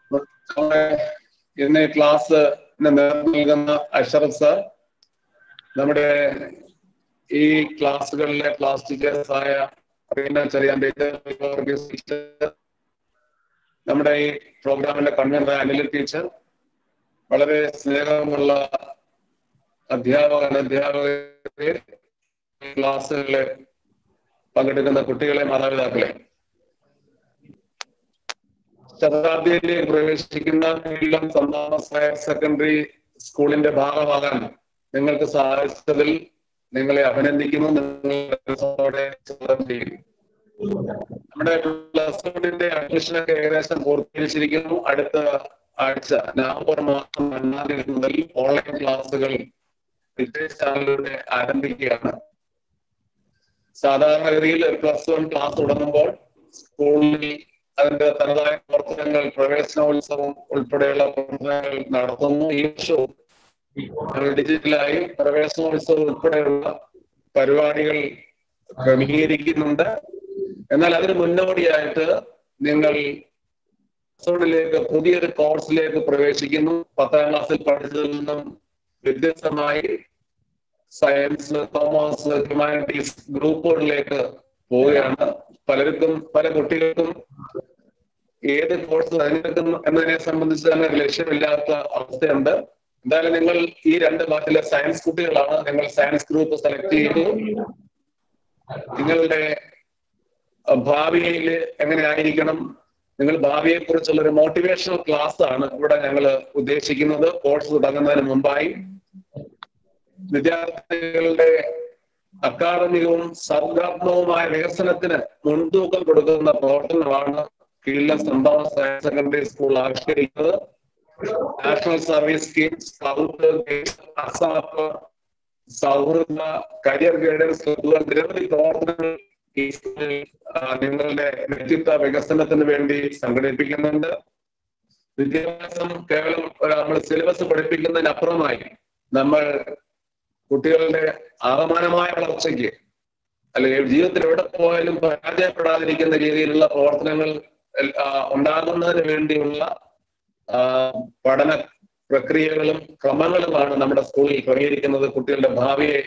നമ്മുടെ ഇന്ന് ഈ ക്ലാസ് നേതൃത്വം നൽകുന്ന അഷറഫ് സാർ നമ്മുടെ ഈ ക്ലാസ്സുകളിലെ ക്ലാസ് ടീച്ചേഴ്സായ റീന ചെറിയാൻ ടീച്ചർ നമ്മുടെ ഈ പ്രോഗ്രാമിന്റെ കൺവീനർ അനിൽ ടീച്ചർ വളരെ സ്നേഹമുള്ള അധ്യാപക അനധ്യാപകരെ ക്ലാസ്സുകളിൽ പങ്കെടുക്കുന്ന കുട്ടികളെ മാതാപിതാക്കളെ ശതാബ്ദിയിലേക്ക് പ്രവേശിക്കുന്ന കൊല്ലം സന്താമസ് ഹയർ സെക്കൻഡറി സ്കൂളിന്റെ ഭാഗമാകാൻ നിങ്ങൾക്ക് സാധിച്ചതിൽ നിങ്ങളെ അഭിനന്ദിക്കുന്നു നിങ്ങളോടെ ചെയ്യുന്നു നമ്മുടെ പ്ലസ് വണ്ണിന്റെ അഡ്മിഷനൊക്കെ ഏകദേശം പൂർത്തീകരിച്ചിരിക്കുന്നു അടുത്ത ആഴ്ച നവംബർ മാസം ഒന്നാം തീയതി മുതൽ ഓൺലൈൻ ക്ലാസ്സുകൾ വിദേശ ചാനലിലൂടെ ആരംഭിക്കുകയാണ് സാധാരണഗതിയിൽ പ്ലസ് വൺ ക്ലാസ് തുടങ്ങുമ്പോൾ സ്കൂളിൽ അതിന്റെ തനതായ പ്രവർത്തനങ്ങൾ പ്രവേശനോത്സവം ഉൾപ്പെടെയുള്ള പ്രവർത്തനങ്ങൾ നടത്തുന്നു ഈ വർഷവും ഞങ്ങൾ ഡിജിറ്റലായി പ്രവേശനോത്സവം ഉൾപ്പെടെയുള്ള പരിപാടികൾ ക്രമീകരിക്കുന്നുണ്ട് എന്നാൽ അതിന് മുന്നോടിയായിട്ട് നിങ്ങൾ ിലേക്ക് പുതിയൊരു കോഴ്സിലേക്ക് പ്രവേശിക്കുന്നു പത്താം ക്ലാസ്സിൽ പഠിച്ചതിൽ നിന്നും വ്യത്യസ്തമായി സയൻസ് കോമേഴ്സ് ഹ്യൂമാനിറ്റീസ് ഗ്രൂപ്പുകളിലേക്ക് പോവുകയാണ് പലർക്കും പല കുട്ടികൾക്കും ഏത് കോഴ്സ് തിരഞ്ഞെടുക്കുന്നു എന്നതിനെ സംബന്ധിച്ച് തന്നെ ലക്ഷ്യമില്ലാത്ത അവസ്ഥയുണ്ട് എന്തായാലും നിങ്ങൾ ഈ രണ്ട് ബാച്ചിലെ സയൻസ് കുട്ടികളാണ് നിങ്ങൾ സയൻസ് ഗ്രൂപ്പ് സെലക്ട് ചെയ്തു നിങ്ങളുടെ ഭാവിയിൽ എങ്ങനെ ആയിരിക്കണം നിങ്ങൾ ഭാവിയെ കുറിച്ചുള്ള ഒരു മോട്ടിവേഷണൽ ക്ലാസ് ആണ് ഇവിടെ ഞങ്ങൾ ഉദ്ദേശിക്കുന്നത് കോഴ്സ് തുടങ്ങുന്നതിന് മുമ്പായി വിദ്യാർത്ഥികളുടെ അക്കാദമികവും സർഗാത്മകവുമായ വികസനത്തിന് മുൻതൂക്കം കൊടുക്കുന്ന പ്രവർത്തനമാണ് കീഴിലെ സംഭവ ഹയർ സെക്കൻഡറി സ്കൂൾ ആവിഷ്കരിക്കുന്നത് national service scheme scout ASAP സൗഹൃദ കരിയർ ഗൈഡൻസ് ക്ലബുകൾ നിരവധി പ്രവർത്തനങ്ങൾ ഈ സ്കൂളിൽ നിങ്ങളുടെ വ്യക്തിത്വ വികസനത്തിന് വേണ്ടി സംഘടിപ്പിക്കുന്നുണ്ട് വിദ്യാഭ്യാസം കേവലം നമ്മൾ സിലബസ് പഠിപ്പിക്കുന്നതിനപ്പുറമായി നമ്മൾ കുട്ടികളുടെ ആകമാനമായ വളർച്ചയ്ക്ക് അല്ലെങ്കിൽ ജീവിതത്തിൽ എവിടെ പോയാലും പരാജയപ്പെടാതിരിക്കുന്ന രീതിയിലുള്ള പ്രവർത്തനങ്ങൾ ഉണ്ടാകുന്നതിന് വേണ്ടിയുള്ള പഠന പ്രക്രിയകളും ക്രമങ്ങളുമാണ് നമ്മുടെ സ്കൂളിൽ ക്രമീകരിക്കുന്നത് കുട്ടികളുടെ ഭാവിയെ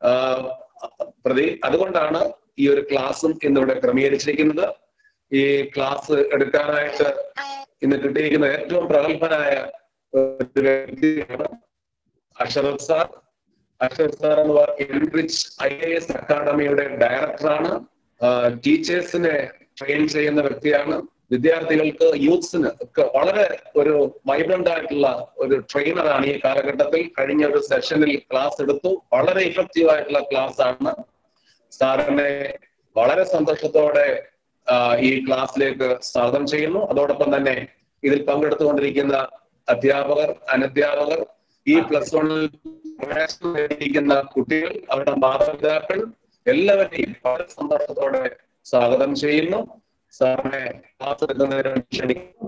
പ്രതി അതുകൊണ്ടാണ് ഈ ഒരു ക്ലാസ്സും ഇന്നിവിടെ ക്രമീകരിച്ചിരിക്കുന്നത് ഈ ക്ലാസ് എടുക്കാനായിട്ട് ഇന്ന് കിട്ടിയിരിക്കുന്ന ഏറ്റവും പ്രഗത്ഭനായ ഒരു വ്യക്തിയാണ് അഷറഫ് സാർ അഷറഫ് സാർ എന്ന് എൻറിച്ച് ഐ എ എസ് അക്കാഡമിയുടെ ഡയറക്ടറാണ് ടീച്ചേഴ്സിനെ ട്രെയിൻ ചെയ്യുന്ന വ്യക്തിയാണ് വിദ്യാർത്ഥികൾക്ക് യൂത്ത്സിന് ഒക്കെ വളരെ ഒരു വൈബ്രന്റ് ആയിട്ടുള്ള ഒരു ട്രെയിനറാണ് ഈ കാലഘട്ടത്തിൽ കഴിഞ്ഞ ഒരു സെഷനിൽ ക്ലാസ് എടുത്തു വളരെ ഇഫക്റ്റീവ് ആയിട്ടുള്ള ക്ലാസ് ആണ് സാറിനെ വളരെ സന്തോഷത്തോടെ ഈ ക്ലാസ്സിലേക്ക് സ്വാഗതം ചെയ്യുന്നു അതോടൊപ്പം തന്നെ ഇതിൽ പങ്കെടുത്തുകൊണ്ടിരിക്കുന്ന അധ്യാപകർ അനധ്യാപകർ ഈ പ്ലസ് വണ്ണിൽ പ്രവേശനം നേടിയിരിക്കുന്ന കുട്ടികൾ അവരുടെ മാതാപിതാക്കൾ എല്ലാവരെയും വളരെ സന്തോഷത്തോടെ സ്വാഗതം ചെയ്യുന്നു സാറിനെ ക്ലാസ് എടുക്കുന്നതിന് ക്ഷണിക്കുന്നു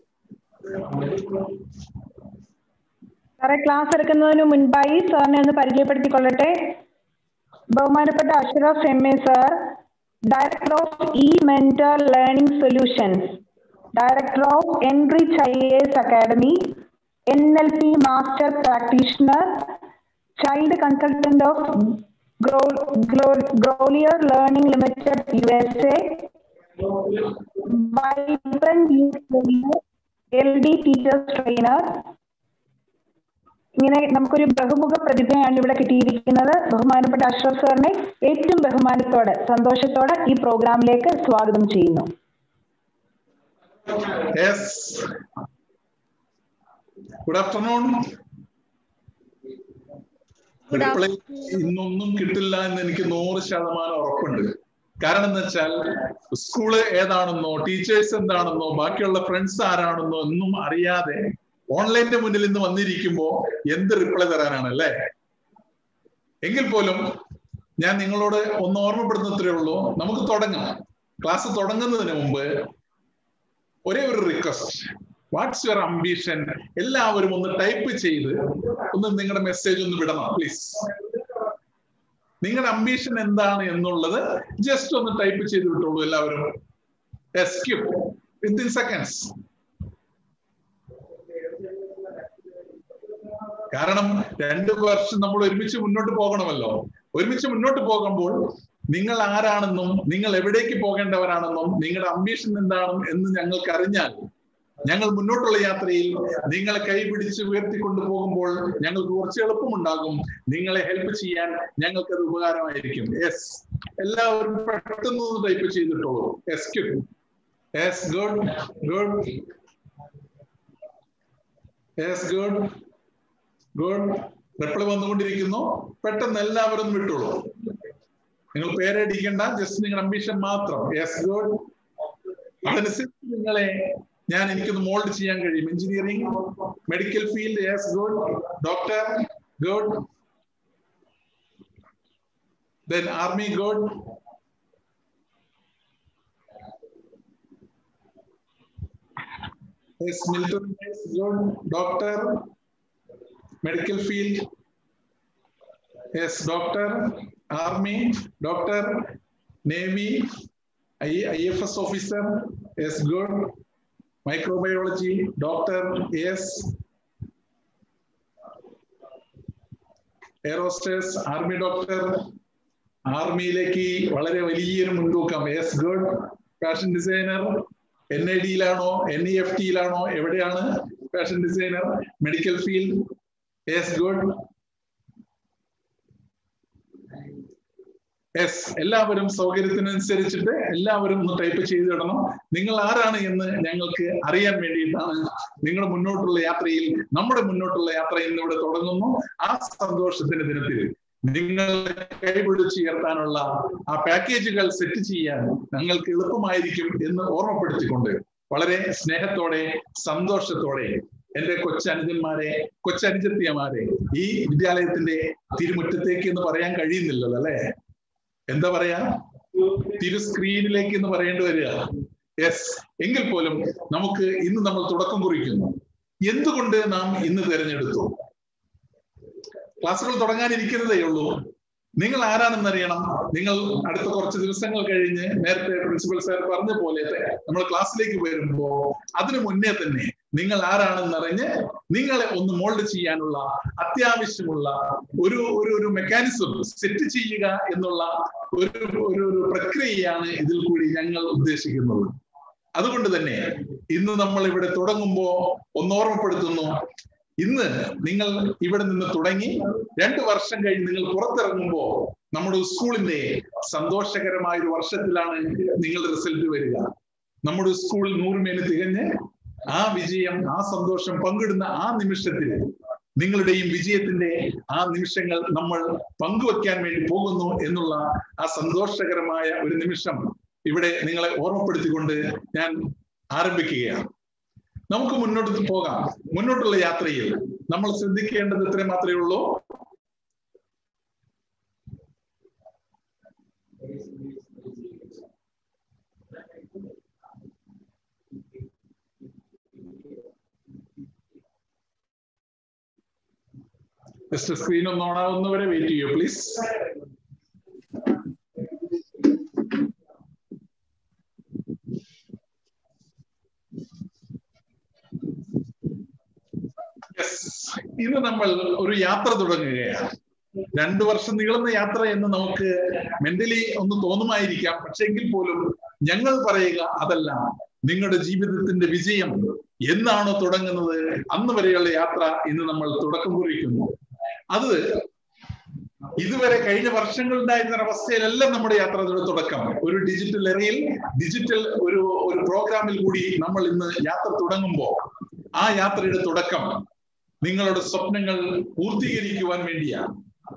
സാറെ ക്ലാസ് എടുക്കുന്നതിന് മുൻപായി സാറിനെ ഒന്ന് പരിചയപ്പെടുത്തിക്കൊള്ളട്ടെ ബഹുമാനപ്പെട്ട Ashraf M A sir director of E mentor learning solutions director of Enrich I S academy N L P master practitioner child consultant of Grolier learning limited U S A vibrant youth trainer L D teachers trainer ഇങ്ങനെ നമുക്കൊരു ബഹുമുഖ പ്രതിഭയാണ് ഇവിടെ കിട്ടിയിരിക്കുന്നത് ബഹുമാനപ്പെട്ട അഷ്റഫ് സാറിനെ ഏറ്റവും ബഹുമാനത്തോടെ സന്തോഷത്തോടെ ഈ പ്രോഗ്രാമിലേക്ക് സ്വാഗതം ചെയ്യുന്നു ഗുഡ് ആഫ്റ്റർനൂൺ റിപ്ലൈ ഇന്നൊന്നും കിട്ടില്ല എന്ന് എനിക്ക് നൂറ് ശതമാനം ഉറപ്പുണ്ട് കാരണം എന്ന് വെച്ചാൽ സ്കൂള് ഏതാണെന്നോ ടീച്ചേഴ്സ് എന്താണെന്നോ ബാക്കിയുള്ള ഫ്രണ്ട്സ് ആരാണെന്നോ ഒന്നും അറിയാതെ ഓൺലൈന്റെ മുന്നിൽ ഇന്ന് വന്നിരിക്കുമ്പോ എന്ത് റിപ്ലൈ തരാനാണ് അല്ലേ എങ്കിൽ പോലും ഞാൻ നിങ്ങളോട് ഒന്ന് ഓർമ്മപ്പെടുന്നത്രേ ഉള്ളൂ നമുക്ക് തുടങ്ങാം ക്ലാസ് തുടങ്ങുന്നതിന് മുമ്പ് ഒരേ ഒരു റിക്വസ്റ്റ് വാട്ട്സ് യുവർ അംബീഷൻ എല്ലാവരും ഒന്ന് ടൈപ്പ് ചെയ്ത് ഒന്ന് നിങ്ങളുടെ മെസ്സേജ് ഒന്ന് വിടണം പ്ലീസ് നിങ്ങളുടെ അംബീഷൻ എന്താണ് എന്നുള്ളത് ജസ്റ്റ് ഒന്ന് ടൈപ്പ് ചെയ്ത് വിട്ടോളൂ എല്ലാവരും എസ്ക്യൂ വിത്തിൻ സെക്കൻഡ്സ് കാരണം രണ്ടു വർഷം നമ്മൾ ഒരുമിച്ച് മുന്നോട്ട് പോകണമല്ലോ ഒരുമിച്ച് മുന്നോട്ട് പോകുമ്പോൾ നിങ്ങൾ ആരാണെന്നും നിങ്ങൾ എവിടേക്ക് പോകേണ്ടവരാണെന്നും നിങ്ങളുടെ അംബീഷൻ എന്താണെന്നും എന്ന് ഞങ്ങൾക്ക് അറിഞ്ഞാൽ ഞങ്ങൾ മുന്നോട്ടുള്ള യാത്രയിൽ നിങ്ങളെ കൈപിടിച്ച് ഉയർത്തിക്കൊണ്ടു പോകുമ്പോൾ ഞങ്ങൾക്ക് കുറച്ച് എളുപ്പമുണ്ടാകും നിങ്ങളെ ഹെൽപ്പ് ചെയ്യാൻ ഞങ്ങൾക്ക് അത് ഉപകാരമായിരിക്കും യെസ് എല്ലാവരും പെട്ടെന്ന് ടൈപ്പ് ചെയ്തിട്ടുള്ളൂ എസ് ക്യു yes good good yes good good reply വന്നുകൊണ്ടിരിക്കുന്നു പെട്ടെന്ന് എല്ലാവരും വിട്ടോളൂ നിങ്ങൾ പേരടിക്കണ്ട ജസ്റ്റ് നിങ്ങളുടെ അംബീഷൻ മാത്രം യെസ് ഗുഡ് അതനുസരിച്ച് നിങ്ങളെ ഞാൻ എനിക്കൊന്ന് മോൾഡ് ചെയ്യാൻ കഴിയും engineering medical field yes good doctor good then army good Yes, military is good. Doctor, medical field. Yes, doctor, army, doctor, navy, I- IFS officer. Yes, good. Microbiology, doctor, yes. എയറോസ്റ്റേഴ്സ് army doctor ആർമിയിലേക്ക് വളരെ വലിയൊരു മുൻതൂക്കം yes good fashion designer N I ഡിയിലാണോ N E F ടിയിലാണോ എവിടെയാണ് fashion designer medical field yes good yes എല്ലാവരും സൗകര്യത്തിനനുസരിച്ചിട്ട് എല്ലാവരും ഒന്ന് ടൈപ്പ് ചെയ്തിടണം നിങ്ങൾ ആരാണ് എന്ന് ഞങ്ങൾക്ക് അറിയാൻ വേണ്ടിയിട്ടാണ് നിങ്ങൾ മുന്നോട്ടുള്ള യാത്രയിൽ നമ്മുടെ മുന്നോട്ടുള്ള യാത്ര ഇന്ന് ഇവിടെ തുടങ്ങുന്നു ആ സന്തോഷത്തിന്റെ ദിനത്തിൽ നിങ്ങൾ കൈപിടിച്ചുയർത്താനുള്ള ആ പാക്കേജുകൾ സെറ്റ് ചെയ്യാൻ ഞങ്ങൾക്ക് എളുപ്പമായിരിക്കും എന്ന് ഓർമ്മപ്പെടുത്തിക്കൊണ്ട് വളരെ സ്നേഹത്തോടെ സന്തോഷത്തോടെ എന്റെ കൊച്ചനുജന്മാരെ കൊച്ചനുജത്തിയമാരെ ഈ വിദ്യാലയത്തിന്റെ തിരുമുറ്റത്തേക്ക് എന്ന് പറയാൻ കഴിയുന്നില്ലല്ലോ അല്ലെ എന്താ പറയാ തിരു സ്ക്രീനിലേക്ക് എന്ന് പറയേണ്ടി വരിക യെസ് എങ്കിൽ പോലും നമുക്ക് ഇന്ന് നമ്മൾ തുടക്കം കുറിക്കുന്നു എന്തുകൊണ്ട് നാം ഇന്ന് തിരഞ്ഞെടുത്തു ക്ലാസ്സുകൾ തുടങ്ങാനിരിക്കുന്നതേ ഉള്ളൂ നിങ്ങൾ ആരാണെന്ന് അറിയണം നിങ്ങൾ അടുത്ത കുറച്ച് ദിവസങ്ങൾ കഴിഞ്ഞ് നേരത്തെ പ്രിൻസിപ്പൽ സാർ പറഞ്ഞ പോലെ നമ്മൾ ക്ലാസ്സിലേക്ക് വരുമ്പോ അതിനു മുന്നേ തന്നെ നിങ്ങൾ ആരാണെന്ന് അറിഞ്ഞ് നിങ്ങളെ ഒന്ന് മോൾഡ് ചെയ്യാനുള്ള അത്യാവശ്യമുള്ള ഒരു ഒരു ഒരു മെക്കാനിസം സെറ്റ് ചെയ്യുക എന്നുള്ള ഒരു ഒരു ഒരു പ്രക്രിയയാണ് ഇതിൽ കൂടി ഞങ്ങൾ ഉദ്ദേശിക്കുന്നത് അതുകൊണ്ട് തന്നെ ഇന്ന് നമ്മൾ ഇവിടെ തുടങ്ങുമ്പോ ഒന്ന് ഓർമ്മപ്പെടുത്തുന്നു ഇന്ന് നിങ്ങൾ ഇവിടെ നിന്ന് തുടങ്ങി രണ്ട് വർഷം കഴിഞ്ഞ് നിങ്ങൾ പുറത്തിറങ്ങുമ്പോ നമ്മുടെ സ്കൂളിന്റെ സന്തോഷകരമായ ഒരു വർഷത്തിലാണ് നിങ്ങളുടെ റിസൾട്ട് വരിക നമ്മുടെ സ്കൂൾ നൂറുമേന് തികഞ്ഞ് ആ വിജയം ആ സന്തോഷം പങ്കിടുന്ന ആ നിമിഷത്തിൽ നിങ്ങളുടെയും വിജയത്തിന്റെ ആ നിമിഷങ്ങൾ നമ്മൾ പങ്കുവെക്കാൻ വേണ്ടി പോകുന്നു എന്നുള്ള ആ സന്തോഷകരമായ ഒരു നിമിഷം ഇവിടെ നിങ്ങളെ ഓർമ്മപ്പെടുത്തിക്കൊണ്ട് ഞാൻ ആരംഭിക്കുകയാണ് നമുക്ക് മുന്നോട്ട് പോകാം മുന്നോട്ടുള്ള യാത്രയിൽ നമ്മൾ ശ്രദ്ധിക്കേണ്ടത് ഇത്രയും മാത്രമേ ഉള്ളൂ ജസ്റ്റ് സ്ക്രീൻ ഒന്ന് ഓണാവുന്നവരെ വെയിറ്റ് ചെയ്യൂ പ്ലീസ് ഇന്ന് നമ്മൾ ഒരു യാത്ര തുടങ്ങുകയാണ് രണ്ടു വർഷം നീളുന്ന യാത്ര എന്ന് നമുക്ക് മെന്റലി ഒന്ന് തോന്നുമായിരിക്കാം പക്ഷെ എങ്കിൽ പോലും ഞങ്ങൾ പറയുക അതല്ല നിങ്ങളുടെ ജീവിതത്തിന്റെ വിജയം എന്നാണോ തുടങ്ങുന്നത് അന്ന് വരെയുള്ള യാത്ര ഇന്ന് നമ്മൾ തുടക്കം കുറിക്കുന്നു അത് ഇതുവരെ കഴിഞ്ഞ വർഷങ്ങളുണ്ടായിരുന്ന അവസ്ഥയിലല്ല നമ്മുടെ യാത്രയുടെ തുടക്കം ഒരു ഡിജിറ്റൽ എറയിൽ ഡിജിറ്റൽ ഒരു ഒരു പ്രോഗ്രാമിൽ കൂടി നമ്മൾ ഇന്ന് യാത്ര തുടങ്ങുമ്പോൾ ആ യാത്രയുടെ തുടക്കം നിങ്ങളുടെ സ്വപ്നങ്ങൾ പൂർത്തീകരിക്കുവാൻ വേണ്ടിയാണ്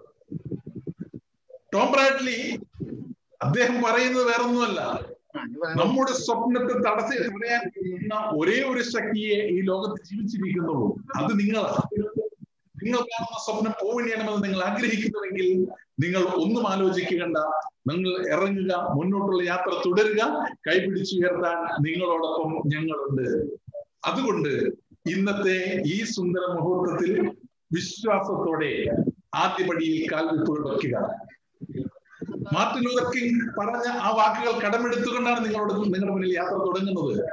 ടോം ബ്രാഡ്ലി അദ്ദേഹം പറയുന്നത് വേറൊന്നുമല്ല നമ്മുടെ സ്വപ്നത്തെ തടസ്സ തടയാൻ കഴിയുന്ന ഒരേ ഒരു ശക്തിയെ ഈ ലോകത്ത് ജീവിച്ചിരിക്കുന്നുള്ളൂ അത് നിങ്ങളാണ് നിങ്ങൾ കാണുന്ന സ്വപ്നം പോവണിയണമെന്ന് നിങ്ങൾ ആഗ്രഹിക്കുന്നുവെങ്കിൽ നിങ്ങൾ ഒന്നും ആലോചിക്കേണ്ട നിങ്ങൾ ഇറങ്ങുക മുന്നോട്ടുള്ള യാത്ര തുടരുക കൈപിടിച്ചുയർത്താൻ നിങ്ങളോടൊപ്പം ഞങ്ങളുണ്ട് അതുകൊണ്ട് ഇന്നത്തെ ഈ സുന്ദര മുഹൂർത്തത്തിൽ വിശ്വാസത്തോടെ ആദ്യപടിയിൽ കാൽവെപ്പുകൾ വയ്ക്കുക മാർട്ടിൻ ലൂതർ കിങ് പറഞ്ഞ ആ വാക്കുകൾ കടമെടുത്തുകൊണ്ടാണ് നിങ്ങളോട് നിങ്ങളുടെ മുന്നിൽ യാത്ര തുടങ്ങുന്നത്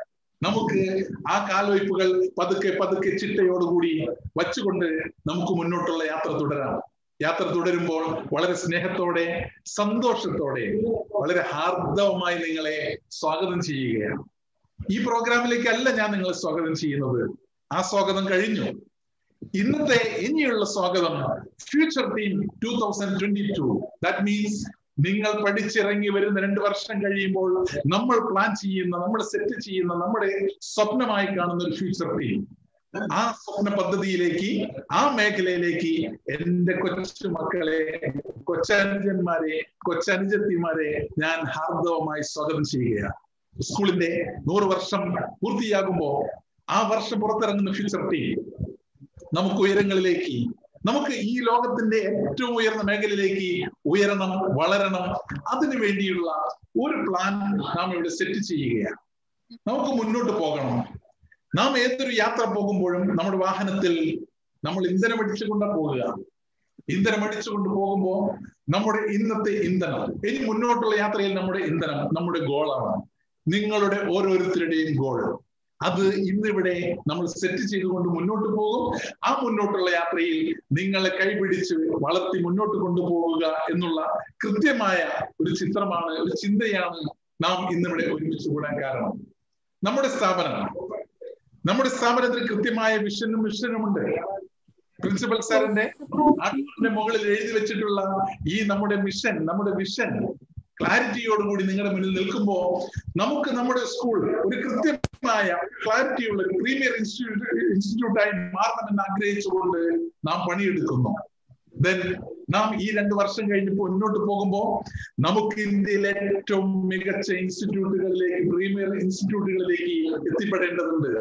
നമുക്ക് ആ കാൽവയ്പുകൾ പതുക്കെ പതുക്കെ ചിട്ടയോടുകൂടി വച്ചുകൊണ്ട് നമുക്ക് മുന്നോട്ടുള്ള യാത്ര തുടരാം യാത്ര തുടരുമ്പോൾ വളരെ സ്നേഹത്തോടെ സന്തോഷത്തോടെ വളരെ ഹാർദവമായി നിങ്ങളെ സ്വാഗതം ചെയ്യുകയാണ് ഈ പ്രോഗ്രാമിലേക്കല്ല ഞാൻ നിങ്ങളെ സ്വാഗതം ചെയ്യുന്നത് ആ സ്വാഗതം കഴിഞ്ഞു ഇന്നത്തെ ഇനിയുള്ള സ്വാഗതം future team two thousand twenty two that means നിങ്ങൾ പഠിച്ചിറങ്ങി വരുന്ന രണ്ട് വർഷം കഴിയുമ്പോൾ നമ്മൾ പ്ലാൻ ചെയ്യുന്ന നമ്മൾ സെറ്റ് ചെയ്യുന്ന നമ്മുടെ സ്വപ്നമായി കാണുന്ന ഒരു ഫ്യൂച്ചർ ടീം ആ സ്വപ്ന പദ്ധതിയിലേക്ക് ആ മേഖലയിലേക്ക് എന്റെ കൊച്ചു മക്കളെ കൊച്ചനുജന്മാരെ കൊച്ചനുജത്തിമാരെ ഞാൻ ഹാർദവമായി സ്വാഗതം ചെയ്യുകയാണ് സ്കൂളിന്റെ നൂറ് വർഷം പൂർത്തിയാകുമ്പോ ആ വർഷം പുറത്തിറങ്ങുന്ന ഫ്യൂച്ചർ ടീം നമുക്ക് ഉയരങ്ങളിലേക്ക് നമുക്ക് ഈ ലോകത്തിന്റെ ഏറ്റവും ഉയർന്ന മേഖലയിലേക്ക് ഉയരണം വളരണം അതിനു വേണ്ടിയുള്ള ഒരു പ്ലാൻ നാം ഇവിടെ സെറ്റ് ചെയ്യുകയാണ് നമുക്ക് മുന്നോട്ട് പോകണം നാം ഏതൊരു യാത്ര പോകുമ്പോഴും നമ്മുടെ വാഹനത്തിൽ നമ്മൾ ഇന്ധനം അടിച്ചുകൊണ്ടാണ് പോകുക ഇന്ധനം അടിച്ചുകൊണ്ട് പോകുമ്പോൾ നമ്മുടെ ഇന്നത്തെ ഇന്ധനം ഇനി മുന്നോട്ടുള്ള യാത്രയിൽ നമ്മുടെ ഇന്ധനം നമ്മുടെ ഗോളാണ് നിങ്ങളുടെ ഓരോരുത്തരുടെയും ഗോൾ അത് ഇന്നിവിടെ നമ്മൾ സെറ്റ് ചെയ്തുകൊണ്ട് മുന്നോട്ട് പോകും ആ മുന്നോട്ടുള്ള യാത്രയിൽ നിങ്ങളെ കൈപിടിച്ച് വളർത്തി മുന്നോട്ട് കൊണ്ടുപോകുക എന്നുള്ള കൃത്യമായ ഒരു ചിത്രമാണ് ഒരു ചിന്തയാണ് നാം ഇന്നിവിടെ ഒരുമിച്ച് കൂടാൻ കാരണം നമ്മുടെ സ്ഥാപനം നമ്മുടെ സ്ഥാപനത്തിൽ കൃത്യമായ വിഷനും മിഷനുമുണ്ട് പ്രിൻസിപ്പൽ സാറിന്റെ ആട്ടിന്റെ മുകളിൽ എഴുതി വെച്ചിട്ടുള്ള ഈ നമ്മുടെ മിഷൻ നമ്മുടെ വിഷൻ ക്ലാരിറ്റിയോടുകൂടി നിങ്ങളുടെ മുന്നിൽ നിൽക്കുമ്പോൾ നമുക്ക് നമ്മുടെ സ്കൂൾ ഒരു കൃത്യമായ ക്ലാരിറ്റിയുള്ള ഒരു പ്രീമിയർ ഇൻസ്റ്റിറ്റ്യൂട്ട് ഇൻസ്റ്റിറ്റ്യൂട്ടായി മാറണമെന്ന് ആഗ്രഹിച്ചുകൊണ്ട് നാം പണിയെടുക്കുന്നു ദെൻ നാം ഈ രണ്ട് വർഷം കഴിഞ്ഞപ്പോൾ മുന്നോട്ട് പോകുമ്പോൾ നമുക്ക് ഇന്ത്യയിലെ ഏറ്റവും മികച്ച ഇൻസ്റ്റിറ്റ്യൂട്ടുകളിലേക്ക് പ്രീമിയർ ഇൻസ്റ്റിറ്റ്യൂട്ടുകളിലേക്ക് എത്തിപ്പെടേണ്ടതുണ്ട്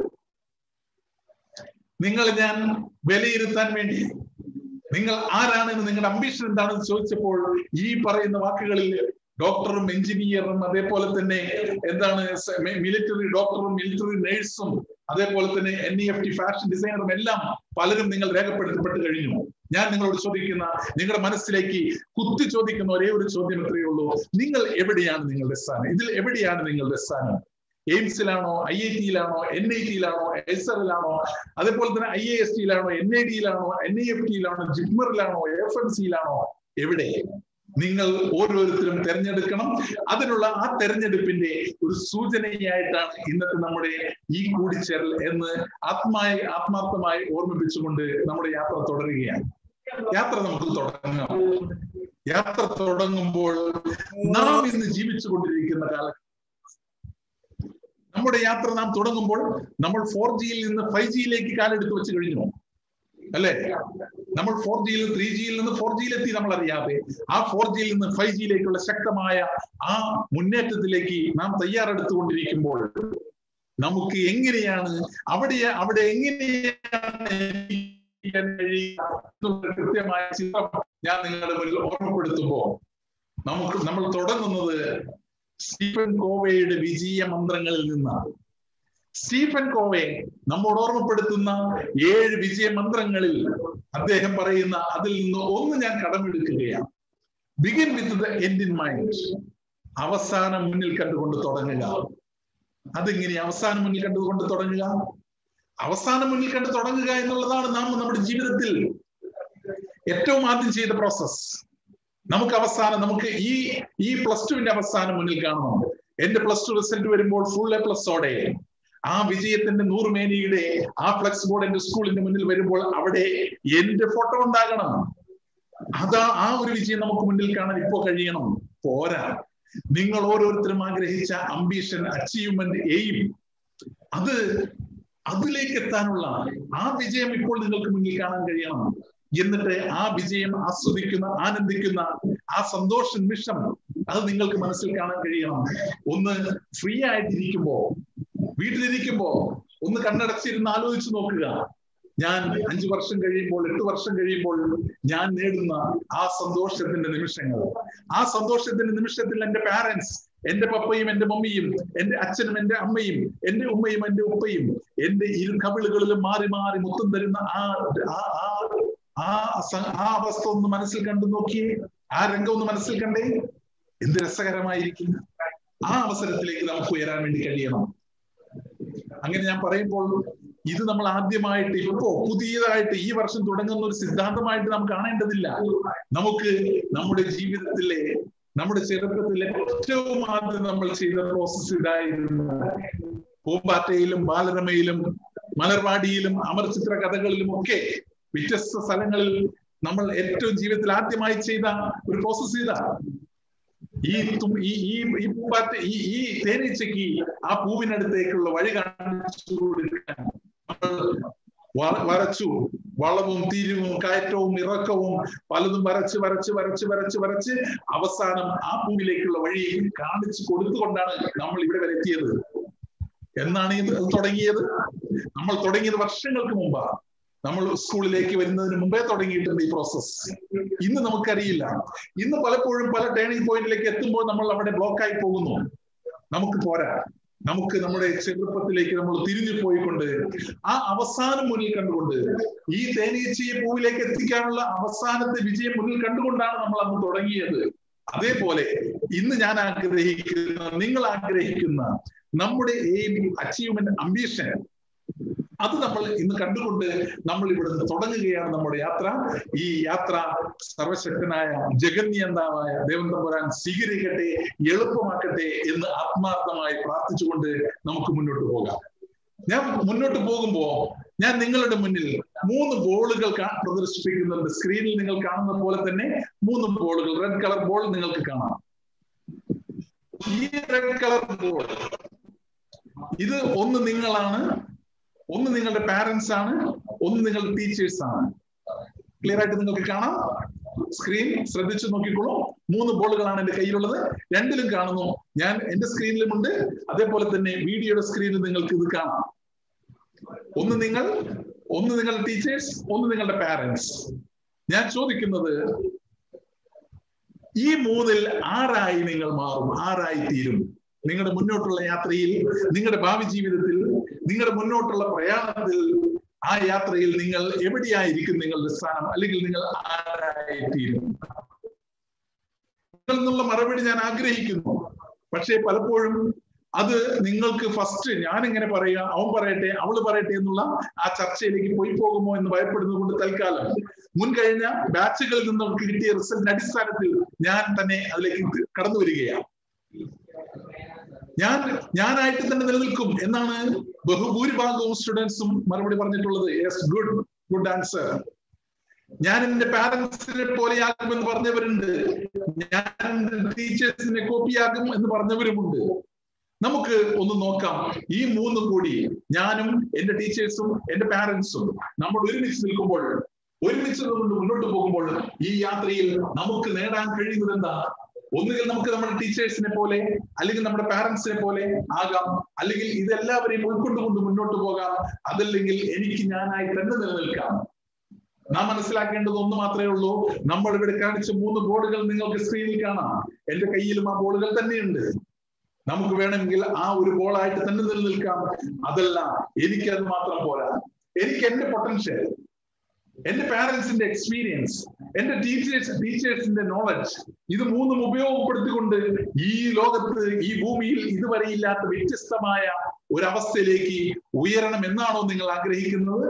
നിങ്ങൾ ഞാൻ വിലയിരുത്താൻ വേണ്ടി നിങ്ങൾ ആരാണെന്ന് നിങ്ങളുടെ അംബിഷൻ എന്താണെന്ന് ചോദിച്ചപ്പോൾ ഈ പറയുന്ന വാക്കുകളിൽ ഡോക്ടറും എഞ്ചിനീയറും അതേപോലെ തന്നെ എന്താണ് മിലിറ്ററി ഡോക്ടറും മിലിറ്ററി നേഴ്സും അതേപോലെ തന്നെ N E F T fashion ഡിസൈനറും എല്ലാം പലരും നിങ്ങൾ രേഖപ്പെടുത്തപ്പെട്ട് കഴിഞ്ഞു ഞാൻ നിങ്ങളോട് ചോദിക്കുന്ന നിങ്ങളുടെ മനസ്സിലേക്ക് കുത്തി ചോദിക്കുന്ന ഒരേ ഒരു ചോദ്യം എത്രയേ ഉള്ളൂ നിങ്ങൾ എവിടെയാണ് നിങ്ങളുടെ സ്ഥാനം ഇതിൽ എവിടെയാണ് നിങ്ങളുടെ സ്ഥാനം എയിംസിലാണോ ഐ ഐ ടിയിലാണോ എൻ ഐ ടിയിലാണോ എസ് ആറിലാണോ അതേപോലെ തന്നെ ഐ എ എസ് ടിയിലാണോ എൻ ഐ ഡിയിലാണോ എൻ ഐ എഫ് ടിയിലാണോ ജിഗ്മറിലാണോ എഫ് എം സിയിലാണോ എവിടെ നിങ്ങൾ ഓരോരുത്തരും തെരഞ്ഞെടുക്കണം അതിനുള്ള ആ തെരഞ്ഞെടുപ്പിന്റെ ഒരു സൂചനയായിട്ടാണ് ഇന്നത്തെ നമ്മുടെ ഈ കൂടിച്ചേരൽ എന്ന് ആത്മായ ആത്മാർത്ഥമായി ഓർമ്മിപ്പിച്ചുകൊണ്ട് നമ്മുടെ യാത്ര തുടരുകയാണ് യാത്ര നമുക്ക് തുടങ്ങാം യാത്ര തുടങ്ങുമ്പോൾ നാം ഇന്ന് ജീവിച്ചു കൊണ്ടിരിക്കുന്ന കാലം നമ്മുടെ യാത്ര നാം തുടങ്ങുമ്പോൾ നമ്മൾ ഫോർ ജിയിൽ നിന്ന് ഫൈവ് ജിയിലേക്ക് കാലെടുത്ത് വെച്ച് കഴിഞ്ഞു അല്ലെ നമ്മൾ ഫോർ ജിയിൽ ത്രീ ജിയിൽ നിന്ന് ഫോർ ജിയിലെത്തി നമ്മൾ അറിയാതെ ആ ഫോർ ജിയിൽ നിന്ന് ഫൈവ് ജിയിലേക്കുള്ള ശക്തമായ ആ മുന്നേറ്റത്തിലേക്ക് നാം തയ്യാറെടുത്തുകൊണ്ടിരിക്കുമ്പോൾ നമുക്ക് എങ്ങനെയാണ് അവിടെ അവിടെ എങ്ങനെയാണ് കൃത്യമായ ചിത്രം ഞാൻ നിങ്ങളുടെ മുന്നിൽ ഓർമ്മപ്പെടുത്തുമ്പോ നമുക്ക് നമ്മൾ തുടങ്ങുന്നത് സ്റ്റീഫൻ കോവയുടെ വിജയ മന്ത്രങ്ങളിൽ നിന്നാണ് സ്റ്റീഫൻ കോവെ നമ്മോട് ഓർമ്മപ്പെടുത്തുന്ന ഏഴ് വിജയ മന്ത്രങ്ങളിൽ അദ്ദേഹം പറയുന്ന അതിൽ നിന്ന് ഒന്ന് ഞാൻ കടമെടുക്കുകയാണ് begin with the end in mind അവസാനം മുന്നിൽ കണ്ടുകൊണ്ട് തുടങ്ങുക അതെങ്ങനെ അവസാനം മുന്നിൽ കണ്ടുകൊണ്ട് തുടങ്ങുക അവസാനം മുന്നിൽ കണ്ട് തുടങ്ങുക എന്നുള്ളതാണ് നാം നമ്മുടെ ജീവിതത്തിൽ ഏറ്റവും ആദ്യം ചെയ്ത പ്രോസസ് നമുക്ക് അവസാനം നമുക്ക് ഈ ഈ പ്ലസ് ടുവിന്റെ അവസാനം മുന്നിൽ കാണണം എന്റെ പ്ലസ് ടു റിസൾട്ട് വരുമ്പോൾ ഫുൾ എ പ്ലസോടെ ആ വിജയത്തിന്റെ നൂറുമേനിയുടെ ആ ഫ്ലെക്സ് ബോർഡ് എന്റെ സ്കൂളിന്റെ മുന്നിൽ വരുമ്പോൾ അവിടെ എന്റെ ഫോട്ടോ ഉണ്ടാകണം അതാ ആ ഒരു വിജയം നമുക്ക് മുന്നിൽ കാണാൻ ഇപ്പോ കഴിയണം പോരാ നിങ്ങൾ ഓരോരുത്തരും ആഗ്രഹിച്ച അംബിഷൻ അച്ചീവ്മെന്റ് എയിം അത് അതിലേക്ക് എത്താനുള്ള ആ വിജയം ഇപ്പോൾ നിങ്ങൾക്ക് മുന്നിൽ കാണാൻ കഴിയണം എന്നിട്ട് ആ വിജയം ആസ്വദിക്കുന്ന ആനന്ദിക്കുന്ന ആ സന്തോഷ നിമിഷം അത് നിങ്ങൾക്ക് മനസ്സിൽ കാണാൻ കഴിയണം ഒന്ന് ഫ്രീ ആയിട്ടിരിക്കുമ്പോ വീട്ടിലിരിക്കുമ്പോ ഒന്ന് കണ്ണടച്ചിരുന്ന് ആലോചിച്ച് നോക്കുക ഞാൻ അഞ്ചു വർഷം കഴിയുമ്പോൾ എട്ട് വർഷം കഴിയുമ്പോൾ ഞാൻ നേടുന്ന ആ സന്തോഷത്തിന്റെ നിമിഷങ്ങൾ ആ സന്തോഷത്തിന്റെ നിമിഷത്തിൽ എന്റെ പാരന്റ്സ് എന്റെ പപ്പയും എന്റെ മമ്മിയും എന്റെ അച്ഛനും എന്റെ അമ്മയും എന്റെ ഉമ്മയും എന്റെ ഉപ്പയും എന്റെ ഇരു കവിളുകളിലും മാറി മാറി മുത്തം തരുന്ന ആ ആ ആ അവസ്ഥ ഒന്ന് മനസ്സിൽ കണ്ടു നോക്കിയേ ആ രംഗം ഒന്ന് മനസ്സിൽ കണ്ടേ എന്ത് രസകരമായിരിക്കും ആ അവസരത്തിലേക്ക് നമുക്ക് ഉയരാൻ വേണ്ടി കഴിയണം അങ്ങനെ ഞാൻ പറയുമ്പോൾ ഇത് നമ്മൾ ആദ്യമായിട്ട് ഇപ്പോ പുതിയതായിട്ട് ഈ വർഷം തുടങ്ങുന്ന ഒരു സിദ്ധാന്തമായിട്ട് നാം കാണേണ്ടതില്ല നമുക്ക് നമ്മുടെ ജീവിതത്തിലെ നമ്മുടെ ചെറുപ്പത്തിലെ ഏറ്റവും ആദ്യം നമ്മൾ ചെയ്ത പ്രോസസ് ഇതായിരുന്നു പൂമ്പാറ്റയിലും ബാലരമയിലും മലർവാടിയിലും അമർചിത്ര കഥകളിലും ഒക്കെ വ്യത്യസ്ത സ്ഥലങ്ങളിൽ നമ്മൾ ഏറ്റവും ജീവിതത്തിൽ ആദ്യമായി ചെയ്ത ഒരു പ്രോസസ് ഇതാ ഈ ഈ ഈ ഈ പൂമ്പാറ്റ ഈ ഈ തേനീച്ചയ്ക്ക് ആ പൂവിനടുത്തേക്കുള്ള വഴി കാണിച്ചു കൊടുക്കാൻ നമ്മൾ വരച്ചു വളവും തിരിവും കയറ്റവും ഇറക്കവും പലതും വരച്ച് വരച്ച് വരച്ച് വരച്ച് വരച്ച് അവസാനം ആ പൂവിലേക്കുള്ള വഴി കാണിച്ചു കൊടുത്തുകൊണ്ടാണ് നമ്മൾ ഇവിടെ വരെ എത്തിയത് എന്നാണ് ഇത് തുടങ്ങിയത് നമ്മൾ തുടങ്ങിയത് വർഷങ്ങൾക്ക് മുമ്പാണ് നമ്മൾ സ്കൂളിലേക്ക് വരുന്നതിന് മുമ്പേ തുടങ്ങിയിട്ടുണ്ട് ഈ പ്രോസസ് ഇന്ന് നമുക്കറിയില്ല ഇന്ന് പലപ്പോഴും പല ടേണിംഗ് പോയിന്റിലേക്ക് എത്തുമ്പോൾ നമ്മൾ അവിടെ ബ്ലോക്കായി പോകുന്നു നമുക്ക് പോരാ നമുക്ക് നമ്മുടെ ചെറുപ്പത്തിലേക്ക് നമ്മൾ തിരിഞ്ഞു പോയിക്കൊണ്ട് ആ അവസാനം മുന്നിൽ കണ്ടുകൊണ്ട് ഈ തേനീച്ചയെ പൂവിലേക്ക് എത്തിക്കാനുള്ള അവസാനത്തെ വിജയം മുന്നിൽ കണ്ടുകൊണ്ടാണ് നമ്മൾ അന്ന് തുടങ്ങിയത് അതേപോലെ ഇന്ന് ഞാൻ ആഗ്രഹിക്കുന്ന നിങ്ങൾ ആഗ്രഹിക്കുന്ന നമ്മുടെ എയിം അച്ചീവ്മെന്റ് അംബീഷൻ അത് നമ്മൾ ഇന്ന് കണ്ടുകൊണ്ട് നമ്മൾ ഇവിടുന്ന് തുടങ്ങുകയാണ് നമ്മുടെ യാത്ര ഈ യാത്ര സർവശക്തനായ ജഗന്യന്താവായ ദേവൻ തമ്പുരാൻ സ്വീകരിക്കട്ടെ എളുപ്പമാക്കട്ടെ എന്ന് ആത്മാർത്ഥമായി പ്രാർത്ഥിച്ചുകൊണ്ട് നമുക്ക് മുന്നോട്ട് പോകാം ഞാൻ മുന്നോട്ട് പോകുമ്പോ ഞാൻ നിങ്ങളുടെ മുന്നിൽ മൂന്ന് ബോളുകൾ പ്രദർശിപ്പിക്കുന്നുണ്ട് സ്ക്രീനിൽ നിങ്ങൾ കാണുന്ന പോലെ തന്നെ മൂന്ന് ബോളുകൾ റെഡ് കളർ ബോൾ നിങ്ങൾക്ക് കാണാം ഈ റെഡ് കളർ ബോൾ ഇത് ഒന്ന് നിങ്ങളാണ് ഒന്ന് നിങ്ങളുടെ പാരന്റ്സ് ആണ് ഒന്ന് നിങ്ങളുടെ ടീച്ചേഴ്സ് ആണ് ക്ലിയർ ആയിട്ട് നിങ്ങൾക്ക് കാണാം സ്ക്രീൻ ശ്രദ്ധിച്ചു നോക്കിക്കോളൂ മൂന്ന് ബോളുകളാണ് എന്റെ കയ്യിലുള്ളത് രണ്ടിലും കാണുന്നു ഞാൻ എന്റെ സ്ക്രീനിലുമുണ്ട് അതേപോലെ തന്നെ വീഡിയോയുടെ സ്ക്രീനിൽ നിങ്ങൾക്ക് ഇത് കാണാം ഒന്ന് നിങ്ങൾ ഒന്ന് നിങ്ങളുടെ ടീച്ചേഴ്സ് ഒന്ന് നിങ്ങളുടെ പാരന്റ്സ് ഞാൻ ചോദിക്കുന്നത് ഈ മൂന്നിൽ ആരായി നിങ്ങൾ മാറും ആരായി തീരും നിങ്ങളുടെ മുന്നോട്ടുള്ള യാത്രയിൽ നിങ്ങളുടെ ഭാവി ജീവിതത്തിൽ നിങ്ങളുടെ മുന്നോട്ടുള്ള പ്രയാണത്തിൽ ആ യാത്രയിൽ നിങ്ങൾ എവിടെയായിരിക്കും നിങ്ങളുടെ സ്ഥാനം അല്ലെങ്കിൽ നിങ്ങൾ ആരായിത്തീരും നിന്നുള്ള മറുപടി ഞാൻ ആഗ്രഹിക്കുന്നു പക്ഷേ പലപ്പോഴും അത് നിങ്ങൾക്ക് ഫസ്റ്റ് ഞാൻ ഇങ്ങനെ പറയുക അവൻ പറയട്ടെ അവള് പറയട്ടെ എന്നുള്ള ആ ചർച്ചയിലേക്ക് പോയി പോകുമോ എന്ന് ഭയപ്പെടുന്നത് കൊണ്ട് തൽക്കാലം മുൻകഴിഞ്ഞ ബാച്ചുകളിൽ നിന്ന് നമുക്ക് കിട്ടിയ റിസൾട്ടിന്റെ അടിസ്ഥാനത്തിൽ ഞാൻ തന്നെ അതിലേക്ക് കടന്നു വരികയാണ് ഞാൻ ഞാനായിട്ട് തന്നെ നിലനിൽക്കും എന്നാണ് ബഹുഭൂരിഭാഗവും സ്റ്റുഡൻസും മറുപടി പറഞ്ഞിട്ടുള്ളത് യെസ് ഗുഡ് ഗുഡ് ആൻസർ ഞാൻ എന്റെ പാരന്റ്സിനെ പോലെയാകുമെന്ന് പറഞ്ഞവരുണ്ട് ഞാൻ ടീച്ചേഴ്സിനെ കോപ്പിയാകും എന്ന് പറഞ്ഞവരുമുണ്ട് നമുക്ക് ഒന്ന് നോക്കാം ഈ മൂന്നും കൂടി ഞാനും എന്റെ ടീച്ചേഴ്സും എന്റെ പാരന്റ്സും നമ്മൾ ഒരുമിച്ച് നിൽക്കുമ്പോൾ ഒരുമിച്ച് കൊണ്ട് മുന്നോട്ട് പോകുമ്പോൾ ഈ യാത്രയിൽ നമുക്ക് നേടാൻ കഴിയുന്നത് എന്താ ഒന്നുകിൽ നമുക്ക് നമ്മുടെ ടീച്ചേഴ്സിനെ പോലെ അല്ലെങ്കിൽ നമ്മുടെ പാരന്റ്സിനെ പോലെ ആകാം അല്ലെങ്കിൽ ഇതെല്ലാവരെയും ഉൾക്കൊണ്ടുകൊണ്ട് മുന്നോട്ട് പോകാം അതല്ലെങ്കിൽ എനിക്ക് ഞാനായി തന്നെ നിലനിൽക്കാം നാം മനസ്സിലാക്കേണ്ടത് ഒന്ന് മാത്രമേ ഉള്ളൂ നമ്മൾ ഇവിടെ കാണിച്ച മൂന്ന് ബോർഡുകൾ നിങ്ങൾക്ക് സ്ക്രീനിൽ കാണാം എന്റെ കയ്യിലും ആ ബോർഡുകൾ തന്നെയുണ്ട് നമുക്ക് വേണമെങ്കിൽ ആ ഒരു ബോളായിട്ട് തന്നെ നിലനിൽക്കാം അതല്ല എനിക്കത് മാത്രം പോരാ എനിക്ക് എന്റെ പൊട്ടൻഷ്യൽ എന്റെ പാരന്റ്സിന്റെ എക്സ്പീരിയൻസ് എന്റെ ടീച്ചേഴ്സ് ടീച്ചേഴ്സിന്റെ നോളജ് ഇത് മൂന്നും ഉപയോഗപ്പെടുത്തിക്കൊണ്ട് ഈ ലോകത്ത് ഈ ഭൂമിയിൽ ഇതുവരെ ഇല്ലാത്ത വ്യത്യസ്തമായ ഒരവസ്ഥയിലേക്ക് ഉയരണം എന്നാണോ നിങ്ങൾ ആഗ്രഹിക്കുന്നത്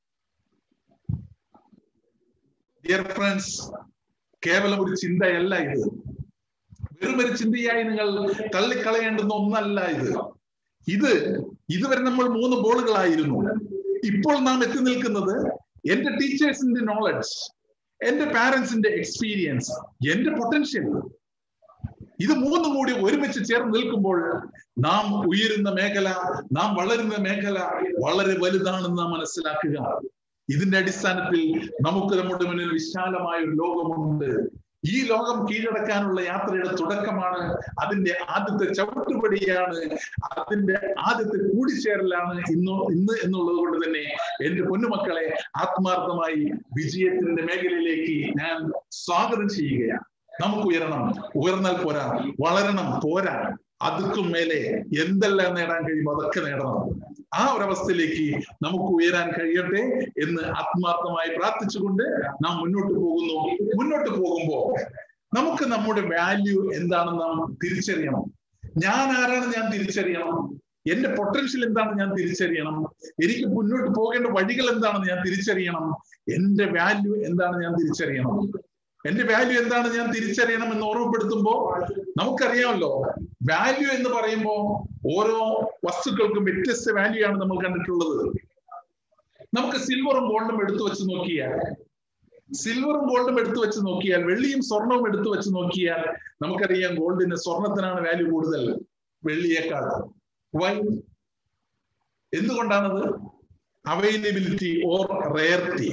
ഡിയർ ഫ്രണ്ട്സ് കേവലം ഒരു ചിന്തയല്ല ഇത് വെറും ഒരു ചിന്തയായി നിങ്ങൾ തള്ളിക്കളയേണ്ടുന്ന ഒന്നല്ല ഇത് ഇത് ഇതുവരെ നമ്മൾ മൂന്ന് ബോളുകളായിരുന്നു ഇപ്പോൾ നാം എത്തി നിൽക്കുന്നത് എന്റെ ടീച്ചേഴ്സിന്റെ നോളജ് എന്റെ പാരന്റ്സിന്റെ എക്സ്പീരിയൻസ് എന്റെ പൊട്ടൻഷ്യൽ ഇത് മൂന്നും കൂടി ഒരുമിച്ച് ചേർന്ന് നിൽക്കുമ്പോൾ നാം ഉയരുന്ന മേഖല നാം വളരുന്ന മേഖല വളരെ വലുതാണെന്ന് നാം മനസ്സിലാക്കുക ഇതിന്റെ അടിസ്ഥാനത്തിൽ നമുക്ക് നമ്മുടെ മുന്നിൽ വിശാലമായ ഒരു ലോകമുണ്ട് ഈ ലോകം കീഴടക്കാനുള്ള യാത്രയുടെ തുടക്കമാണ് അതിന്റെ ആദ്യത്തെ ചവിട്ടുപടിയാണ് അതിന്റെ ആദ്യത്തെ കൂടിച്ചേരലാണ് ഇന്ന് ഇന്ന് എന്നുള്ളത് കൊണ്ട് തന്നെ എന്റെ പൊന്നുമക്കളെ ആത്മാർത്ഥമായി വിജയത്തിന്റെ മേഖലയിലേക്ക് ഞാൻ സ്വാഗതം ചെയ്യുകയാണ് നമുക്ക് ഉയരണം ഉയർന്നാൽ പോരാ വളരണം പോരാ അതുക്കും മേലെ എന്തെല്ലാം നേടാൻ കഴിയുമോ അതൊക്കെ നേടണം ആ ഒരവസ്ഥയിലേക്ക് നമുക്ക് ഉയരാൻ കഴിയട്ടെ എന്ന് ആത്മാർത്ഥമായി പ്രാർത്ഥിച്ചുകൊണ്ട് നാം മുന്നോട്ട് പോകുന്നു മുന്നോട്ട് പോകുമ്പോ നമുക്ക് നമ്മുടെ വാല്യൂ എന്താണെന്ന് നാം തിരിച്ചറിയണം ഞാൻ ആരാണ് ഞാൻ തിരിച്ചറിയണം എന്റെ പൊട്ടൻഷ്യൽ എന്താണെന്ന് ഞാൻ തിരിച്ചറിയണം എനിക്ക് മുന്നോട്ട് പോകേണ്ട വഴികൾ എന്താണെന്ന് ഞാൻ തിരിച്ചറിയണം എന്റെ വാല്യൂ എന്താണെന്ന് ഞാൻ തിരിച്ചറിയണം എന്റെ വാല്യൂ എന്താണെന്ന് ഞാൻ തിരിച്ചറിയണം എന്ന് ഓർമ്മപ്പെടുത്തുമ്പോൾ നമുക്കറിയാമല്ലോ വാല്യൂ എന്ന് പറയുമ്പോൾ ഓരോ വസ്തുക്കൾക്കും വ്യത്യസ്ത വാല്യൂ ആണ് നമ്മൾ കണ്ടിട്ടുള്ളത് നമുക്ക് സിൽവറും ഗോൾഡും എടുത്തു വെച്ച് നോക്കിയാൽ സിൽവറും ഗോൾഡും എടുത്തു വെച്ച് നോക്കിയാൽ വെള്ളിയും സ്വർണവും എടുത്തു വെച്ച് നോക്കിയാൽ നമുക്കറിയാം ഗോൾഡിന് സ്വർണത്തിനാണ് വാല്യൂ കൂടുതൽ വെള്ളിയേക്കാൾ വൈ എന്തുകൊണ്ടാണത് അവൈലബിലിറ്റി ഓർ റയർറ്റി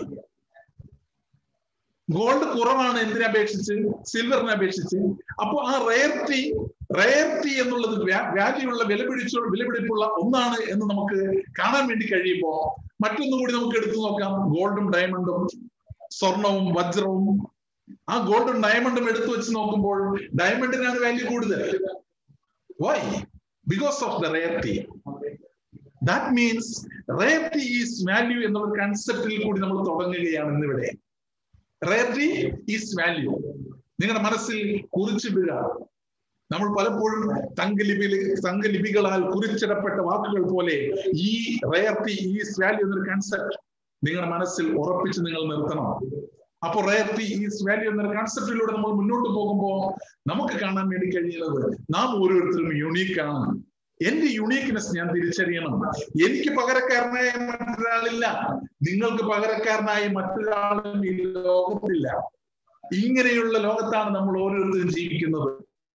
ഗോൾഡ് കുറവാണ് എന്തിനെ അപേക്ഷിച്ച് സിൽവറിനെ അപേക്ഷിച്ച് അപ്പൊ ആ റയർറ്റി റയർറ്റി എന്നുള്ളത് വാല്യൂ ഉള്ള വിലപിടിച്ചു വിലപിടിപ്പുള്ള ഒന്നാണ് എന്ന് നമുക്ക് കാണാൻ വേണ്ടി കഴിയുമ്പോൾ മറ്റൊന്നും കൂടി നമുക്ക് എടുത്തു നോക്കാം ഗോൾഡും ഡയമണ്ടും സ്വർണവും വജ്രവും ആ ഗോൾഡും ഡയമണ്ടും എടുത്തു വെച്ച് നോക്കുമ്പോൾ ഡയമണ്ടിനാണ് വാല്യൂ കൂടുതൽ why because of the rarity that means rarity is value എന്നുള്ള കൺസെപ്റ്റിൽ കൂടി നമ്മൾ തുടങ്ങുകയാണ് ഇന്നിവിടെ റയർറ്റി ഈസ് വാല്യൂ നിങ്ങളുടെ മനസ്സിൽ കുറിച്ചിടുക നമ്മൾ പലപ്പോഴും തങ്കലിപിയിൽ തങ്കലിപികളാൽ കുറിച്ചിടപ്പെട്ട വാക്കുകൾ പോലെ ഈ റയർറ്റി ഈസ് വാല്യൂ എന്നൊരു കൺസെപ്റ്റ് നിങ്ങളുടെ മനസ്സിൽ ഉറപ്പിച്ച് നിങ്ങൾ നിർത്തണം അപ്പൊ റയർറ്റി ഈസ് വാല്യൂ എന്നൊരു കൺസെപ്റ്റിലൂടെ നമ്മൾ മുന്നോട്ട് പോകുമ്പോൾ നമുക്ക് കാണാൻ വേണ്ടി കഴിയുന്നത് നാം ഓരോരുത്തരും യുണീക്കാണ് എന്റെ യുണീക്ക്നെസ് ഞാൻ തിരിച്ചറിയണം എനിക്ക് പകരക്കാരനായ മറ്റൊരാളില്ല നിങ്ങൾക്ക് പകരക്കാരനായ മറ്റൊരാളും ഈ ലോകത്തില്ല ഇങ്ങനെയുള്ള ലോകത്താണ് നമ്മൾ ഓരോരുത്തരും ജീവിക്കുന്നത്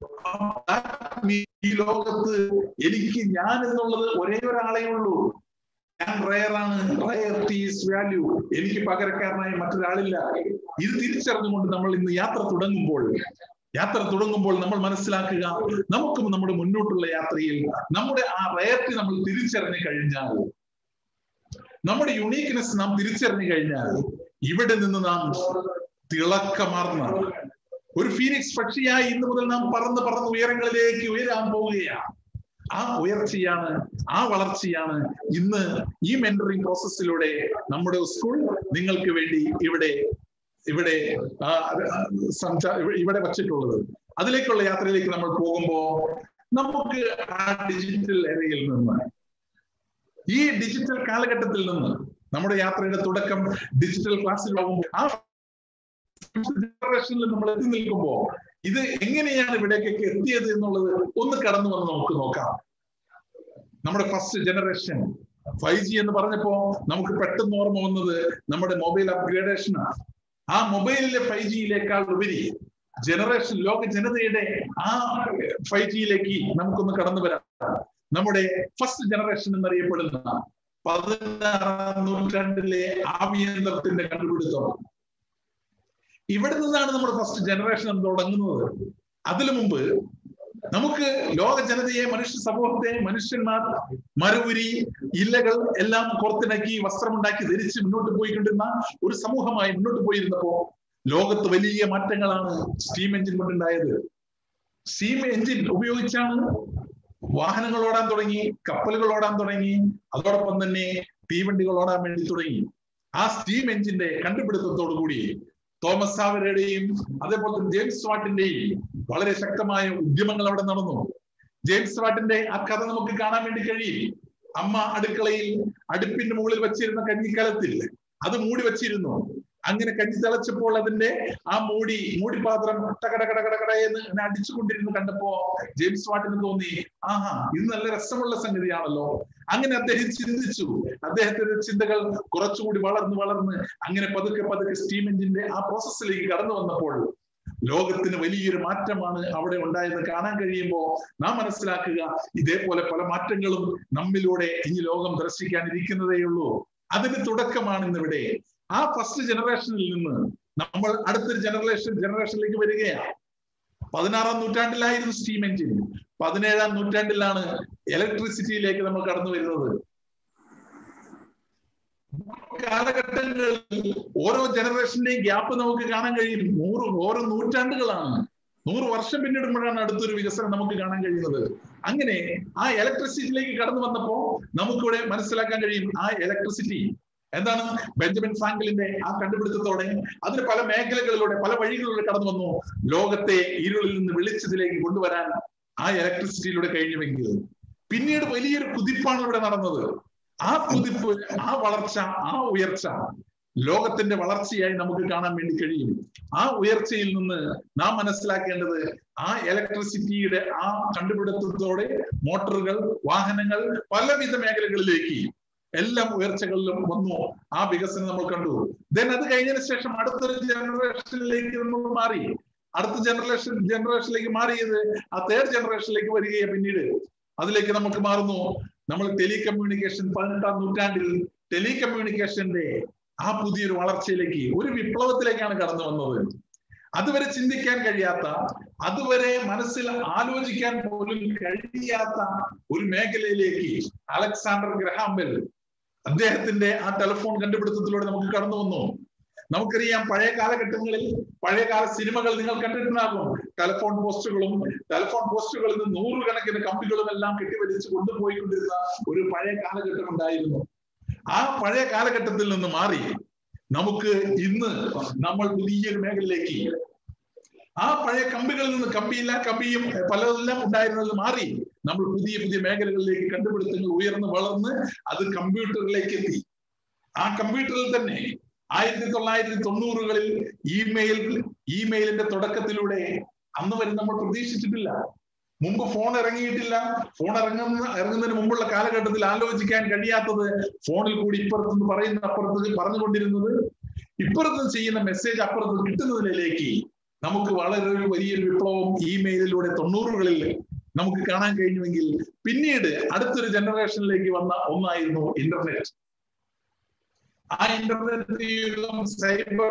ഈ ലോകത്ത് എനിക്ക് ഞാൻ എന്നുള്ളത് ഒരേ ഒരാളേ ഉള്ളൂ ഞാൻ റയറാണ് റയർറ്റി ഈസ് വാല്യൂ എനിക്ക് പകരക്കാരനായ മറ്റൊരാളില്ല ഇത് തിരിച്ചറിഞ്ഞുകൊണ്ട് നമ്മൾ ഇന്ന് യാത്ര തുടങ്ങുമ്പോൾ യാത്ര തുടങ്ങുമ്പോൾ നമ്മൾ മനസ്സിലാക്കുക നമുക്കും നമ്മുടെ മുന്നോട്ടുള്ള യാത്രയിൽ നമ്മുടെ ആ റയർറ്റി നമ്മൾ തിരിച്ചറിഞ്ഞു കഴിഞ്ഞാൽ നമ്മുടെ യുണീക്ക്നെസ് നാം തിരിച്ചറിഞ്ഞു കഴിഞ്ഞാൽ ഇവിടെ നിന്ന് നാം തിളക്കമാർന്ന ഒരു ഫീനിക്സ് പക്ഷിയായി ഇന്ന് മുതൽ നാം പറന്ന് പറന്ന് ഉയരങ്ങളിലേക്ക് ഉയരാൻ പോവുകയാണ് ആ ഉയർച്ചയാണ് ആ വളർച്ചയാണ് ഇന്ന് ഈ മെന്ററിംഗ് പ്രോസസ്സിലൂടെ നമ്മുടെ സ്കൂൾ നിങ്ങൾക്ക് വേണ്ടി ഇവിടെ ഇവിടെ സംസാ ഇവിടെ വച്ചിട്ടുള്ളത് അതിലേക്കുള്ള യാത്രയിലേക്ക് നമ്മൾ പോകുമ്പോൾ നമുക്ക് ആ ഡിജിറ്റൽ എരയിൽ നിന്ന് ഈ ഡിജിറ്റൽ കാലഘട്ടത്തിൽ നിന്ന് നമ്മുടെ യാത്രയുടെ തുടക്കം ഡിജിറ്റൽ ക്ലാസ്സിലാവുമ്പോൾ ആ ജനറേഷനിൽ നമ്മൾ എത്തി നിൽക്കുമ്പോൾ ഇത് എങ്ങനെയാണ് ഇവിടേക്കൊക്കെ എത്തിയത് എന്നുള്ളത് ഒന്ന് കടന്നു വന്ന് നമുക്ക് നോക്കാം നമ്മുടെ ഫസ്റ്റ് ജനറേഷൻ ഫൈവ് ജി എന്ന് പറഞ്ഞപ്പോ നമുക്ക് പെട്ടെന്ന് ഓർമ്മ വന്നത് നമ്മുടെ മൊബൈൽ അപ്ഗ്രേഡേഷനാണ് ആ മൊബൈലിലെ ഫൈവ് ജിയിലേക്കാൾ ഉപരി ജനറേഷൻ ലോക ജനതയുടെ ആ ഫൈവ് ജിയിലേക്ക് നമുക്കൊന്ന് കടന്നു വരാം നമ്മുടെ ഫസ്റ്റ് ജനറേഷൻ എന്നറിയപ്പെടുന്ന പതിനാറാം നൂറ്റാണ്ടിലെ ആഭ്യന്തരത്തിന്റെ കണ്ടുപിടുത്തം ഇവിടെ നിന്നാണ് നമ്മുടെ ഫസ്റ്റ് ജനറേഷൻ തുടങ്ങുന്നത് അതിനു മുമ്പ് നമുക്ക് ലോക ജനതയെ മനുഷ്യ സമൂഹത്തെ മനുഷ്യന്മാർ മരവുരി ഇല്ലകൾ എല്ലാം പുറത്തിണക്കി വസ്ത്രമുണ്ടാക്കി ധരിച്ച് മുന്നോട്ട് പോയിക്കൊണ്ടിരുന്ന ഒരു സമൂഹമായി മുന്നോട്ട് പോയിരുന്നപ്പോ ലോകത്ത് വലിയ മാറ്റങ്ങളാണ് സ്റ്റീം എഞ്ചിൻ കൊണ്ടുണ്ടായത് സ്റ്റീം എഞ്ചിൻ ഉപയോഗിച്ചാണ് വാഹനങ്ങൾ ഓടാൻ തുടങ്ങി കപ്പലുകൾ ഓടാൻ തുടങ്ങി അതോടൊപ്പം തന്നെ തീവണ്ടികൾ ഓടാൻ വേണ്ടി തുടങ്ങി ആ സ്റ്റീം എഞ്ചിന്റെ കണ്ടുപിടുത്തത്തോടു കൂടി തോമസ് സാവരയുടെയും അതേപോലെ തന്നെ ജെയിംസ് വാട്ടിന്റെയും വളരെ ശക്തമായ ഉദ്യമങ്ങൾ അവിടെ നടന്നു ജെയിംസ് വാട്ടിന്റെ ആ കഥ നമുക്ക് കാണാൻ വേണ്ടി കഴിയും അമ്മ അടുക്കളയിൽ അടുപ്പിന്റെ മുകളിൽ വെച്ചിരുന്ന കഞ്ഞിക്കലത്തിൽ അത് മൂടി വെച്ചിരുന്നു അങ്ങനെ കഞ്ഞി തിളച്ചപ്പോൾ അതിന്റെ ആ മൂടി മൂടിപാത്രം ടകടകടകടകട എന്ന് അങ്ങനെ അടിച്ചുകൊണ്ടിരുന്നു കണ്ടപ്പോ ജെയിംസ് വാട്ടിന് തോന്നി ആഹാ ഇത് നല്ല രസമുള്ള സംഗതിയാണല്ലോ അങ്ങനെ അദ്ദേഹം ചിന്തിച്ചു അദ്ദേഹത്തിന്റെ ചിന്തകൾ കുറച്ചുകൂടി വളർന്ന് വളർന്ന് അങ്ങനെ പതുക്കെ പതുക്കെ സ്റ്റീം എഞ്ചിന്റെ ആ പ്രോസസ്സിലേക്ക് കടന്നു വന്നപ്പോൾ ലോകത്തിന് വലിയൊരു മാറ്റമാണ് അവിടെ ഉണ്ടായെന്ന് കാണാൻ കഴിയുമ്പോൾ നാം മനസ്സിലാക്കുക ഇതേപോലെ പല മാറ്റങ്ങളും നമ്മിലൂടെ ഈ ലോകം ദർശിക്കാനിരിക്കുന്നതേ ഉള്ളൂ അതിന്റെ തുടക്കമാണ് ഇന്നിവിടെ ആ ഫസ്റ്റ് ജനറേഷനിൽ നിന്ന് നമ്മൾ അടുത്തൊരു ജനറേഷൻ ജനറേഷനിലേക്ക് വരികയാണ് പതിനാറാം നൂറ്റാണ്ടിലായിരുന്നു സ്റ്റീം എഞ്ചിൻ പതിനേഴാം നൂറ്റാണ്ടിലാണ് ഇലക്ട്രിസിറ്റിയിലേക്ക് നമ്മൾ കടന്നു വരുന്നത് കാലഘട്ടങ്ങളിൽ ഓരോ ജനറേഷന്റെയും ഗ്യാപ്പ് നമുക്ക് കാണാൻ കഴിയും നൂറ് ഓരോ നൂറ്റാണ്ടുകളാണ് നൂറ് വർഷം പിന്നിടുമ്പോഴാണ് അടുത്തൊരു വികസനം നമുക്ക് കാണാൻ കഴിയുന്നത് അങ്ങനെ ആ ഇലക്ട്രിസിറ്റിയിലേക്ക് കടന്നു വന്നപ്പോ നമുക്കിവിടെ മനസ്സിലാക്കാൻ കഴിയും ആ ഇലക്ട്രിസിറ്റി എന്താണ് ബെഞ്ചമിൻ ഫ്രാങ്കലിന്റെ ആ കണ്ടുപിടുത്തത്തോടെ അതിന് പല മേഖലകളിലൂടെ പല വഴികളിലൂടെ കടന്നു വന്നു ലോകത്തെ ഇരുളിൽ നിന്ന് വെളിച്ചത്തിലേക്ക് കൊണ്ടുവരാൻ ആ ഇലക്ട്രിസിറ്റിയിലൂടെ കഴിഞ്ഞുവെങ്കിൽ പിന്നീട് വലിയൊരു കുതിപ്പാണ് ഇവിടെ നടന്നത് ആ കുതിപ്പ് ആ വളർച്ച ആ ഉയർച്ച ലോകത്തിന്റെ വളർച്ചയായി നമുക്ക് കാണാൻ വേണ്ടി കഴിയും ആ ഉയർച്ചയിൽ നിന്ന് നാം മനസ്സിലാക്കേണ്ടത് ആ ഇലക്ട്രിസിറ്റിയുടെ ആ കണ്ടുപിടുത്തത്തോടെ മോട്ടോറുകൾ വാഹനങ്ങൾ പലവിധ മേഖലകളിലേക്ക് എല്ലാം ഉയർച്ചകളിലും വന്നു ആ വികസനം നമ്മൾ കണ്ടു ദെൻ അത് കഴിഞ്ഞതിന് ശേഷം അടുത്തൊരു ജനറേഷനിലേക്ക് നമ്മൾ മാറി അടുത്ത ജനറേഷൻ ജനറേഷനിലേക്ക് മാറിയത് ആ തേർഡ് ജനറേഷനിലേക്ക് വരികയാണ് പിന്നീട് അതിലേക്ക് നമുക്ക് മാറുന്നു നമ്മൾ ടെലികമ്മ്യൂണിക്കേഷൻ പതിനെട്ടാം നൂറ്റാണ്ടിൽ ടെലികമ്മ്യൂണിക്കേഷന്റെ ആ പുതിയൊരു വളർച്ചയിലേക്ക് ഒരു വിപ്ലവത്തിലേക്കാണ് കടന്നു വന്നത് അതുവരെ ചിന്തിക്കാൻ കഴിയാത്ത അതുവരെ മനസ്സിൽ ആലോചിക്കാൻ പോലും കഴിയാത്ത ഒരു മേഖലയിലേക്ക് അലക്സാണ്ടർ ഗ്രഹാംബെൽ അദ്ദേഹത്തിന്റെ ആ ടെലിഫോൺ കണ്ടുപിടുത്തത്തിലൂടെ നമുക്ക് കടന്നു വന്നു നമുക്കറിയാം പഴയ കാലഘട്ടങ്ങളിൽ പഴയകാല സിനിമകൾ നിങ്ങൾ കണ്ടിട്ടുണ്ടാകും ടെലിഫോൺ പോസ്റ്റുകളും ടെലിഫോൺ പോസ്റ്റുകളിൽ നിന്ന് നൂറുകണക്കിന് കമ്പികളും എല്ലാം കെട്ടിവലിച്ച് കൊണ്ടുപോയിക്കൊണ്ടിരുന്ന ഒരു പഴയ കാലഘട്ടം ഉണ്ടായിരുന്നു ആ പഴയ കാലഘട്ടത്തിൽ നിന്ന് മാറി നമുക്ക് ഇന്ന് നമ്മൾ പുതിയൊരു മേഖലയിലേക്ക് ആ പഴയ കമ്പികളിൽ നിന്ന് കമ്പിയില്ല കമ്പിയും പലതെല്ലാം ഉണ്ടായിരുന്നത് മാറി നമ്മൾ പുതിയ പുതിയ മേഖലകളിലേക്ക് കണ്ടുപിടുത്തങ്ങൾ ഉയർന്ന് വളർന്ന് അത് കമ്പ്യൂട്ടറിലേക്ക് എത്തി ആ കമ്പ്യൂട്ടറിൽ തന്നെ ആയിരത്തി തൊള്ളായിരത്തി തൊണ്ണൂറുകളിൽ ഇമെയിൽ ഇമെയിലിന്റെ തുടക്കത്തിലൂടെ അന്ന് വരെ നമ്മൾ പ്രതീക്ഷിച്ചിട്ടില്ല മുമ്പ് ഫോൺ ഇറങ്ങിയിട്ടില്ല ഫോൺ ഇറങ്ങുന്ന ഇറങ്ങുന്നതിന് മുമ്പുള്ള കാലഘട്ടത്തിൽ ആലോചിക്കാൻ കഴിയാത്തത് ഫോണിൽ കൂടി ഇപ്പുറത്തുനിന്ന് പറയുന്ന അപ്പുറത്ത് പറഞ്ഞുകൊണ്ടിരുന്നത് ഇപ്പുറത്ത് ചെയ്യുന്ന മെസ്സേജ് അപ്പുറത്ത് കിട്ടുന്നതിലേക്ക് നമുക്ക് വളരെ ഒരു വലിയൊരു വിപ്ലവം ഇമെയിലിലൂടെ തൊണ്ണൂറുകളിൽ നമുക്ക് കാണാൻ കഴിഞ്ഞുവെങ്കിൽ പിന്നീട് അടുത്തൊരു ജനറേഷനിലേക്ക് വന്ന ഒന്നായിരുന്നു ഇന്റർനെറ്റ് ആ ഇന്റർനെറ്റ് യുഗം സൈബർ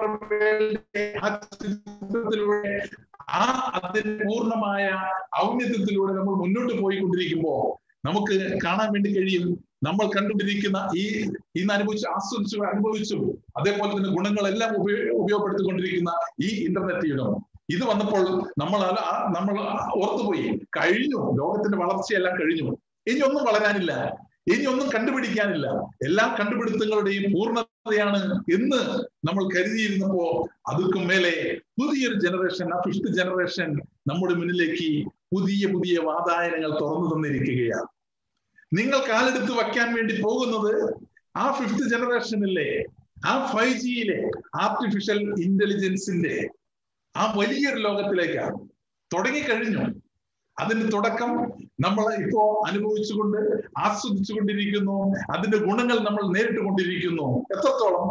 വേൾഡിലൂടെ ആ അതിന്റെ പൂർണ്ണമായ ഔന്നത്യത്തിലൂടെ നമ്മൾ മുന്നോട്ട് പോയിക്കൊണ്ടിരിക്കുമ്പോൾ നമുക്ക് കാണാൻ വേണ്ടി കഴിയും നമ്മൾ കണ്ടുകൊണ്ടിരിക്കുന്ന ഈ ഇന്ന് അനുഭവിച്ച് ആസ്വദിച്ചു അനുഭവിച്ചു അതേപോലെ തന്നെ ഗുണങ്ങളെല്ലാം ഉപയോ ഉപയോഗപ്പെടുത്തിക്കൊണ്ടിരിക്കുന്ന ഈ ഇന്റർനെറ്റ് യുഗം ഇത് വന്നപ്പോൾ നമ്മൾ നമ്മൾ ഓർത്തുപോയി കഴിഞ്ഞു ലോകത്തിന്റെ വളർച്ചയെല്ലാം കഴിഞ്ഞു ഇനി ഒന്നും വളരാനില്ല ഇനി ഒന്നും കണ്ടുപിടിക്കാനില്ല എല്ലാ കണ്ടുപിടുത്തങ്ങളുടെയും പൂർണ്ണതയാണ് എന്ന് നമ്മൾ കരുതിയിരുന്നപ്പോ അതുക്കും മേലെ പുതിയൊരു ജനറേഷൻ ആ ഫിഫ്ത് ജനറേഷൻ നമ്മുടെ മുന്നിലേക്ക് പുതിയ പുതിയ വാതായനങ്ങൾ തുറന്നു തന്നിരിക്കുകയാണ് നിങ്ങൾ കാലെടുത്ത് വയ്ക്കാൻ വേണ്ടി പോകുന്നത് ആ ഫിഫ്ത് ജനറേഷനിലെ ആ ഫൈവ് ജിയിലെ ആർട്ടിഫിഷ്യൽ ഇന്റലിജൻസിന്റെ ആ വലിയൊരു ലോകത്തിലേക്കാണ് തുടങ്ങിക്കഴിഞ്ഞു അതിന്റെ തുടക്കം നമ്മൾ ഇപ്പോ അനുഭവിച്ചുകൊണ്ട് ആസ്വദിച്ചുകൊണ്ടിരിക്കുന്നു അതിന്റെ ഗുണങ്ങൾ നമ്മൾ നേരിട്ട് കൊണ്ടിരിക്കുന്നു എത്രത്തോളം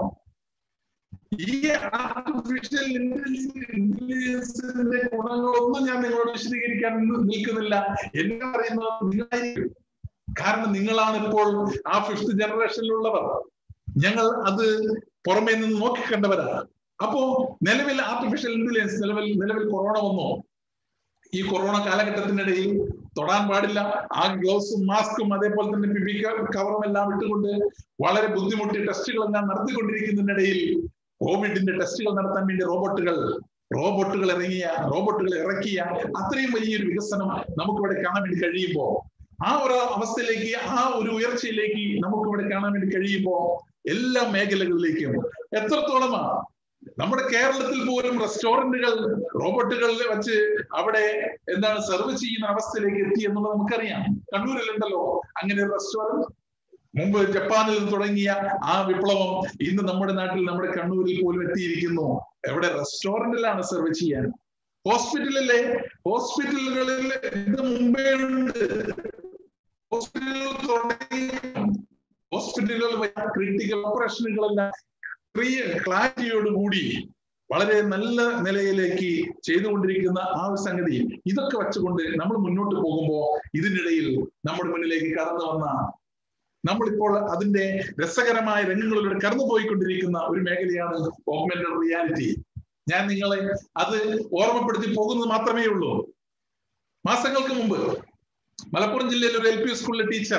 ഈ ആർട്ടിഫിഷ്യൽ ഇന്റലിജൻസിന്റെ ഗുണങ്ങളൊന്നും ഞാൻ നിങ്ങളോട് വിശദീകരിക്കാൻ നിൽക്കുന്നില്ല എന്നെ പറയുന്നത് നിങ്ങളായിരിക്കും കാരണം നിങ്ങളാണ് ഇപ്പോൾ ആ ഫിഫ്ത് ജനറേഷനിലുള്ളവർ ഞങ്ങൾ അത് പുറമേ നിന്ന് നോക്കിക്കണ്ടവരാണ് അപ്പോ നിലവിൽ ആർട്ടിഫിഷ്യൽ ഇന്റലിജൻസ് നിലവിൽ നിലവിൽ കൊറോണ വന്നു ഈ കൊറോണ കാലഘട്ടത്തിനിടയിൽ തൊടാൻ പാടില്ല ആ ഗ്ലൗസും മാസ്കും അതേപോലെ തന്നെ പിപി കവറും എല്ലാം ഇട്ടുകൊണ്ട് വളരെ ബുദ്ധിമുട്ടി ടെസ്റ്റുകളെല്ലാം നടത്തിക്കൊണ്ടിരിക്കുന്നതിനിടയിൽ കോവിഡിന്റെ ടെസ്റ്റുകൾ നടത്താൻ വേണ്ടി റോബോട്ടുകൾ റോബോട്ടുകൾ ഇറങ്ങിയ റോബോട്ടുകൾ ഇറക്കിയ അത്രയും വലിയൊരു വികസനം നമുക്കിവിടെ കാണാൻ വേണ്ടി കഴിയുമ്പോൾ ആ ഒരു അവസ്ഥയിലേക്ക് ആ ഒരു ഉയർച്ചയിലേക്ക് നമുക്കിവിടെ കാണാൻ വേണ്ടി കഴിയുമ്പോൾ എല്ലാ മേഖലകളിലേക്കും എത്രത്തോളമാണ് നമ്മുടെ കേരളത്തിൽ പോലും റെസ്റ്റോറന്റുകൾ റോബോട്ടുകളിൽ വെച്ച് അവിടെ എന്താണ് സെർവ് ചെയ്യുന്ന അവസ്ഥയിലേക്ക് എത്തി എന്നുള്ളത് നമുക്കറിയാം കണ്ണൂരിലുണ്ടല്ലോ അങ്ങനെ ഒരു റെസ്റ്റോറന്റ് മുമ്പ് ജപ്പാനിൽ നിന്ന് തുടങ്ങിയ ആ വിപ്ലവം ഇന്ന് നമ്മുടെ നാട്ടിൽ നമ്മുടെ കണ്ണൂരിൽ പോലും എത്തിയിരിക്കുന്നു എവിടെ റെസ്റ്റോറന്റിലാണ് സെർവ് ചെയ്യാൻ ഹോസ്പിറ്റലിലെ ഹോസ്പിറ്റലുകളിൽ ഇത് മുമ്പേ ഉണ്ട് ഹോസ്പിറ്റലുകൾ തുടങ്ങി ഹോസ്പിറ്റലുകൾ ക്രിട്ടിക്കൽ ഓപ്പറേഷനുകളെല്ലാം ക്ലാരിറ്റിയോടുകൂടി വളരെ നല്ല നിലയിലേക്ക് ചെയ്തുകൊണ്ടിരിക്കുന്ന ആ ഒരു സംഗതി ഇതൊക്കെ വെച്ചുകൊണ്ട് നമ്മൾ മുന്നോട്ട് പോകുമ്പോൾ ഇതിനിടയിൽ നമ്മുടെ മുന്നിലേക്ക് കടന്നു വന്ന നമ്മളിപ്പോൾ അതിന്റെ രസകരമായ രംഗങ്ങളിലൂടെ കടന്നുപോയിക്കൊണ്ടിരിക്കുന്ന ഒരു മേഖലയാണ് ഓഗ്മെന്റഡ് റിയാലിറ്റി ഞാൻ നിങ്ങളെ അത് ഓർമ്മപ്പെടുത്തി പോകുന്നത് മാത്രമേ ഉള്ളൂ മാസങ്ങൾക്ക് മുമ്പ് മലപ്പുറം ജില്ലയിലെ ഒരു എൽ പി സ്കൂളിലെ ടീച്ചർ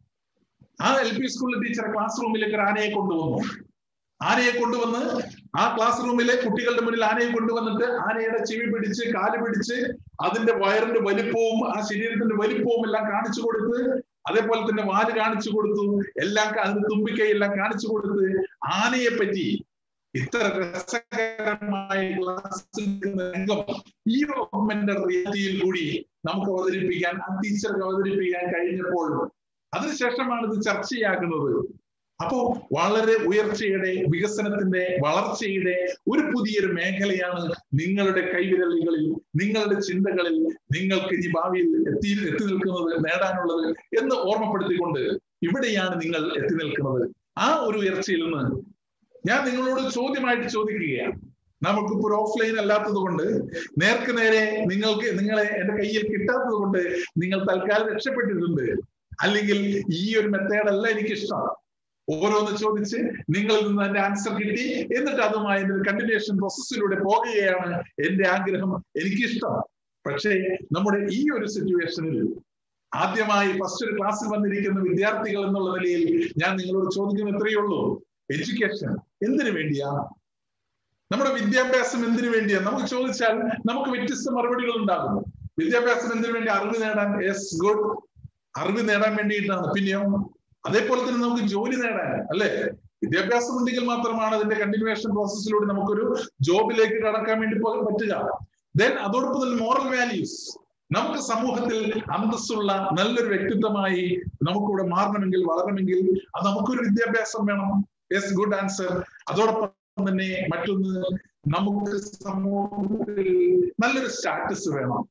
ആ എൽ പി സ്കൂളിലെ ടീച്ചർ ക്ലാസ് റൂമിലേക്ക് ഒരു ആനയെ കൊണ്ടുവന്നു ആനയെ കൊണ്ടുവന്ന് ആ ക്ലാസ് റൂമിലെ കുട്ടികളുടെ മുന്നിൽ ആനയെ കൊണ്ടുവന്നിട്ട് ആനയുടെ ചെവി പിടിച്ച് കാല് പിടിച്ച് അതിന്റെ വയറിന്റെ വലിപ്പവും ആ ശരീരത്തിന്റെ വലിപ്പവും എല്ലാം കാണിച്ചു കൊടുത്ത് അതേപോലെ തന്നെ വാല് കാണിച്ചു കൊടുത്തു എല്ലാം അതിന്റെ തുമ്പിക്കൈ എല്ലാം കാണിച്ചു കൊടുത്ത് ആനയെ പറ്റി ഇത്ര രസകരമായ ക്ലാസ് രംഗം ഈ ഓഗ്മെന്റഡ് റിയാലിറ്റിയിൽ കൂടി നമുക്ക് അവതരിപ്പിക്കാൻ ആ ടീച്ചർക്ക് അവതരിപ്പിക്കാൻ കഴിഞ്ഞപ്പോൾ അതിനുശേഷമാണ് ഇത് ചർച്ചയാകുന്നത് അപ്പോ വളരെ ഉയർച്ചയുടെ വികസനത്തിന്റെ വളർച്ചയുടെ ഒരു പുതിയൊരു മേഖലയാണ് നിങ്ങളുടെ കൈവിരലുകളിൽ നിങ്ങളുടെ ചിന്തകളിൽ നിങ്ങൾക്ക് ഇനി ഭാവിയിൽ എത്തി എത്തി നിൽക്കുന്നത് നേടാനുള്ളത് എന്ന് ഓർമ്മപ്പെടുത്തിക്കൊണ്ട് ഇവിടെയാണ് നിങ്ങൾ എത്തി നിൽക്കുന്നത് ആ ഒരു ഉയർച്ചയിൽ നിന്ന് ഞാൻ നിങ്ങളോട് ചോദ്യമായിട്ട് ചോദിക്കുകയാണ് നമുക്കിപ്പോൾ ഓഫ്ലൈൻ അല്ലാത്തത് കൊണ്ട് നേർക്ക് നേരെ നിങ്ങൾക്ക് നിങ്ങളെ എന്റെ കയ്യിൽ കിട്ടാത്തത് കൊണ്ട് നിങ്ങൾ തൽക്കാലം രക്ഷപ്പെട്ടിട്ടുണ്ട് അല്ലെങ്കിൽ ഈ ഒരു മെത്തേഡ് അല്ല എനിക്കിഷ്ടം ഓരോന്ന് ചോദിച്ച് നിങ്ങളിൽ നിന്ന് എന്റെ ആൻസർ കിട്ടി എന്നിട്ട് അതുമായി ഒരു കണ്ടിന്യൂഷൻ പ്രോസസ്സിലൂടെ പോകുകയാണ് എന്റെ ആഗ്രഹം എനിക്കിഷ്ടം പക്ഷേ നമ്മുടെ ഈ ഒരു സിറ്റുവേഷനിൽ ആദ്യമായി ഫസ്റ്റ് ഒരു ക്ലാസ്സിൽ വന്നിരിക്കുന്ന വിദ്യാർത്ഥികൾ എന്നുള്ള നിലയിൽ ഞാൻ നിങ്ങളോട് ചോദിക്കുന്ന എത്രയേ ഉള്ളൂ എഡ്യൂക്കേഷൻ എന്തിനു വേണ്ടിയാ നമ്മുടെ വിദ്യാഭ്യാസം എന്തിനു വേണ്ടിയാ നമുക്ക് ചോദിച്ചാൽ നമുക്ക് വ്യത്യസ്ത മറുപടികൾ ഉണ്ടാകും വിദ്യാഭ്യാസം എന്തിനു വേണ്ടി അറിവ് നേടാൻ യെസ് ഗുഡ് അറിവ് നേടാൻ വേണ്ടിയിട്ടാണ് പിന്നെയോ അതേപോലെ തന്നെ നമുക്ക് ജോലി നേടാൻ അല്ലെ വിദ്യാഭ്യാസം ഉണ്ടെങ്കിൽ മാത്രമാണ് അതിന്റെ കണ്ടിന്യൂവേഷൻ പ്രോസസ്സിലൂടെ നമുക്കൊരു ജോബിലേക്ക് കടക്കാൻ വേണ്ടി പറ്റുക ദെൻ അതോടൊപ്പം തന്നെ മോറൽ വാല്യൂസ് നമുക്ക് സമൂഹത്തിൽ അന്തസ്സുള്ള നല്ലൊരു വ്യക്തിത്വമായി നമുക്കിവിടെ മാറണമെങ്കിൽ വളരണമെങ്കിൽ അത് നമുക്കൊരു വിദ്യാഭ്യാസം വേണം യെസ് ഗുഡ് ആൻസർ അതോടൊപ്പം തന്നെ മറ്റൊന്ന് നമുക്ക് സമൂഹത്തിൽ നല്ലൊരു സ്റ്റാറ്റസ് വേണം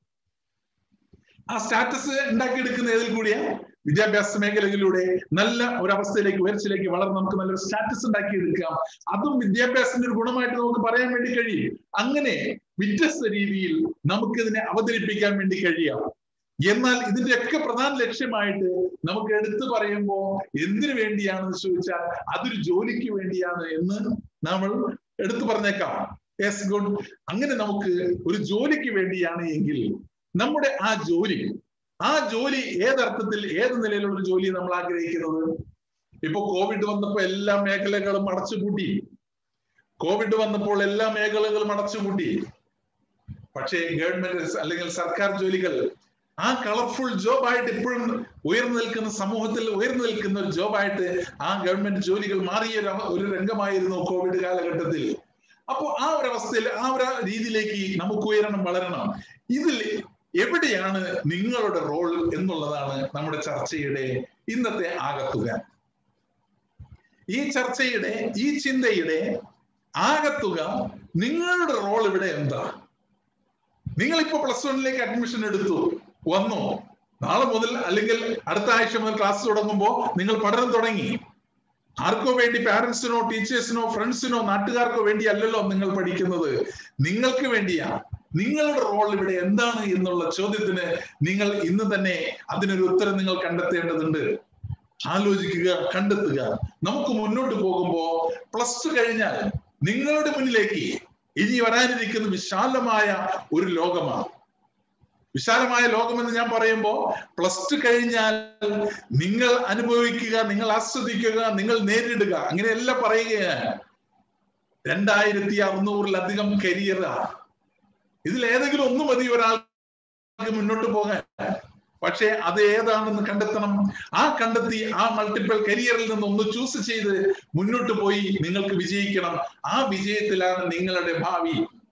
ആ സ്റ്റാറ്റസ് ഉണ്ടാക്കിയെടുക്കുന്ന ഏതിൽ കൂടിയാ വിദ്യാഭ്യാസ മേഖലയിലൂടെ നല്ല ഒരവസ്ഥയിലേക്ക് ഉയർച്ചയിലേക്ക് വളർന്ന് നമുക്ക് നല്ലൊരു സ്റ്റാറ്റസ് ഉണ്ടാക്കിയെടുക്കാം അതും വിദ്യാഭ്യാസത്തിന്റെ ഒരു ഗുണമായിട്ട് നമുക്ക് പറയാൻ വേണ്ടി കഴിയും അങ്ങനെ വ്യത്യസ്ത രീതിയിൽ നമുക്കിതിനെ അവതരിപ്പിക്കാൻ വേണ്ടി കഴിയാം എന്നാൽ ഇതിന്റെയൊക്കെ പ്രധാന ലക്ഷ്യമായിട്ട് നമുക്ക് എടുത്തു പറയുമ്പോൾ എന്തിനു വേണ്ടിയാണെന്ന് ചോദിച്ചാൽ അതൊരു ജോലിക്ക് വേണ്ടിയാണ് എന്ന് നമ്മൾ എടുത്തു പറഞ്ഞേക്കാം യെസ് ഗുഡ് അങ്ങനെ നമുക്ക് ഒരു ജോലിക്ക് വേണ്ടിയാണ് എങ്കിൽ നമ്മുടെ ആ ജോലി ആ ജോലി ഏതർത്ഥത്തിൽ ഏത് നിലയിലുള്ള ഒരു ജോലി നമ്മൾ ആഗ്രഹിക്കുന്നത് ഇപ്പൊ കോവിഡ് വന്നപ്പോൾ എല്ലാ മേഖലകളും അടച്ചുപൂട്ടി കോവിഡ് വന്നപ്പോൾ എല്ലാ മേഖലകളും അടച്ചുപൂട്ടി പക്ഷേ ഗവൺമെന്റ് അല്ലെങ്കിൽ സർക്കാർ ജോലികൾ ആ കളർഫുൾ ജോബായിട്ട് ഇപ്പോഴും ഉയർന്നു നിൽക്കുന്ന സമൂഹത്തിൽ ഉയർന്നു നിൽക്കുന്ന ഒരു ജോബായിട്ട് ആ ഗവൺമെന്റ് ജോലികൾ മാറിയ ഒരു രംഗമായിരുന്നു കോവിഡ് കാലഘട്ടത്തിൽ അപ്പോൾ ആ ഒരു അവസ്ഥയിൽ ആ ഒരു രീതിയിലേക്ക് നമുക്ക് ഉയരണം വളരണം ഇതിൽ എവിടെയാണ് നിങ്ങളുടെ റോൾ എന്നുള്ളതാണ് നമ്മുടെ ചർച്ചയുടെ ഇന്നത്തെ ആകത്തുക ഈ ചർച്ചയുടെ ഈ ചിന്തയുടെ ആകത്തുക നിങ്ങളുടെ റോൾ ഇവിടെ എന്താ നിങ്ങൾ ഇപ്പൊ പ്ലസ് വണ്ണിലേക്ക് അഡ്മിഷൻ എടുത്തു വന്നു നാളെ മുതൽ അല്ലെങ്കിൽ അടുത്ത ആഴ്ച മുതൽ ക്ലാസ് തുടങ്ങുമ്പോൾ നിങ്ങൾ പഠനം തുടങ്ങി ആർക്കോ വേണ്ടി പാരന്റ്സിനോ ടീച്ചേഴ്സിനോ ഫ്രണ്ട്സിനോ നാട്ടുകാർക്കോ വേണ്ടി അല്ലല്ലോ നിങ്ങൾ പഠിക്കുന്നത് നിങ്ങൾക്ക് വേണ്ടിയാ നിങ്ങളുടെ റോൾ ഇവിടെ എന്താണ് എന്നുള്ള ചോദ്യത്തിന് നിങ്ങൾ ഇന്ന് തന്നെ അതിനൊരു ഉത്തരം നിങ്ങൾ കണ്ടെത്തേണ്ടതുണ്ട് ആലോചിക്കുക കണ്ടെത്തുക നമുക്ക് മുന്നോട്ട് പോകുമ്പോ പ്ലസ് ടു കഴിഞ്ഞാൽ നിങ്ങളുടെ മുന്നിലേക്ക് ഇനി വരാനിരിക്കുന്ന വിശാലമായ ഒരു ലോകമാണ് വിശാലമായ ലോകമെന്ന് ഞാൻ പറയുമ്പോ പ്ലസ് ടു കഴിഞ്ഞാൽ നിങ്ങൾ അനുഭവിക്കുക നിങ്ങൾ ആസ്വദിക്കുക നിങ്ങൾ നേരിടുക അങ്ങനെയല്ല പറയുകയാണ് രണ്ടായിരത്തി അറുന്നൂറിലധികം കരിയറാ ഇതിൽ ഏതെങ്കിലും ഒന്ന് മതി ഒരാൾക്ക് മുന്നോട്ട് പോകാൻ പക്ഷേ അത് ഏതാണെന്ന് കണ്ടെത്തണം ആ കണ്ടെത്തി ആ മൾട്ടിപ്പിൾ കരിയറിൽ നിന്ന് ഒന്ന് ചൂസ് ചെയ്ത് മുന്നോട്ട് പോയി നിങ്ങൾക്ക് വിജയിക്കണം ആ വിജയത്തിലാണ് നിങ്ങളുടെ ഭാവി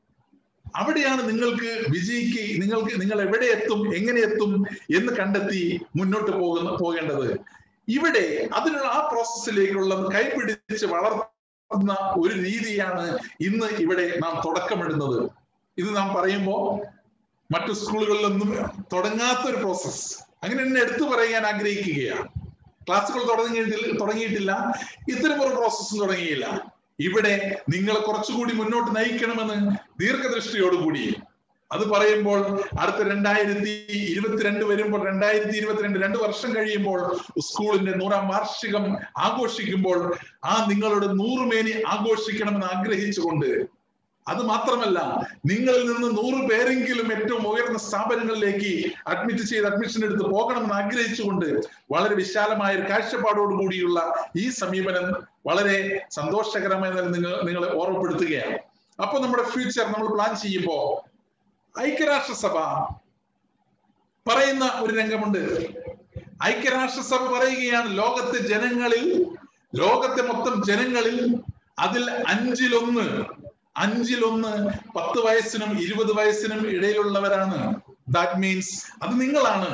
അവിടെയാണ് നിങ്ങൾക്ക് വിജയിക്ക് നിങ്ങൾക്ക് നിങ്ങൾ എവിടെ എത്തും എങ്ങനെ എത്തും എന്ന് കണ്ടെത്തി മുന്നോട്ട് പോകുന്ന പോകേണ്ടത് ഇവിടെ അതിനുള്ള ആ പ്രോസസ്സിലേക്കുള്ള കൈപിടിച്ച് വളർത്തുന്ന ഒരു രീതിയാണ് ഇന്ന് ഇവിടെ നാം തുടക്കമിടുന്നത് ഇത് നാം പറയുമ്പോൾ മറ്റു സ്കൂളുകളിലൊന്നും തുടങ്ങാത്ത ഒരു പ്രോസസ് അങ്ങനെ എന്നെ എടുത്തു പറയാൻ ആഗ്രഹിക്കുകയാണ് ക്ലാസ്സുകൾ തുടങ്ങിയിട്ടില്ല തുടങ്ങിയിട്ടില്ല ഇത്തരം ഒരു പ്രോസസ്സും തുടങ്ങിയില്ല ഇവിടെ നിങ്ങളെ കുറച്ചുകൂടി മുന്നോട്ട് നയിക്കണമെന്ന് ദീർഘദൃഷ്ടിയോടുകൂടി അത് പറയുമ്പോൾ അടുത്ത രണ്ടായിരത്തി ഇരുപത്തിരണ്ട് വരുമ്പോൾ രണ്ടായിരത്തി ഇരുപത്തിരണ്ട് രണ്ട് വർഷം കഴിയുമ്പോൾ സ്കൂളിന്റെ നൂറാം വാർഷികം ആഘോഷിക്കുമ്പോൾ ആ നിങ്ങളുടെ നൂറുമേനി ആഘോഷിക്കണമെന്ന് ആഗ്രഹിച്ചുകൊണ്ട് അത് മാത്രമല്ല നിങ്ങളിൽ നിന്ന് നൂറ് പേരെങ്കിലും ഏറ്റവും ഉയർന്ന സ്ഥാപനങ്ങളിലേക്ക് അഡ്മിറ്റ് ചെയ്ത് അഡ്മിഷൻ എടുത്ത് പോകണമെന്ന് ആഗ്രഹിച്ചുകൊണ്ട് വളരെ വിശാലമായ ഒരു കാഴ്ചപ്പാടോടുകൂടിയുള്ള ഈ സമീപനം വളരെ സന്തോഷകരമായ നിങ്ങൾ നിങ്ങളെ ഓർമ്മപ്പെടുത്തുകയാണ് അപ്പൊ നമ്മുടെ ഫ്യൂച്ചർ നമ്മൾ പ്ലാൻ ചെയ്യുമ്പോൾ ഐക്യരാഷ്ട്രസഭ പറയുന്ന ഒരു രംഗമുണ്ട് ഐക്യരാഷ്ട്രസഭ പറയുകയാണ് ലോകത്തെ ജനങ്ങളിൽ ലോകത്തെ മൊത്തം ജനങ്ങളിൽ അതിൽ അഞ്ചിലൊന്ന് അഞ്ചിലൊന്ന് പത്ത് വയസ്സിനും ഇരുപത് വയസ്സിനും ഇടയിലുള്ളവരാണ് ദാറ്റ് മീൻസ് അത് നിങ്ങളാണ്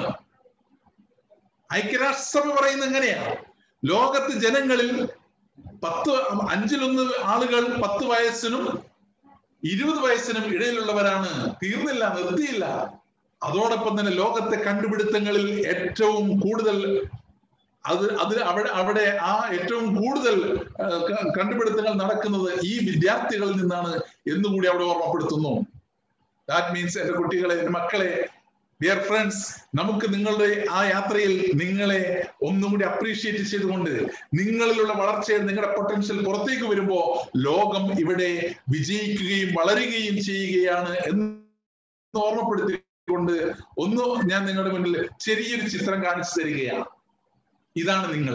ഐക്യരാഷ്ട്രസഭ പറയുന്നത് എങ്ങനെയാ ലോകത്ത് ജനങ്ങളിൽ പത്ത് അഞ്ചിലൊന്ന് ആളുകൾ പത്ത് വയസ്സിനും ഇരുപത് വയസ്സിനും ഇടയിലുള്ളവരാണ് തീർന്നില്ല നിർത്തിയില്ല അതോടൊപ്പം തന്നെ ലോകത്തെ കണ്ടുപിടുത്തങ്ങളിൽ ഏറ്റവും കൂടുതൽ അത് അതിൽ അവിടെ അവിടെ ആ ഏറ്റവും കൂടുതൽ ആ, ക- കണ്ടുപിടുത്തങ്ങൾ നടക്കുന്നത് ഈ വിദ്യാർത്ഥികളിൽ നിന്നാണ് എന്നുകൂടി അവിടെ ഓർമ്മപ്പെടുത്തുന്നു ദാറ്റ് മീൻസ് എന്റെ കുട്ടികളെ എന്റെ മക്കളെ ഡിയർ ഫ്രണ്ട്സ് നമുക്ക് നിങ്ങളുടെ ആ യാത്രയിൽ നിങ്ങളെ ഒന്നും കൂടി അപ്രീഷിയേറ്റ് ചെയ്തുകൊണ്ട് നിങ്ങളിലുള്ള വളർച്ചയിൽ നിങ്ങളുടെ പൊട്ടൻഷ്യൽ പുറത്തേക്ക് വരുമ്പോ ലോകം ഇവിടെ വിജയിക്കുകയും വളരുകയും ചെയ്യുകയാണ് എന്ന് ഓർമ്മപ്പെടുത്തിക്കൊണ്ട് ഒന്ന് ഞാൻ നിങ്ങളുടെ മുന്നിൽ ചെറിയൊരു ചിത്രം കാണിച്ചു തരികയാണ് ഇതാണ് നിങ്ങൾ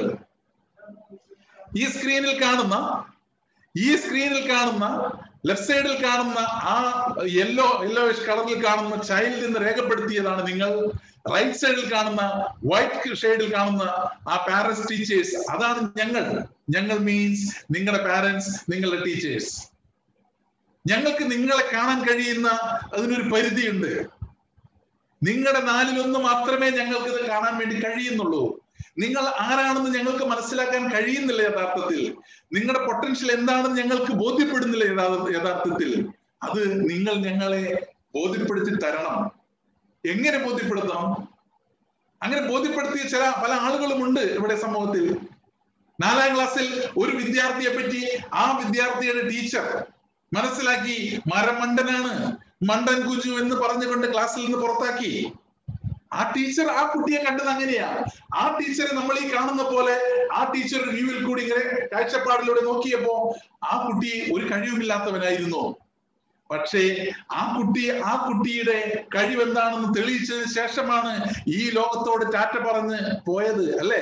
ഈ സ്ക്രീനിൽ കാണുന്ന ഈ സ്ക്രീനിൽ കാണുന്ന ലെഫ്റ്റ് സൈഡിൽ കാണുന്ന ആ യെല്ലോ യെല്ലോയിഷ് കളറിൽ കാണുന്ന ചൈൽഡ് എന്ന് രേഖപ്പെടുത്തിയതാണ് നിങ്ങൾ റൈറ്റ് സൈഡിൽ കാണുന്ന വൈറ്റ് ഷെയ്ഡിൽ കാണുന്ന ആ പാരന്റ്സ് ടീച്ചേഴ്സ് അതാണ് ഞങ്ങൾ ഞങ്ങൾ മീൻസ് നിങ്ങളുടെ പാരന്റ്സ് നിങ്ങളുടെ ടീച്ചേഴ്സ് ഞങ്ങൾക്ക് നിങ്ങളെ കാണാൻ കഴിയുന്ന അതിനൊരു പരിധിയുണ്ട് നിങ്ങളുടെ നാലിലൊന്ന് മാത്രമേ ഞങ്ങൾക്ക് ഇത് കാണാൻ വേണ്ടി കഴിയുന്നുള്ളൂ നിങ്ങൾ ആരാണെന്ന് ഞങ്ങൾക്ക് മനസ്സിലാക്കാൻ കഴിയുന്നില്ല യഥാർത്ഥത്തിൽ നിങ്ങളുടെ പൊട്ടൻഷ്യൽ എന്താണെന്ന് ഞങ്ങൾക്ക് ബോധ്യപ്പെടുന്നില്ല യഥാ- യഥാർത്ഥത്തിൽ അത് നിങ്ങൾ ഞങ്ങളെ ബോധ്യപ്പെടുത്തി തരണം എങ്ങനെ ബോധ്യപ്പെടുത്തണം അങ്ങനെ ബോധ്യപ്പെടുത്തിയ ചില പല ആളുകളുമുണ്ട് ഇവിടെ സമൂഹത്തിൽ നാലാം ക്ലാസ്സിൽ ഒരു വിദ്യാർത്ഥിയെ പറ്റി ആ വിദ്യാർത്ഥിയുടെ ടീച്ചർ മനസ്സിലാക്കി മരമണ്ടനാണ് മണ്ടൻ കുജു എന്ന് പറഞ്ഞുകൊണ്ട് ക്ലാസ്സിൽ നിന്ന് പുറത്താക്കി ആ ടീച്ചർ ആ കുട്ടിയെ കണ്ടത് അങ്ങനെയാ ആ ടീച്ചറെ നമ്മൾ ഈ കാണുന്ന പോലെ ആ ടീച്ചർ വ്യൂവിൽ കൂടി ഇങ്ങനെ കാഴ്ചപ്പാടിലൂടെ നോക്കിയപ്പോ ആ കുട്ടി ഒരു കഴിവുമില്ലാത്തവനായിരുന്നു പക്ഷേ ആ കുട്ടി ആ കുട്ടിയുടെ കഴിവെന്താണെന്ന് തെളിയിച്ചതിന് ശേഷമാണ് ഈ ലോകത്തോട് ടാറ്റ പറഞ്ഞ് പോയത് അല്ലേ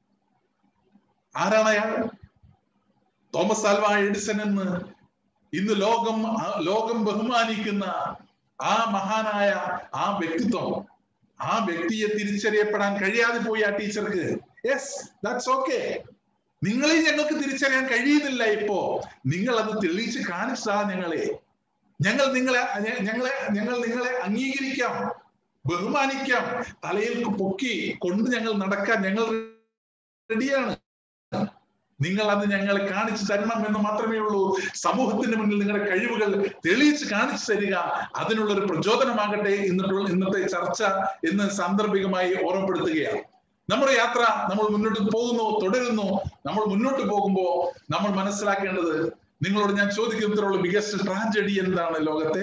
ആരാണ് അയാൾ തോമസ് ആൽവ എഡിസൺ എന്ന് ഇന്ന് ലോകം ആ- ലോകം ബഹുമാനിക്കുന്ന ആ മഹാനായ ആ വ്യക്തിത്വം ആ വ്യക്തിയെ തിരിച്ചറിയപ്പെടാൻ കഴിയാതെ പോയി ആ ടീച്ചർക്ക് യെസ് ദാറ്റ്സ് ഓക്കെ നിങ്ങളെ ഞങ്ങൾക്ക് തിരിച്ചറിയാൻ കഴിയുന്നില്ല ഇപ്പോ നിങ്ങൾ അത് തെളിയിച്ച് കാണിച്ചതാ ഞങ്ങളെ ഞങ്ങൾ നിങ്ങളെ ഞ- ഞങ്ങളെ ഞങ്ങൾ നിങ്ങളെ അംഗീകരിക്കാം ബഹുമാനിക്കാം തലയിൽ പൊക്കി കൊണ്ട് ഞങ്ങൾ നടക്കാൻ ഞങ്ങൾ റെഡിയാണ് നിങ്ങൾ അത് ഞങ്ങളെ കാണിച്ചു തരണം എന്ന് മാത്രമേ ഉള്ളൂ സമൂഹത്തിന് മുന്നിൽ നിങ്ങളുടെ കഴിവുകൾ തെളിയിച്ച് കാണിച്ചു തരിക അതിനുള്ള ഒരു പ്രചോദനമാകട്ടെ എന്നിട്ടുള്ള ഇന്നത്തെ ചർച്ച എന്ന് സാന്ദർഭികമായി ഓർമ്മപ്പെടുത്തുകയാണ് നമ്മുടെ യാത്ര നമ്മൾ മുന്നോട്ട് പോകുന്നു തുടരുന്നു നമ്മൾ മുന്നോട്ട് പോകുമ്പോൾ നമ്മൾ മനസ്സിലാക്കേണ്ടത് നിങ്ങളോട് ഞാൻ ചോദിക്കുന്നതിനുള്ള ബിഗസ്റ്റ് ട്രാജഡി എന്താണ് ലോകത്തെ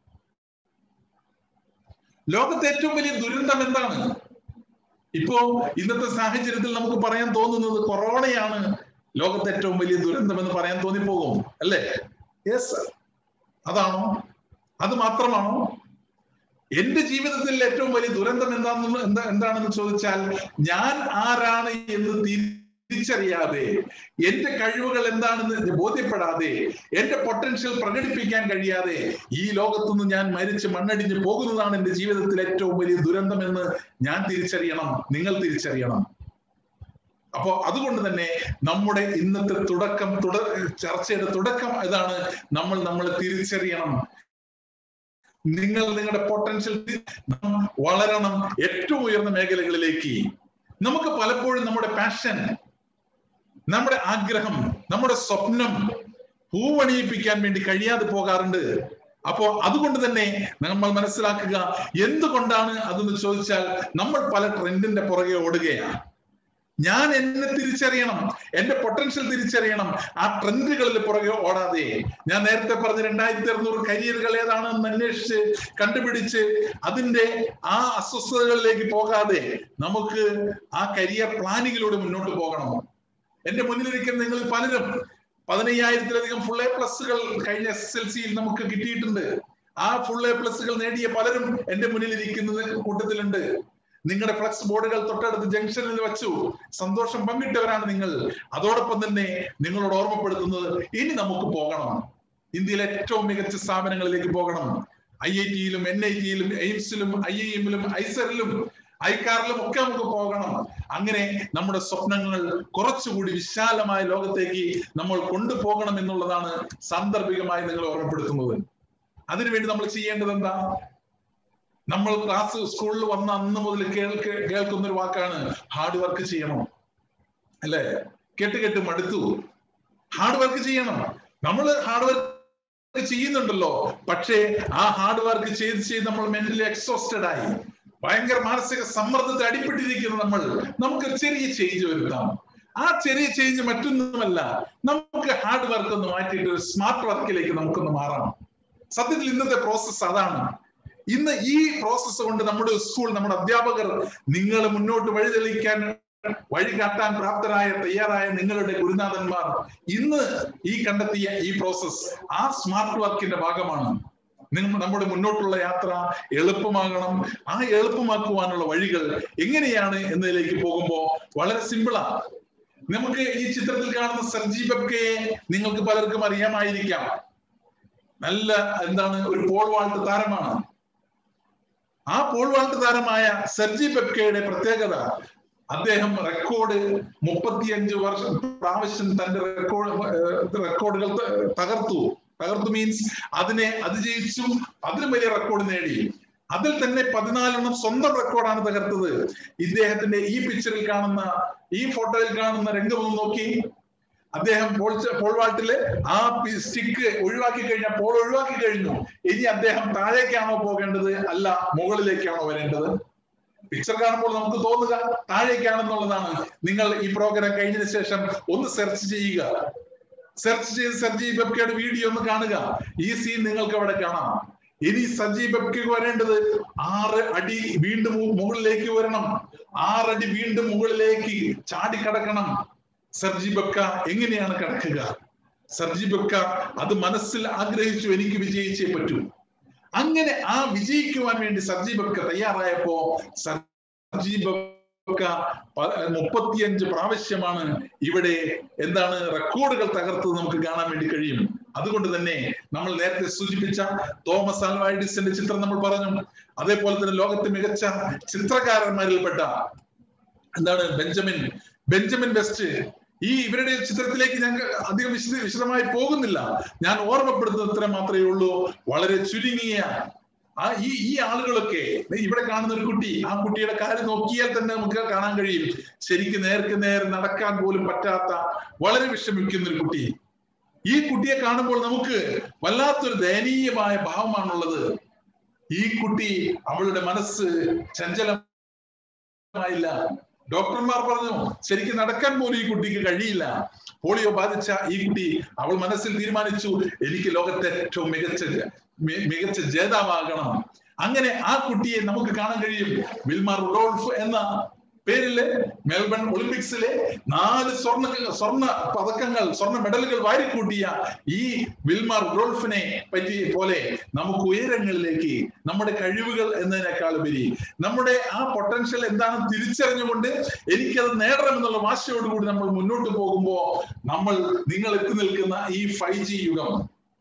ലോകത്തെ ഏറ്റവും വലിയ ദുരന്തം എന്താണ് ഇപ്പോ ഇന്നത്തെ സാഹചര്യത്തിൽ നമുക്ക് പറയാൻ തോന്നുന്നത് കൊറോണയാണ് ലോകത്തെ ഏറ്റവും വലിയ ദുരന്തം എന്ന് പറയാൻ തോന്നിപ്പോകും അല്ലേ യെസ് അതാണോ അത് മാത്രമാണോ എന്റെ ജീവിതത്തിൽ ഏറ്റവും വലിയ ദുരന്തം എന്താണെന്ന് എന്താ എന്താണെന്ന് ചോദിച്ചാൽ ഞാൻ ആരാണ് എന്ന് തിരിച്ചറിയാതെ എന്റെ കഴിവുകൾ എന്താണെന്ന് ബോധ്യപ്പെടാതെ എന്റെ പൊട്ടൻഷ്യൽ പ്രകടിപ്പിക്കാൻ കഴിയാതെ ഈ ലോകത്തുനിന്ന് ഞാൻ മരിച്ച് മണ്ണടിഞ്ഞ് പോകുന്നതാണ് എന്റെ ജീവിതത്തിൽ ഏറ്റവും വലിയ ദുരന്തം എന്ന് ഞാൻ തിരിച്ചറിയണം നിങ്ങൾ തിരിച്ചറിയണം അപ്പോ അതുകൊണ്ട് തന്നെ നമ്മുടെ ഇന്നത്തെ തുടക്കം തുട ചർച്ചയുടെ തുടക്കം ഇതാണ് നമ്മൾ നമ്മളെ തിരിച്ചറിയണം നിങ്ങൾ നിങ്ങളുടെ പൊട്ടൻഷ്യൽ വളരണം ഏറ്റവും ഉയർന്ന മേഖലകളിലേക്ക് നമുക്ക് പലപ്പോഴും നമ്മുടെ പാഷൻ നമ്മുടെ ആഗ്രഹം നമ്മുടെ സ്വപ്നം പൂവണിയിപ്പിക്കാൻ വേണ്ടി കഴിയാതെ പോകാറുണ്ട് അപ്പോ അതുകൊണ്ട് തന്നെ നമ്മൾ മനസ്സിലാക്കുക എന്തുകൊണ്ടാണ് അതെന്ന് ചോദിച്ചാൽ നമ്മൾ പല ട്രെൻഡിന്റെ പുറകെ ഓടുകയാണ് ഞാൻ എന്നെ തിരിച്ചറിയണം എന്റെ പൊട്ടൻഷ്യൽ തിരിച്ചറിയണം ആ ട്രെൻഡുകളിൽ പുറകെ ഓടാതെ ഞാൻ നേരത്തെ പറഞ്ഞ രണ്ടായിരത്തി അറുന്നൂറ് കരിയറുകൾ ഏതാണെന്ന് അന്വേഷിച്ച് കണ്ടുപിടിച്ച് അതിന്റെ ആ അസ്വസ്ഥതകളിലേക്ക് പോകാതെ നമുക്ക് ആ കരിയർ പ്ലാനിങ്ങിലൂടെ മുന്നോട്ട് പോകണം എന്റെ മുന്നിലിരിക്കുന്ന നിങ്ങൾ പലരും പതിനയ്യായിരത്തിലധികം ഫുൾ എ പ്ലസുകൾ കഴിഞ്ഞ എസ് എസ് എൽ സിയിൽ നമുക്ക് കിട്ടിയിട്ടുണ്ട് ആ ഫുൾ എ പ്ലസുകൾ നേടിയ പലരും എന്റെ മുന്നിൽ ഇരിക്കുന്ന കൂട്ടത്തിലുണ്ട് നിങ്ങളുടെ ഫ്ലക്സ് ബോർഡുകൾ തൊട്ടടുത്ത് ജംഗ്ഷനിൽ വെച്ചു സന്തോഷം പങ്കിട്ടവരാണ് നിങ്ങൾ അതോടൊപ്പം തന്നെ നിങ്ങളോട് ഓർമ്മപ്പെടുത്തുന്നത് ഇനി നമുക്ക് പോകണം ഇന്ത്യയിലെ ഏറ്റവും മികച്ച സ്ഥാപനങ്ങളിലേക്ക് പോകണം ഐ ഐ ടിയിലും എൻ ഐ ടിയിലും എയിംസിലും ഐ ഐ എമ്മിലും ഐസറിലും ഐക്കാറിലും ഒക്കെ നമുക്ക് പോകണം അങ്ങനെ നമ്മുടെ സ്വപ്നങ്ങൾ കുറച്ചുകൂടി വിശാലമായ ലോകത്തേക്ക് നമ്മൾ കൊണ്ടുപോകണം എന്നുള്ളതാണ് സാന്ദർഭികമായി നിങ്ങൾ ഓർമ്മപ്പെടുത്തുന്നത് അതിനുവേണ്ടി നമ്മൾ ചെയ്യേണ്ടത് എന്താ നമ്മൾ ക്ലാസ് സ്കൂളിൽ വന്ന അന്ന് മുതൽ കേൾക്ക് കേൾക്കുന്ന ഒരു വാക്കാണ് ഹാർഡ് വർക്ക് ചെയ്യണം അല്ലേ കേട്ട് കേട്ട് മടുത്തു ഹാർഡ് വർക്ക് ചെയ്യണം നമ്മൾ ഹാർഡ് വർക്ക് ചെയ്യുന്നുണ്ടല്ലോ പക്ഷേ ആ ഹാർഡ് വർക്ക് ചെയ്ത് ചെയ്ത് നമ്മൾ മെന്റലി എക്സോസ്റ്റഡ് ആയി ഭയങ്കര മാനസിക സമ്മർദ്ദത്തിൽ അടിപ്പെട്ടിരിക്കുന്ന നമ്മൾ നമുക്ക് ചെറിയ ചേഞ്ച് വരുത്താം ആ ചെറിയ ചേഞ്ച് മറ്റൊന്നുമല്ല നമുക്ക് ഹാർഡ് വർക്ക് ഒന്ന് മാറ്റിയിട്ട് ഒരു സ്മാർട്ട് വർക്കിലേക്ക് നമുക്കൊന്ന് മാറാം സത്യത്തിൽ ഇന്നത്തെ പ്രോസസ്സ് അതാണ് ഇന്ന് ഈ പ്രോസസ്സ് കൊണ്ട് നമ്മുടെ സ്കൂൾ നമ്മുടെ അധ്യാപകർ നിങ്ങൾ മുന്നോട്ട് വഴിതെളിക്കാൻ വഴി കാട്ടാൻ പ്രാപ്തരായ തയ്യാറായ നിങ്ങളുടെ ഗുരുനാഥന്മാർ ഇന്ന് ഈ കണ്ടെത്തിയ ഈ പ്രോസസ് ആ സ്മാർട്ട് വർക്കിന്റെ ഭാഗമാണ് നിങ്ങൾ നമ്മുടെ മുന്നോട്ടുള്ള യാത്ര എളുപ്പമാകണം ആ എളുപ്പമാക്കുവാനുള്ള വഴികൾ എങ്ങനെയാണ് എന്നതിലേക്ക് പോകുമ്പോൾ വളരെ സിമ്പിളാണ് നമുക്ക് ഈ ചിത്രത്തിൽ കാണുന്ന സർജി ബബ്കയെ നിങ്ങൾക്ക് പലർക്കും അറിയാമായിരിക്കാം നല്ല എന്താണ് ഒരു പോൾ വാൾട്ട് താരമാണ് ആ പോൾ വാൾട്ട് താരമായ സർജി ബെബ്കയുടെ പ്രത്യേകത അദ്ദേഹം റെക്കോർഡ് മുപ്പത്തിയഞ്ച് വർഷം പ്രാവശ്യം തന്റെ റെക്കോർഡ് റെക്കോർഡുകൾ തകർത്തു തകർത്തു മീൻസ് അതിനെ അതിജയിച്ചു അതിലും വലിയ റെക്കോർഡ് നേടി അതിൽ തന്നെ പതിനാലെണ്ണം സ്വന്തം റെക്കോർഡാണ് തകർത്തത് ഇദ്ദേഹത്തിന്റെ ഈ പിക്ചറിൽ കാണുന്ന ഈ ഫോട്ടോയിൽ കാണുന്ന രംഗം നോക്കി അദ്ദേഹം പോൾ പോൾ വാൾട്ടില് ആ സ്റ്റിക്ക് ഒഴിവാക്കി കഴിഞ്ഞാൽ പോൾ ഒഴിവാക്കി കഴിഞ്ഞു ഇനി അദ്ദേഹം താഴേക്കാണോ പോകേണ്ടത് അല്ല മുകളിലേക്കാണോ വരേണ്ടത് പിക്ചർ കാണുമ്പോൾ നമുക്ക് തോന്നുക താഴേക്കാണെന്നുള്ളതാണ് നിങ്ങൾ ഈ പ്രോഗ്രാം കഴിഞ്ഞതിന് ശേഷം ഒന്ന് സെർച്ച് ചെയ്യുക സെർച്ച് ചെയ്ത് സർജി ബബ്കയുടെ വീഡിയോ ഒന്ന് കാണുക ഈ സീൻ നിങ്ങൾക്ക് അവിടെ കാണാം ഇനി സജി ബബ്ക്ക് വരേണ്ടത് ആറ് അടി വീണ്ടും മുകളിലേക്ക് വരണം ആറടി വീണ്ടും മുകളിലേക്ക് ചാടിക്കടക്കണം സർജി ബബ്ക എങ്ങനെയാണ് കിടക്കുക സർജി ബബ്ക അത് മനസ്സിൽ ആഗ്രഹിച്ചു എനിക്ക് വിജയിച്ചേ പറ്റൂ അങ്ങനെ ആ വിജയിക്കുവാൻ വേണ്ടി സർജി ബബ്ക തയ്യാറായപ്പോ സർജി ബബ്ക മുപ്പത്തിയഞ്ച് പ്രാവശ്യമാണ് ഇവിടെ എന്താണ് റെക്കോർഡുകൾ തകർത്തത് നമുക്ക് കാണാൻ വേണ്ടി കഴിയും അതുകൊണ്ട് തന്നെ നമ്മൾ നേരത്തെ സൂചിപ്പിച്ച തോമസ് ആൽവ എഡിസന്റെ ചിത്രം നമ്മൾ പറഞ്ഞു അതേപോലെ തന്നെ ലോകത്തെ മികച്ച ചിത്രകാരന്മാരിൽപ്പെട്ട എന്താണ് ബെഞ്ചമിൻ ബെഞ്ചമിൻ വെസ്റ്റ് ഈ ഇവരുടെ ചിത്രത്തിലേക്ക് ഞങ്ങൾ അധികം വിശദ വിശദമായി പോകുന്നില്ല ഞാൻ ഓർമ്മപ്പെടുത്തുന്നത് ഇത്ര മാത്രമേ ഉള്ളൂ വളരെ ചുരുങ്ങിയ ആ ഈ ഈ ആളുകളൊക്കെ ഇവിടെ കാണുന്ന ഒരു കുട്ടി ആ കുട്ടിയുടെ കാര്യം നോക്കിയാൽ തന്നെ നമുക്ക് കാണാൻ കഴിയും ശരിക്കും നേർക്ക് നേർ നടക്കാൻ പോലും പറ്റാത്ത വളരെ വിഷമിക്കുന്ന ഒരു കുട്ടി ഈ കുട്ടിയെ കാണുമ്പോൾ നമുക്ക് വല്ലാത്തൊരു ദയനീയമായ ഭാവമാണുള്ളത് ഈ കുട്ടി അവളുടെ മനസ്സ് ചഞ്ചലമായില്ല ഡോക്ടർമാർ പറഞ്ഞു ശരിക്കും നടക്കാൻ പോലും ഈ കുട്ടിക്ക് കഴിയില്ല പോളിയോ ബാധിച്ച ഈ കുട്ടി അവൾ മനസ്സിൽ തീരുമാനിച്ചു എനിക്ക് ലോകത്തെ ഏറ്റവും മികച്ച മികച്ച ജേതാവാകണം അങ്ങനെ ആ കുട്ടിയെ നമുക്ക് കാണാൻ കഴിയും വിൽമാർ റുഡോൾഫ് എന്ന പേരില് മെൽബൺ ഒളിമ്പിക്സിലെ നാല് സ്വർണ്ണ സ്വർണ്ണ പതക്കങ്ങൾ സ്വർണ്ണ മെഡലുകൾ വാരിക്കൂട്ടിയ ഈ വിൽമാർ റുഡോൾഫിനെ പറ്റി പോലെ നമുക്ക് ഉയരങ്ങളിലേക്ക് നമ്മുടെ കഴിവുകൾ എന്നതിനേക്കാൾ ഉപരി നമ്മുടെ ആ പൊട്ടൻഷ്യൽ എന്താണെന്ന് തിരിച്ചറിഞ്ഞുകൊണ്ട് എനിക്കത് നേടണം എന്നുള്ള വാശയോടുകൂടി നമ്മൾ മുന്നോട്ട് പോകുമ്പോൾ നമ്മൾ നിങ്ങൾ എത്തി നിൽക്കുന്ന ഈ ഫൈവ് ജി യുഗം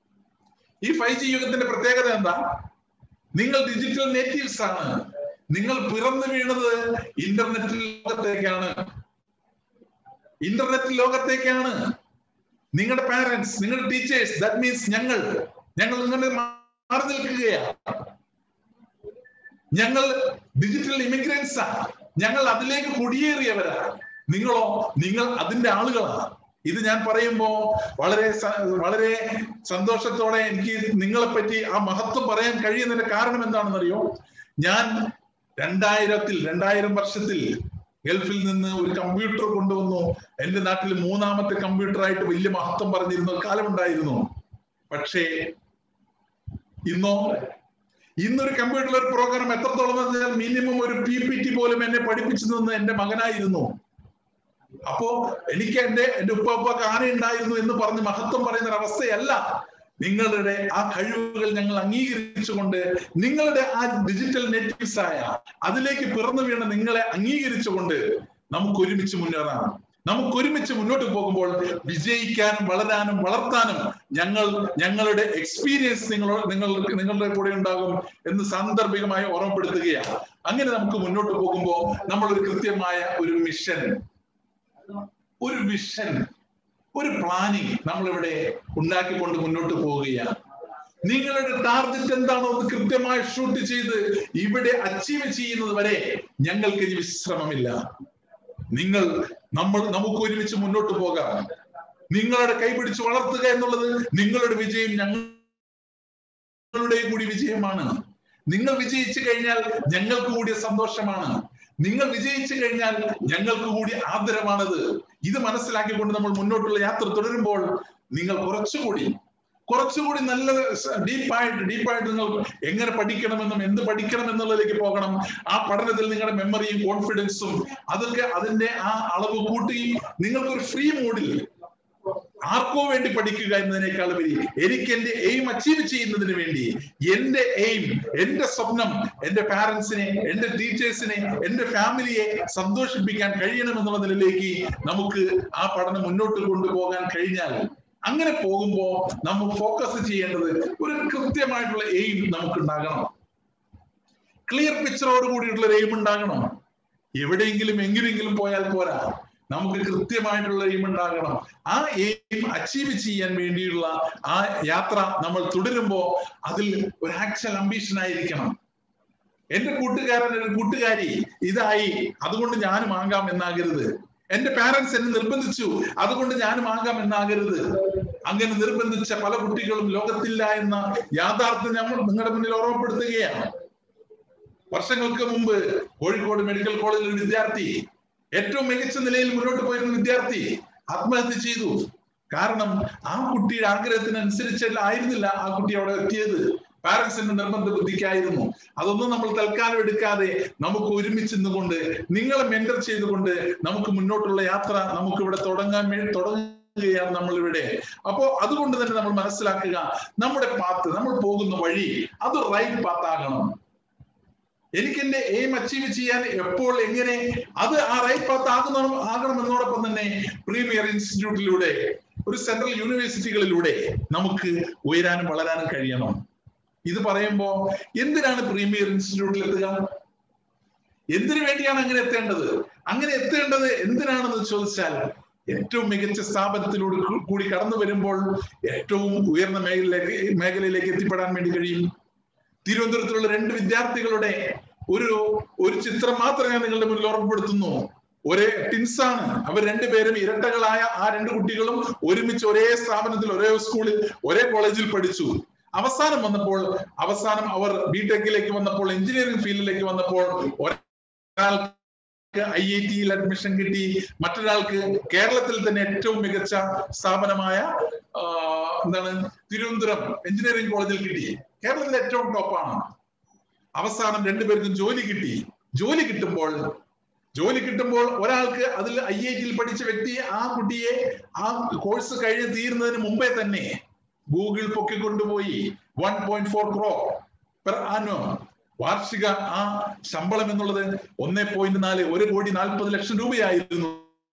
ഈ ഫൈവ് ജി യുഗത്തിന്റെ പ്രത്യേകത എന്താ നിങ്ങൾ ഡിജിറ്റൽ നേറ്റീവ്സ് ആണ് നിങ്ങൾ പിറന്നു വീണത് ഇന്റർനെറ്റ് ലോകത്തേക്കാണ് ഇന്റർനെറ്റ് ലോകത്തേക്കാണ് നിങ്ങളുടെ പാരന്റ്സ് നിങ്ങളുടെ ടീച്ചേഴ്സ് ദാറ്റ് മീൻസ് ഞങ്ങൾ ഞങ്ങൾ നിങ്ങളുടെ മാറി നിൽക്കുകയാണ് ഞങ്ങൾ ഡിജിറ്റൽ ഇമിഗ്രൻസാ ഞങ്ങൾ അതിലേക്ക് കുടിയേറിയവരാ നിങ്ങളോ നിങ്ങൾ അതിന്റെ ആളുകളാണ് ഇത് ഞാൻ പറയുമ്പോ വളരെ വളരെ സന്തോഷത്തോടെ എനിക്ക് നിങ്ങളെ പറ്റി ആ മഹത്വം പറയാൻ കഴിയുന്നതിന്റെ കാരണം എന്താണെന്നറിയോ ഞാൻ രണ്ടായിരത്തിൽ രണ്ടായിരം വർഷത്തിൽ ഗൾഫിൽ നിന്ന് ഒരു കമ്പ്യൂട്ടർ കൊണ്ടുവന്നു എന്റെ നാട്ടിൽ മൂന്നാമത്തെ കമ്പ്യൂട്ടറായിട്ട് വലിയ മഹത്വം പറഞ്ഞിരുന്ന കാലമുണ്ടായിരുന്നു പക്ഷേ ഇന്നോ ഇന്നൊരു കമ്പ്യൂട്ടറിൽ ഒരു പ്രോഗ്രാം എത്രത്തോളം പറഞ്ഞാൽ മിനിമം ഒരു പി പി ടി പോലും എന്നെ പഠിപ്പിച്ചു നിന്ന് എന്റെ മകനായിരുന്നു അപ്പോ എനിക്ക് എന്റെ എന്റെ ഉപ്പാപ്പാക്ക് ആന ഉണ്ടായിരുന്നു എന്ന് പറഞ്ഞ് മഹത്വം പറയുന്ന ഒരു അവസ്ഥയല്ല നിങ്ങളുടെ ആ കഴിവുകൾ ഞങ്ങൾ അംഗീകരിച്ചുകൊണ്ട് നിങ്ങളുടെ ആ ഡിജിറ്റൽ നെറ്റീവ്സ് ആയ അതിലേക്ക് പിറന്നു വീണ നിങ്ങളെ അംഗീകരിച്ചുകൊണ്ട് നമുക്ക് ഒരുമിച്ച് മുന്നേറാം നമുക്ക് ഒരുമിച്ച് മുന്നോട്ട് പോകുമ്പോൾ വിജയിക്കാനും വളരാനും വളർത്താനും ഞങ്ങൾ ഞങ്ങളുടെ എക്സ്പീരിയൻസ് നിങ്ങളോ നിങ്ങൾ നിങ്ങളുടെ കൂടെ ഉണ്ടാകും എന്ന് സാന്ദർഭികമായി ഓർമ്മപ്പെടുത്തുകയാണ് അങ്ങനെ നമുക്ക് മുന്നോട്ട് പോകുമ്പോൾ നമ്മൾ ഒരു കൃത്യമായ ഒരു മിഷൻ ഒരു വിഷൻ ഒരു പ്ലാനിങ് നമ്മളിവിടെ ഉണ്ടാക്കിക്കൊണ്ട് മുന്നോട്ട് പോവുകയാണ് നിങ്ങളുടെ ടാർഗറ്റ് എന്താണോ അത് കൃത്യമായി ഷൂട്ട് ചെയ്ത് ഇവിടെ അച്ചീവ് ചെയ്യുന്നത് വരെ ഞങ്ങൾക്ക് ഇനി വിശ്രമമില്ല നിങ്ങൾ നമ്മൾ നമുക്ക് ഒരുമിച്ച് മുന്നോട്ട് പോകാം നിങ്ങളുടെ കൈപിടിച്ച് വളർത്തുക എന്നുള്ളത് നിങ്ങളുടെ വിജയം ഞങ്ങളുടെ കൂടി വിജയമാണ് നിങ്ങൾ വിജയിച്ചു കഴിഞ്ഞാൽ ഞങ്ങൾക്ക് കൂടി സന്തോഷമാണ് നിങ്ങൾ വിജയിച്ചു കഴിഞ്ഞാൽ ഞങ്ങൾക്ക് കൂടി ആദരവാണത് ഇത് മനസ്സിലാക്കിക്കൊണ്ട് നമ്മൾ മുന്നോട്ടുള്ള യാത്ര തുടരുമ്പോൾ നിങ്ങൾ കുറച്ചുകൂടി കുറച്ചുകൂടി നല്ല ഡീപ്പായിട്ട് ഡീപ്പായിട്ട് നിങ്ങൾ എങ്ങനെ പഠിക്കണമെന്നും എന്ത് പഠിക്കണം എന്നുള്ളതിലേക്ക് പോകണം ആ പഠനത്തിൽ നിങ്ങളുടെ മെമ്മറിയും കോൺഫിഡൻസും അതൊക്കെ അതിന്റെ ആ അളവ് കൂട്ടി നിങ്ങൾക്കൊരു ഫ്രീ മൂഡിൽ ആർക്കോ വേണ്ടി പഠിക്കുക എന്നതിനേക്കാൾ ഉപരി എനിക്ക് എന്റെ എയിം അച്ചീവ് ചെയ്യുന്നതിന് വേണ്ടി എന്റെ എയിം എന്റെ സ്വപ്നം എന്റെ പാരന്റ്സിനെ എന്റെ ടീച്ചേഴ്സിനെ എന്റെ ഫാമിലിയെ സന്തോഷിപ്പിക്കാൻ കഴിയണമെന്നുള്ള നിലയിലേക്ക് നമുക്ക് ആ പഠനം മുന്നോട്ട് കൊണ്ടുപോകാൻ കഴിഞ്ഞാൽ അങ്ങനെ പോകുമ്പോ നമ്മൾ ഫോക്കസ് ചെയ്യേണ്ടത് ഒരു കൃത്യമായിട്ടുള്ള എയിം നമുക്ക് ഉണ്ടാകണം ക്ലിയർ പിക്ചറോട് കൂടിയിട്ടുള്ള ഒരു എയിം ഉണ്ടാകണം എവിടെയെങ്കിലും എങ്കിലെങ്കിലും പോയാൽ പോരാ നമുക്ക് കൃത്യമായിട്ടുള്ള എയിം ഉണ്ടാകണം ആ എയിം അച്ചീവ് ചെയ്യാൻ വേണ്ടിയുള്ള ആ യാത്ര നമ്മൾ തുടരുമ്പോ അതിൽ ഒരു ആക്ച്വൽ അംബീഷൻ ആയിരിക്കണം എന്റെ കൂട്ടുകാരൻ ഒരു കൂട്ടുകാരി ഇതായി അതുകൊണ്ട് ഞാനും ആകാം എന്നാകരുത് എന്റെ പാരന്റ്സ് എന്നെ നിർബന്ധിച്ചു അതുകൊണ്ട് ഞാനും ആകാം എന്നാകരുത് അങ്ങനെ നിർബന്ധിച്ച പല കുട്ടികളും ലോകത്തില്ല എന്ന യാഥാർത്ഥ്യം നമ്മൾ നിങ്ങളുടെ മുന്നിൽ ഓർമ്മപ്പെടുത്തുകയാണ് വർഷങ്ങൾക്ക് മുമ്പ് കോഴിക്കോട് മെഡിക്കൽ കോളേജിൽ ഒരു വിദ്യാർത്ഥി ഏറ്റവും മികച്ച നിലയിൽ മുന്നോട്ട് പോയിരുന്ന വിദ്യാർത്ഥി ആത്മഹത്യ ചെയ്തു കാരണം ആ കുട്ടിയുടെ ആഗ്രഹത്തിനനുസരിച്ചല്ല ആയിരുന്നില്ല ആ കുട്ടി അവിടെ എത്തിയത് പാരന്റ്സിന്റെ നിർബന്ധ ബുദ്ധിക്കായിരുന്നു അതൊന്നും നമ്മൾ തൽക്കാലം എടുക്കാതെ നമുക്ക് ഒരുമിച്ച് നിന്നുകൊണ്ട് നിങ്ങളെ മെന്റർ ചെയ്തുകൊണ്ട് നമുക്ക് മുന്നോട്ടുള്ള യാത്ര നമുക്ക് ഇവിടെ തുടങ്ങാൻ വേണ്ടി തുടങ്ങുകയാണ് നമ്മൾ ഇവിടെ അപ്പോ അതുകൊണ്ട് തന്നെ നമ്മൾ മനസ്സിലാക്കുക നമ്മുടെ പാത്ത് നമ്മൾ പോകുന്ന വഴി അത് റൈറ്റ് പാത്ത് ആകണം എനിക്ക് എന്റെ എയിം അച്ചീവ് ചെയ്യാൻ എപ്പോൾ എങ്ങനെ അത് ആ റൈറ്റ് പാത്ത് ആകുന്ന ആകണം എന്നോടൊപ്പം തന്നെ പ്രീമിയർ ഇൻസ്റ്റിറ്റ്യൂട്ടിലൂടെ ഒരു സെൻട്രൽ യൂണിവേഴ്സിറ്റികളിലൂടെ നമുക്ക് ഉയരാനും വളരാനും കഴിയണം ഇത് പറയുമ്പോ എന്തിനാണ് പ്രീമിയർ ഇൻസ്റ്റിറ്റ്യൂട്ടിൽ എത്തുക എന്തിനു വേണ്ടിയാണ് അങ്ങനെ എത്തേണ്ടത് അങ്ങനെ എത്തേണ്ടത് എന്തിനാണെന്ന് ചോദിച്ചാൽ ഏറ്റവും മികച്ച സ്ഥാപനത്തിലൂടെ കൂടി കടന്നു വരുമ്പോൾ ഏറ്റവും ഉയർന്ന മേഖലയിലേക്ക് മേഖലയിലേക്ക് എത്തിപ്പെടാൻ വേണ്ടി കഴിയും തിരുവനന്തപുരത്തുള്ള രണ്ട് വിദ്യാർത്ഥികളുടെ ഒരു ഒരു ചിത്രം മാത്രം ഞാൻ നിങ്ങളുടെ മുന്നിൽ ഓർമ്മപ്പെടുത്തുന്നു ഒരേ ടിൻസ് ആണ് അവർ രണ്ടുപേരും ഇരട്ടകളായ ആ രണ്ട് കുട്ടികളും ഒരുമിച്ച് ഒരേ സ്ഥാപനത്തിൽ ഒരേ സ്കൂളിൽ ഒരേ കോളേജിൽ പഠിച്ചു അവസാനം വന്നപ്പോൾ അവസാനം അവർ ബിടെക്കിലേക്ക് വന്നപ്പോൾ എഞ്ചിനീയറിംഗ് ഫീൽഡിലേക്ക് വന്നപ്പോൾ ഒരാൾക്ക് ഐ ഐ ടിയിൽ അഡ്മിഷൻ കിട്ടി മറ്റൊരാൾക്ക് കേരളത്തിൽ തന്നെ ഏറ്റവും മികച്ച സ്ഥാപനമായ എന്താണ് തിരുവനന്തപുരം എഞ്ചിനീയറിംഗ് കോളേജിൽ കിട്ടി കേരളത്തിലെ ഏറ്റവും ടോപ്പാണ് അവസാനം രണ്ടുപേർക്കും ജോലി കിട്ടി ജോലി കിട്ടുമ്പോൾ ജോലി കിട്ടുമ്പോൾ ഒരാൾക്ക് അതിൽ ഐ ഐ ടിയിൽ പഠിച്ച വ്യക്തിയെ ആ കുട്ടിയെ ആ കോഴ്സ് കഴിഞ്ഞ് തീരുന്നതിന് മുമ്പേ തന്നെ ഗൂഗിൾ പൊക്കിക്കൊണ്ടുപോയി one point four crore per annum വാർഷിക ആ ശമ്പളം എന്നുള്ളത് ഒന്നേ പോയിന്റ് നാല് ഒരു കോടി നാൽപ്പത് ലക്ഷം രൂപയായിരുന്നു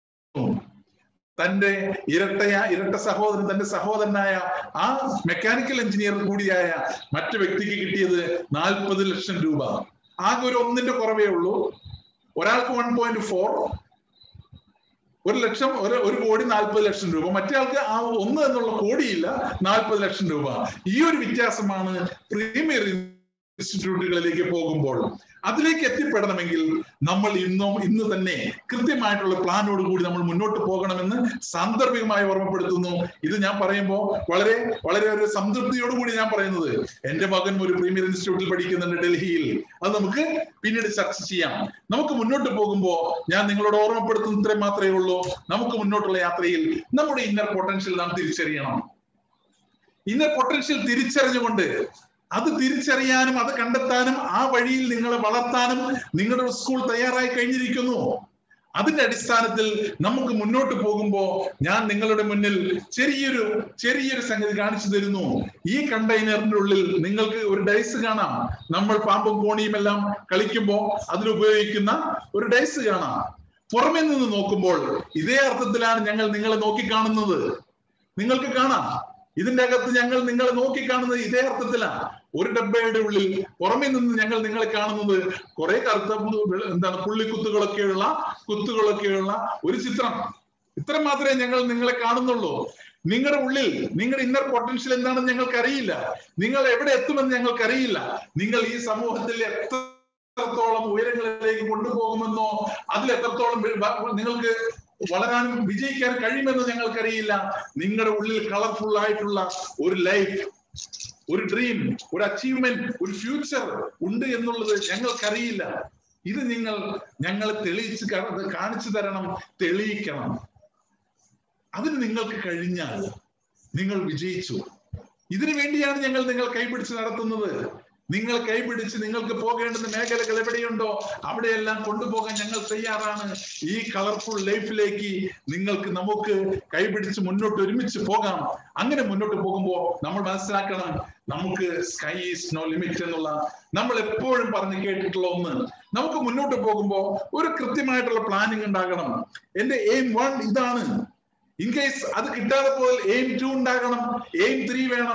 തന്റെ ഇരട്ടയ ഇരട്ട സഹോദരൻ തന്റെ സഹോദരനായ ആ മെക്കാനിക്കൽ എഞ്ചിനീയർ കൂടിയായ മറ്റു വ്യക്തിക്ക് കിട്ടിയത് നാൽപ്പത് ലക്ഷം രൂപ ആകെ ഒരു ഒന്നിന്റെ കുറവേ ഉള്ളൂ ഒരാൾക്ക് വൺ പോയിന്റ് ഫോർ ഒരു ലക്ഷം ഒരു ഒരു കോടി നാൽപ്പത് ലക്ഷം രൂപ മറ്റേ ആൾക്ക് ആ ഒന്ന് എന്നുള്ള കോടിയില്ല നാൽപ്പത് ലക്ഷം രൂപ ഈ ഒരു വ്യത്യാസമാണ് പ്രീമിയർ ഇൻസ്റ്റിറ്റ്യൂട്ടുകളിലേക്ക് പോകുമ്പോൾ അതിലേക്ക് എത്തിപ്പെടണമെങ്കിൽ നമ്മൾ ഇന്നും ഇന്ന് തന്നെ കൃത്യമായിട്ടുള്ള പ്ലാനോട് കൂടി നമ്മൾ മുന്നോട്ട് പോകണമെന്ന് സാന്ദർഭികമായി ഓർമ്മപ്പെടുത്തുന്നു ഇത് ഞാൻ പറയുമ്പോൾ വളരെ വളരെ ഒരു സംതൃപ്തിയോട് കൂടി ഞാൻ പറയുന്നത് എന്റെ മകൻ ഒരു പ്രീമിയർ ഇൻസ്റ്റിറ്റ്യൂട്ടിൽ പഠിക്കുന്നുണ്ട് ഡൽഹിയിൽ അത് നമുക്ക് പിന്നീട് ചർച്ച ചെയ്യാം നമുക്ക് മുന്നോട്ട് പോകുമ്പോൾ ഞാൻ നിങ്ങളോട് ഓർമ്മപ്പെടുത്തുന്ന ഇത്രയും മാത്രമേ ഉള്ളൂ നമുക്ക് മുന്നോട്ടുള്ള യാത്രയിൽ നമ്മുടെ ഇന്നർ പൊട്ടൻഷ്യൽ നാം തിരിച്ചറിയണം ഇന്നർ പൊട്ടൻഷ്യൽ തിരിച്ചറിഞ്ഞുകൊണ്ട് അത് തിരിച്ചറിയാനും അത് കണ്ടെത്താനും ആ വഴിയിൽ നിങ്ങളെ വളർത്താനും നിങ്ങളുടെ സ്കൂൾ തയ്യാറായി കഴിഞ്ഞിരിക്കുന്നു അതിന്റെ അടിസ്ഥാനത്തിൽ നമുക്ക് മുന്നോട്ട് പോകുമ്പോൾ ഞാൻ നിങ്ങളുടെ മുന്നിൽ ചെറിയൊരു ചെറിയൊരു സംഗതി കാണിച്ചു തരുന്നു ഈ കണ്ടെയ്നറിന്റെ ഉള്ളിൽ നിങ്ങൾക്ക് ഒരു ഡൈസ് കാണാം നമ്മൾ പാമ്പും കോണിയും എല്ലാം കളിക്കുമ്പോൾ അതിൽ ഉപയോഗിക്കുന്ന ഒരു ഡൈസ് കാണാം പുറമെ നിന്ന് നോക്കുമ്പോൾ ഇതേ അർത്ഥത്തിലാണ് ഞങ്ങൾ നിങ്ങളെ നോക്കിക്കാണുന്നത് നിങ്ങൾക്ക് കാണാം ഇതിന്റെ അകത്ത് ഞങ്ങൾ നിങ്ങളെ നോക്കിക്കാണുന്നത് ഇതേ അർത്ഥത്തിലാണ് ഒരു ഡബ്ബയുടെ ഉള്ളിൽ പുറമെ നിന്ന് ഞങ്ങൾ നിങ്ങളെ കാണുന്നത് കുറെ കറുത്ത പു- എന്താണ് പുള്ളിക്കുത്തുകളൊക്കെയുള്ള കുത്തുകളൊക്കെയുള്ള ഒരു ചിത്രം ഇത്ര മാത്രമേ ഞങ്ങൾ നിങ്ങളെ കാണുന്നുള്ളൂ നിങ്ങളുടെ ഉള്ളിൽ നിങ്ങളുടെ ഇന്നർ പൊട്ടൻഷ്യൽ എന്താണെന്ന് ഞങ്ങൾക്ക് അറിയില്ല നിങ്ങൾ എവിടെ എത്തുമെന്ന് ഞങ്ങൾക്ക് അറിയില്ല നിങ്ങൾ ഈ സമൂഹത്തിൽ എത്രത്തോളം ഉയരങ്ങളിലേക്ക് കൊണ്ടുപോകുമെന്നോ അതിൽ എത്രത്തോളം വി- വ- നിങ്ങൾക്ക് വളരാനും വിജയിക്കാൻ കഴിയുമെന്ന് ഞങ്ങൾക്കറിയില്ല നിങ്ങളുടെ ഉള്ളിൽ കളർഫുൾ ആയിട്ടുള്ള ഒരു ലൈഫ് ഒരു ഡ്രീം ഒരു അച്ചീവ്മെന്റ് ഒരു ഫ്യൂച്ചർ ഉണ്ട് എന്നുള്ളത് ഞങ്ങൾക്കറിയില്ല ഇത് നിങ്ങൾ ഞങ്ങൾ തെളിയിച്ച് കാ- കാണിച്ചു തരണം തെളിയിക്കണം അതിന് നിങ്ങൾക്ക് കഴിഞ്ഞാൽ നിങ്ങൾ വിജയിച്ചു ഇതിനു വേണ്ടിയാണ് ഞങ്ങൾ നിങ്ങൾ കൈപിടിച്ച് നടത്തുന്നത് നിങ്ങൾ കൈപിടിച്ച് നിങ്ങൾക്ക് പോകേണ്ടുന്ന മേഖലകൾ എവിടെയുണ്ടോ അവിടെയെല്ലാം കൊണ്ടുപോകാൻ ഞങ്ങൾ തയ്യാറാണ് ഈ കളർഫുൾ ലൈഫിലേക്ക് നിങ്ങൾക്ക് നമുക്ക് കൈപിടിച്ച് മുന്നോട്ട് ഒരുമിച്ച് പോകാം അങ്ങനെ മുന്നോട്ട് പോകുമ്പോൾ നമ്മൾ മനസ്സിലാക്കണം നമുക്ക് സ്കൈ ഈസ് നോ ലിമിറ്റ് എന്നുള്ള നമ്മൾ എപ്പോഴും പറഞ്ഞു കേട്ടിട്ടുള്ള ഒന്ന് നമുക്ക് മുന്നോട്ട് പോകുമ്പോൾ ഒരു കൃത്യമായിട്ടുള്ള പ്ലാനിങ് ഉണ്ടാകണം എന്റെ എയിം വൺ ഇതാണ് ഇൻ കേസ് അത് കിട്ടാതെ പോയാൽ എയിം ടു ഉണ്ടാകണം എയിം ത്രീ വേണം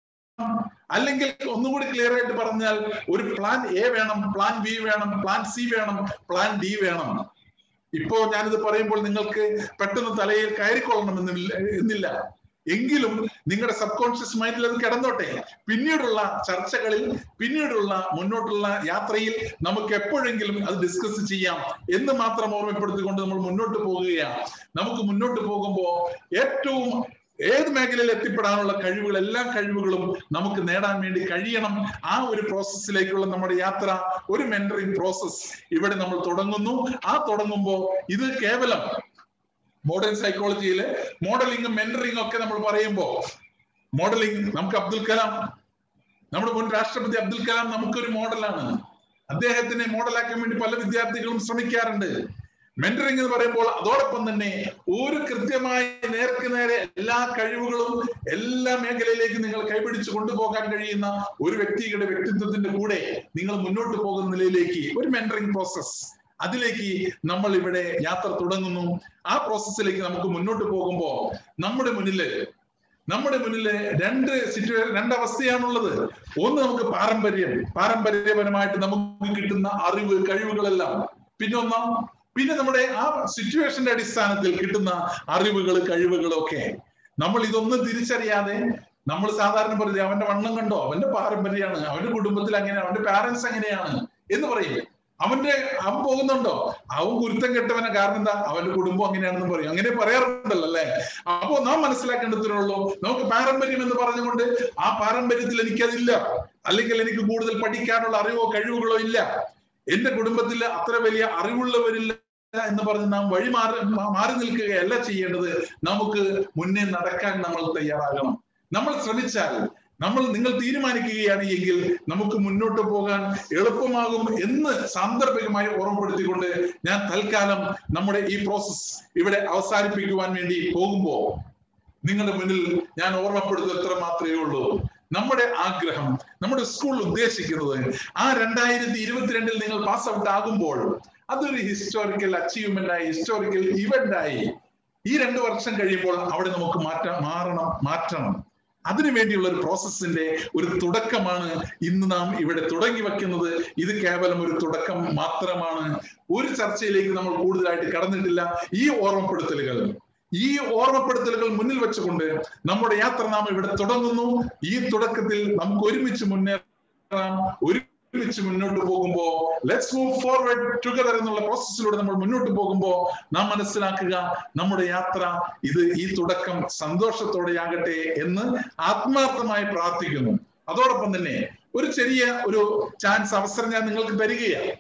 അല്ലെങ്കിൽ ഒന്നുകൂടി ക്ലിയർ ആയിട്ട് പറഞ്ഞാൽ ഒരു പ്ലാൻ എ വേണം പ്ലാൻ ബി വേണം പ്ലാൻ സി വേണം പ്ലാൻ ഡി വേണം ഇപ്പോ ഞാനിത് പറയുമ്പോൾ നിങ്ങൾക്ക് പെട്ടെന്ന് തലയിൽ കയറിക്കൊള്ളണം എന്നില്ല എന്നില്ല എങ്കിലും നിങ്ങളുടെ സബ് കോൺഷ്യസ് മൈൻഡിൽ അത് കിടന്നോട്ടെ പിന്നീടുള്ള ചർച്ചകളിൽ പിന്നീടുള്ള മുന്നോട്ടുള്ള യാത്രയിൽ നമുക്ക് എപ്പോഴെങ്കിലും അത് ഡിസ്കസ് ചെയ്യാം എന്ന് മാത്രം ഓർമ്മപ്പെടുത്തിക്കൊണ്ട് നമ്മൾ മുന്നോട്ട് പോകുകയാണ് നമുക്ക് മുന്നോട്ട് പോകുമ്പോൾ ഏറ്റവും ഏത് മേഖലയിൽ എത്തിപ്പെടാനുള്ള കഴിവുകൾ എല്ലാ കഴിവുകളും നമുക്ക് നേടാൻ വേണ്ടി കഴിയണം ആ ഒരു പ്രോസസ്സിലേക്കുള്ള നമ്മുടെ യാത്ര ഒരു മെന്ററിംഗ് പ്രോസസ് ഇവിടെ നമ്മൾ തുടങ്ങുന്നു ആ തുടങ്ങുമ്പോൾ ഇത് കേവലം മോഡേൺ സൈക്കോളജിയില് മോഡലിംഗും മെന്ററിംഗും ഒക്കെ നമ്മൾ പറയുമ്പോൾ മോഡലിംഗ് നമുക്ക് അബ്ദുൽ കലാം നമ്മുടെ മുൻ രാഷ്ട്രപതി അബ്ദുൽ കലാം നമുക്കൊരു മോഡലാണ് അദ്ദേഹത്തിനെ മോഡലാക്കാൻ വേണ്ടി പല വിദ്യാർത്ഥികളും ശ്രമിക്കാറുണ്ട് മെന്ററിംഗ് എന്ന് പറയുമ്പോൾ അതോടൊപ്പം തന്നെ ഒരു കൃത്യമായ നേർക്ക് നേരെ എല്ലാ കഴിവുകളും എല്ലാ മേഖലയിലേക്കും നിങ്ങൾ കൈപിടിച്ച് കൊണ്ടുപോകാൻ കഴിയുന്ന ഒരു വ്യക്തിയുടെ വ്യക്തിത്വത്തിന്റെ കൂടെ നിങ്ങൾ മുന്നോട്ട് പോകുന്ന നിലയിലേക്ക് ഒരു മെന്ററിംഗ് പ്രോസസ് അതിലേക്ക് നമ്മൾ ഇവിടെ യാത്ര തുടങ്ങുന്നു ആ പ്രോസസ്സിലേക്ക് നമുക്ക് മുന്നോട്ട് പോകുമ്പോൾ നമ്മുടെ മുന്നില് നമ്മുടെ മുന്നില് രണ്ട് സിറ്റുവേ രണ്ട് അവസ്ഥയാണുള്ളത് ഒന്ന് നമുക്ക് പാരമ്പര്യം പാരമ്പര്യപരമായിട്ട് നമുക്ക് കിട്ടുന്ന അറിവ് കഴിവുകളെല്ലാം പിന്നെ ഒന്നാം പിന്നെ നമ്മുടെ ആ സിറ്റുവേഷന്റെ അടിസ്ഥാനത്തിൽ കിട്ടുന്ന അറിവുകൾ കഴിവുകളൊക്കെ നമ്മൾ ഇതൊന്നും തിരിച്ചറിയാതെ നമ്മൾ സാധാരണ പറയുന്നത് അവന്റെ വണ്ണം കണ്ടോ അവന്റെ പാരമ്പര്യമാണ് അവന്റെ കുടുംബത്തിൽ അങ്ങനെ അവന്റെ പാരന്റ്സ് അങ്ങനെയാണ് എന്ന് പറയും അവന്റെ അവൻ പോകുന്നുണ്ടോ അവൻ കുരുത്തം കെട്ടവനെ കാരണം എന്താ അവന്റെ കുടുംബം അങ്ങനെയാണെന്ന് പറയും അങ്ങനെ പറയാറുണ്ടല്ലോ അല്ലെ അപ്പോ നാം മനസ്സിലാക്കേണ്ടതിനുള്ളൂ നമുക്ക് പാരമ്പര്യം എന്ന് പറഞ്ഞുകൊണ്ട് ആ പാരമ്പര്യത്തിൽ എനിക്കതില്ല അല്ലെങ്കിൽ എനിക്ക് കൂടുതൽ പഠിക്കാനുള്ള അറിവോ കഴിവുകളോ ഇല്ല എന്റെ കുടുംബത്തിൽ അത്ര വലിയ അറിവുള്ളവരില്ല എന്ന് പറഞ്ഞ് നാം വഴി മാറി മാറി നിൽക്കുകയല്ല ചെയ്യേണ്ടത് നമുക്ക് മുന്നേ നടക്കാൻ നമ്മൾ തയ്യാറാകണം നമ്മൾ ശ്രമിച്ചാൽ നമ്മൾ നിങ്ങൾ തീരുമാനിക്കുകയാണ് എങ്കിൽ നമുക്ക് മുന്നോട്ട് പോകാൻ എളുപ്പമാകും എന്ന് സാന്ദർഭികമായി ഓർമ്മപ്പെടുത്തിക്കൊണ്ട് ഞാൻ തൽക്കാലം നമ്മുടെ ഈ പ്രോസസ് ഇവിടെ അവസാനിപ്പിക്കുവാൻ വേണ്ടി പോകുമ്പോ നിങ്ങളുടെ മുന്നിൽ ഞാൻ ഓർമ്മപ്പെടുത്തുന്നത് എത്ര മാത്രമേ ഉള്ളൂ നമ്മുടെ ആഗ്രഹം നമ്മുടെ സ്കൂൾ ഉദ്ദേശിക്കുന്നത് ആ രണ്ടായിരത്തി ഇരുപത്തിരണ്ടിൽ നിങ്ങൾ പാസ് ഔട്ട് ആകുമ്പോൾ അതൊരു ഹിസ്റ്റോറിക്കൽ അച്ചീവ്മെന്റ് ആയി ഹിസ്റ്റോറിക്കൽ ഇവന്റ് ആയി ഈ രണ്ടു വർഷം കഴിയുമ്പോൾ അവിടെ നമുക്ക് മാറ്റാൻ മാറണം മാറ്റണം അതിനു വേണ്ടിയുള്ള ഒരു പ്രോസസ്സിന്റെ ഒരു തുടക്കമാണ് ഇന്ന് നാം ഇവിടെ തുടങ്ങി വെക്കുന്നത് ഇത് കേവലം ഒരു തുടക്കം മാത്രമാണ് ഒരു ചർച്ചയിലേക്ക് നമ്മൾ കൂടുതലായിട്ട് കടന്നിട്ടില്ല ഈ ഓർമ്മപ്പെടുത്തലുകൾ ഈ ഓർമ്മപ്പെടുത്തലുകൾ മുന്നിൽ വെച്ചുകൊണ്ട് നമ്മുടെ യാത്ര നാം ഇവിടെ തുടങ്ങുന്നു ഈ തുടക്കത്തിൽ നമുക്ക് ഒരുമിച്ച് മുന്നേറാം ഒരുമിച്ച് മുന്നോട്ട് പോകുമ്പോ ലെറ്റ്സ് മൂവ് ഫോർവേഡ് ടുഗദർ എന്നുള്ള പ്രോസസ്സിലൂടെ നമ്മൾ മുന്നോട്ട് പോകുമ്പോൾ നാം മനസ്സിലാക്കുക നമ്മുടെ യാത്ര ഇത് ഈ തുടക്കം സന്തോഷത്തോടെയാകട്ടെ എന്ന് ആത്മാർത്ഥമായി പ്രാർത്ഥിക്കുന്നു അതോടൊപ്പം തന്നെ ഒരു ചെറിയ ഒരു ചാൻസ് അവസരം ഞാൻ നിങ്ങൾക്ക് തരികയാണ്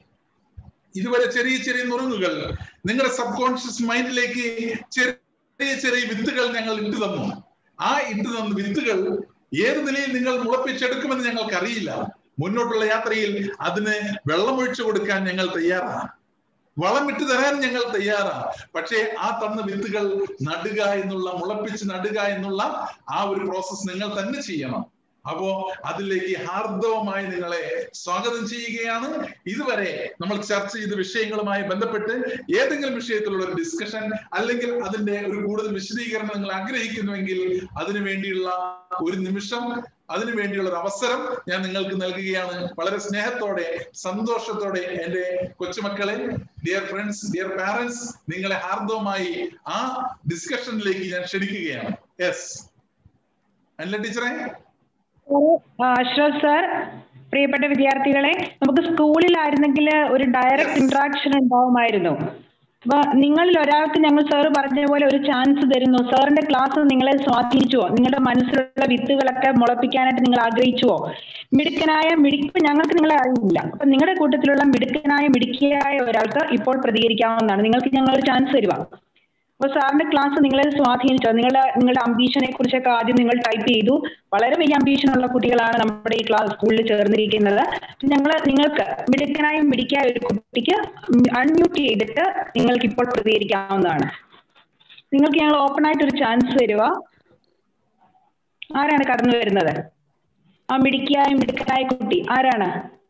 ഇതുവരെ ചെറിയ ചെറിയ നുറുങ്ങുകൾ നിങ്ങളുടെ സബ് കോൺഷ്യസ് മൈൻഡിലേക്ക് ചെറിയ ചെറിയ വിത്തുകൾ ഞങ്ങൾ ഇട്ടു തന്നു ആ ഇട്ടു തന്ന വിത്തുകൾ ഏത് നിലയിൽ നിങ്ങൾ മുളപ്പിച്ചെടുക്കുമെന്ന് ഞങ്ങൾക്ക് അറിയില്ല മുന്നോട്ടുള്ള യാത്രയിൽ അതിന് വെള്ളമൊഴിച്ചു കൊടുക്കാൻ ഞങ്ങൾ തയ്യാറാണ് വളം ഇട്ട് തരാൻ ഞങ്ങൾ തയ്യാറാണ് പക്ഷേ ആ തന്ന വിത്തുകൾ നടുക എന്നുള്ള മുളപ്പിച്ച് നടുക എന്നുള്ള ആ ഒരു പ്രോസസ്സ് നിങ്ങൾ തന്നെ ചെയ്യണം അപ്പോ അതിലേക്ക് ഹാർദവമായി നിങ്ങളെ സ്വാഗതം ചെയ്യുകയാണ് ഇതുവരെ നമ്മൾ ചർച്ച ചെയ്ത വിഷയങ്ങളുമായി ബന്ധപ്പെട്ട് ഏതെങ്കിലും വിഷയത്തിലുള്ള ഒരു ഡിസ്കഷൻ അല്ലെങ്കിൽ അതിന്റെ ഒരു കൂടുതൽ വിശദീകരണം നിങ്ങൾ ആഗ്രഹിക്കുന്നുവെങ്കിൽ അതിനു വേണ്ടിയുള്ള ഒരു നിമിഷം അതിനു വേണ്ടിയുള്ള ഒരു അവസരം ഞാൻ നിങ്ങൾക്ക് നൽകുകയാണ് വളരെ സ്നേഹത്തോടെ സന്തോഷത്തോടെ എന്റെ കൊച്ചുമക്കളെ ഡിയർ ഫ്രണ്ട്സ് ഡിയർ പാരന്റ്സ് നിങ്ങളെ ഹാർദവമായി ആ ഡിസ്കഷനിലേക്ക് ഞാൻ ക്ഷണിക്കുകയാണ് യെസ് അല്ല ടീച്ചറെ അഷ്റഫ് സാർ പ്രിയപ്പെട്ട വിദ്യാർത്ഥികളെ നമുക്ക് സ്കൂളിലായിരുന്നെങ്കിൽ ഒരു ഡയറക്റ്റ് ഇന്ററാക്ഷൻ ഉണ്ടാവുമായിരുന്നു അപ്പൊ നിങ്ങളിൽ ഒരാൾക്ക് ഞങ്ങൾ സാറ് പറഞ്ഞ പോലെ ഒരു ചാൻസ് തരുന്നു സാറിന്റെ ക്ലാസ് നിങ്ങളെ സ്വാധീനിച്ചുവോ നിങ്ങളുടെ മനസ്സിലുള്ള വിത്തുകളൊക്കെ മുളപ്പിക്കാനായിട്ട് നിങ്ങൾ ആഗ്രഹിച്ചുവോ മിടുക്കനായ മിടുക്ക് ഞങ്ങൾക്ക് നിങ്ങളെ അറിയില്ല അപ്പൊ നിങ്ങളുടെ കൂട്ടത്തിലുള്ള മിടുക്കനായ മിടുക്കിയായ ഒരാൾക്ക് ഇപ്പോൾ പ്രതികരിക്കാവുന്നതാണ് നിങ്ങൾക്ക് ഞങ്ങൾ ഒരു ചാൻസ് തരുക അപ്പൊ സാറിന്റെ ക്ലാസ് നിങ്ങളെ സ്വാധീനിച്ചോ നിങ്ങളുടെ നിങ്ങളുടെ അംബീഷനെ കുറിച്ചൊക്കെ ആദ്യം നിങ്ങൾ ടൈപ്പ് ചെയ്തു വളരെ വലിയ അംബീഷൻ ഉള്ള കുട്ടികളാണ് നമ്മുടെ ഈ ക്ലാസ് സ്കൂളിൽ ചേർന്നിരിക്കുന്നത് ഞങ്ങൾ നിങ്ങൾക്ക് മിടുക്കനായ മിടിക്കായ ഒരു കുട്ടിക്ക് അൺമ്യൂട്ട് ചെയ്തിട്ട് നിങ്ങൾക്ക് ഇപ്പോൾ പ്രതികരിക്കാവുന്നതാണ് നിങ്ങൾക്ക് ഞങ്ങൾ ഓപ്പൺ ആയിട്ട് ഒരു ചാൻസ് തരുക ആരാണ് കടന്നു വരുന്നത് ആ മിടുക്കിയായ മിടുക്കനായ കുട്ടി ആരാണ്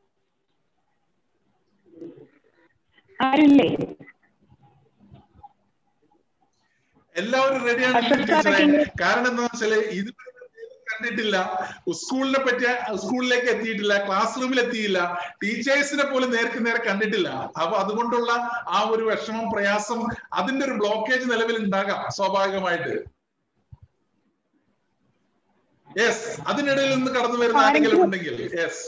ആരുമില്ലേ എല്ലാവരും റെഡിയാണ് അശ്വത് ടീച്ചറെ സാറൊക്കെ കാരണം എന്താ വെച്ചാല് ഇത് കണ്ടിട്ടില്ല സ്കൂളിനെ പറ്റിയ സ്കൂളിലേക്ക് എത്തിയിട്ടില്ല ക്ലാസ് റൂമിൽ എത്തിയില്ല ടീച്ചേഴ്സിനെ പോലും നേർക്ക് നേരെ കണ്ടിട്ടില്ല അപ്പൊ അതുകൊണ്ടുള്ള ആ ഒരു വിഷമം പ്രയാസം അതിന്റെ ഒരു ബ്ലോക്കേജ് നിലവിൽ ഉണ്ടാകാം സ്വാഭാവികമായിട്ട് യെസ് അതിനിടയിൽ നിന്ന് കടന്നു വരുന്ന ആരെങ്കിലും ഉണ്ടെങ്കിൽ യെസ്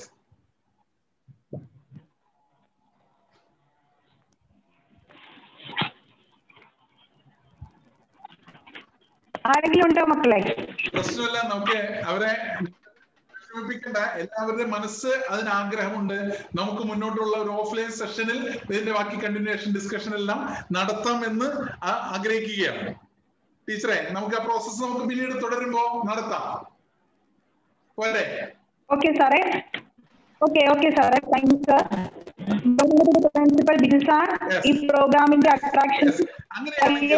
ആരെങ്കിലും ഉണ്ടോ മക്കളെ പ്രശ്നമില്ല നമുക്ക് അവരെ വിഷമിപ്പിക്കണ്ട എല്ലാവരുടെയും മനസ്സ് അതിന് ആഗ്രഹമുണ്ട് നമുക്ക് മുന്നോട്ടുള്ള ഒരു ഓഫ്ലൈൻ സെഷനിൽ ഇതിന്റെ ബാക്കി കണ്ടിന്യൂഷൻ ഡിസ്കഷൻ എല്ലാം നടത്താം എന്ന് ആ- ആഗ്രഹിക്കുകയാണ് ടീച്ചറെ നമുക്ക് ആ പ്രോസസ്സ് നമുക്ക് പിന്നീട് തുടരുമ്പോ നടത്താം പോരെ ഓക്കെ സാറേ ഓക്കെ ഓക്കെ സാറേ thank you sir principal Biju sir ഈ പ്രോഗ്രാമിന്റെ അട്രാക്ഷൻ അങ്ങനെയാണെങ്കിൽ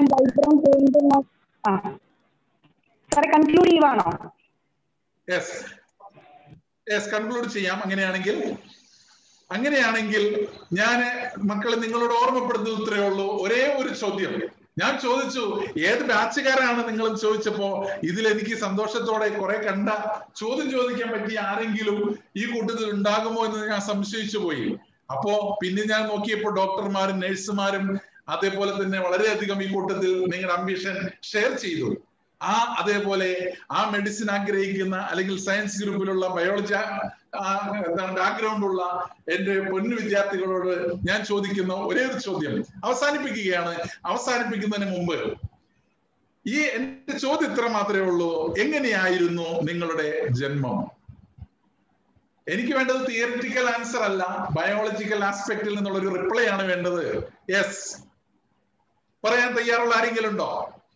ആ സാറേ കൺക്ലൂഡ് ചെയ്യുവാണോ യെസ് യെസ് കൺക്ലൂഡ് ചെയ്യാം അങ്ങനെയാണെങ്കിൽ അങ്ങനെയാണെങ്കിൽ ഞാൻ മക്കളെ നിങ്ങളോട് ഓർമ്മപ്പെടുത്തുന്നത് ഇത്രയേ ഉള്ളൂ ഒരേ ഒരു ചോദ്യം ഞാൻ ചോദിച്ചു ഏത് ബാച്ചുകാരാണ് നിങ്ങൾ ചോദിച്ചപ്പോ ഇതിൽ എനിക്ക് സന്തോഷത്തോടെ കുറെ കണ്ട ചോദ്യം ചോദിക്കാൻ പറ്റിയ ആരെങ്കിലും ഈ കൂട്ടത്തിൽ ഉണ്ടാകുമോ എന്ന് ഞാൻ സംശയിച്ചു പോയി അപ്പോ പിന്നെ ഞാൻ നോക്കിയപ്പോ ഡോക്ടർമാരും നഴ്സുമാരും അതേപോലെ തന്നെ വളരെയധികം ഈ കൂട്ടത്തിൽ നിങ്ങളുടെ അംബിഷൻ ഷെയർ ചെയ്തു ആ അതേപോലെ ആ മെഡിസിൻ ആഗ്രഹിക്കുന്ന അല്ലെങ്കിൽ സയൻസ് ഗ്രൂപ്പിലുള്ള ബയോളജി എന്താണ് ബാക്ക്ഗ്രൗണ്ട് ഉള്ള എന്റെ പൊന്നു വിദ്യാർത്ഥികളോട് ഞാൻ ചോദിക്കുന്ന ഒരേ ഒരു ചോദ്യം അവസാനിപ്പിക്കുകയാണ് അവസാനിപ്പിക്കുന്നതിന് മുമ്പ് ഈ എന്റെ ചോദ്യം ഇത്ര മാത്രമേ ഉള്ളൂ എങ്ങനെയായിരുന്നു നിങ്ങളുടെ ജന്മം എനിക്ക് വേണ്ടത് തിയറിറ്റിക്കൽ ആൻസർ അല്ല ബയോളജിക്കൽ ആസ്പെക്റ്റിൽ നിന്നുള്ള ഒരു റിപ്ലൈ ആണ് വേണ്ടത് യെസ് പറയാൻ തയ്യാറുള്ള ആരെങ്കിലും ഉണ്ടോ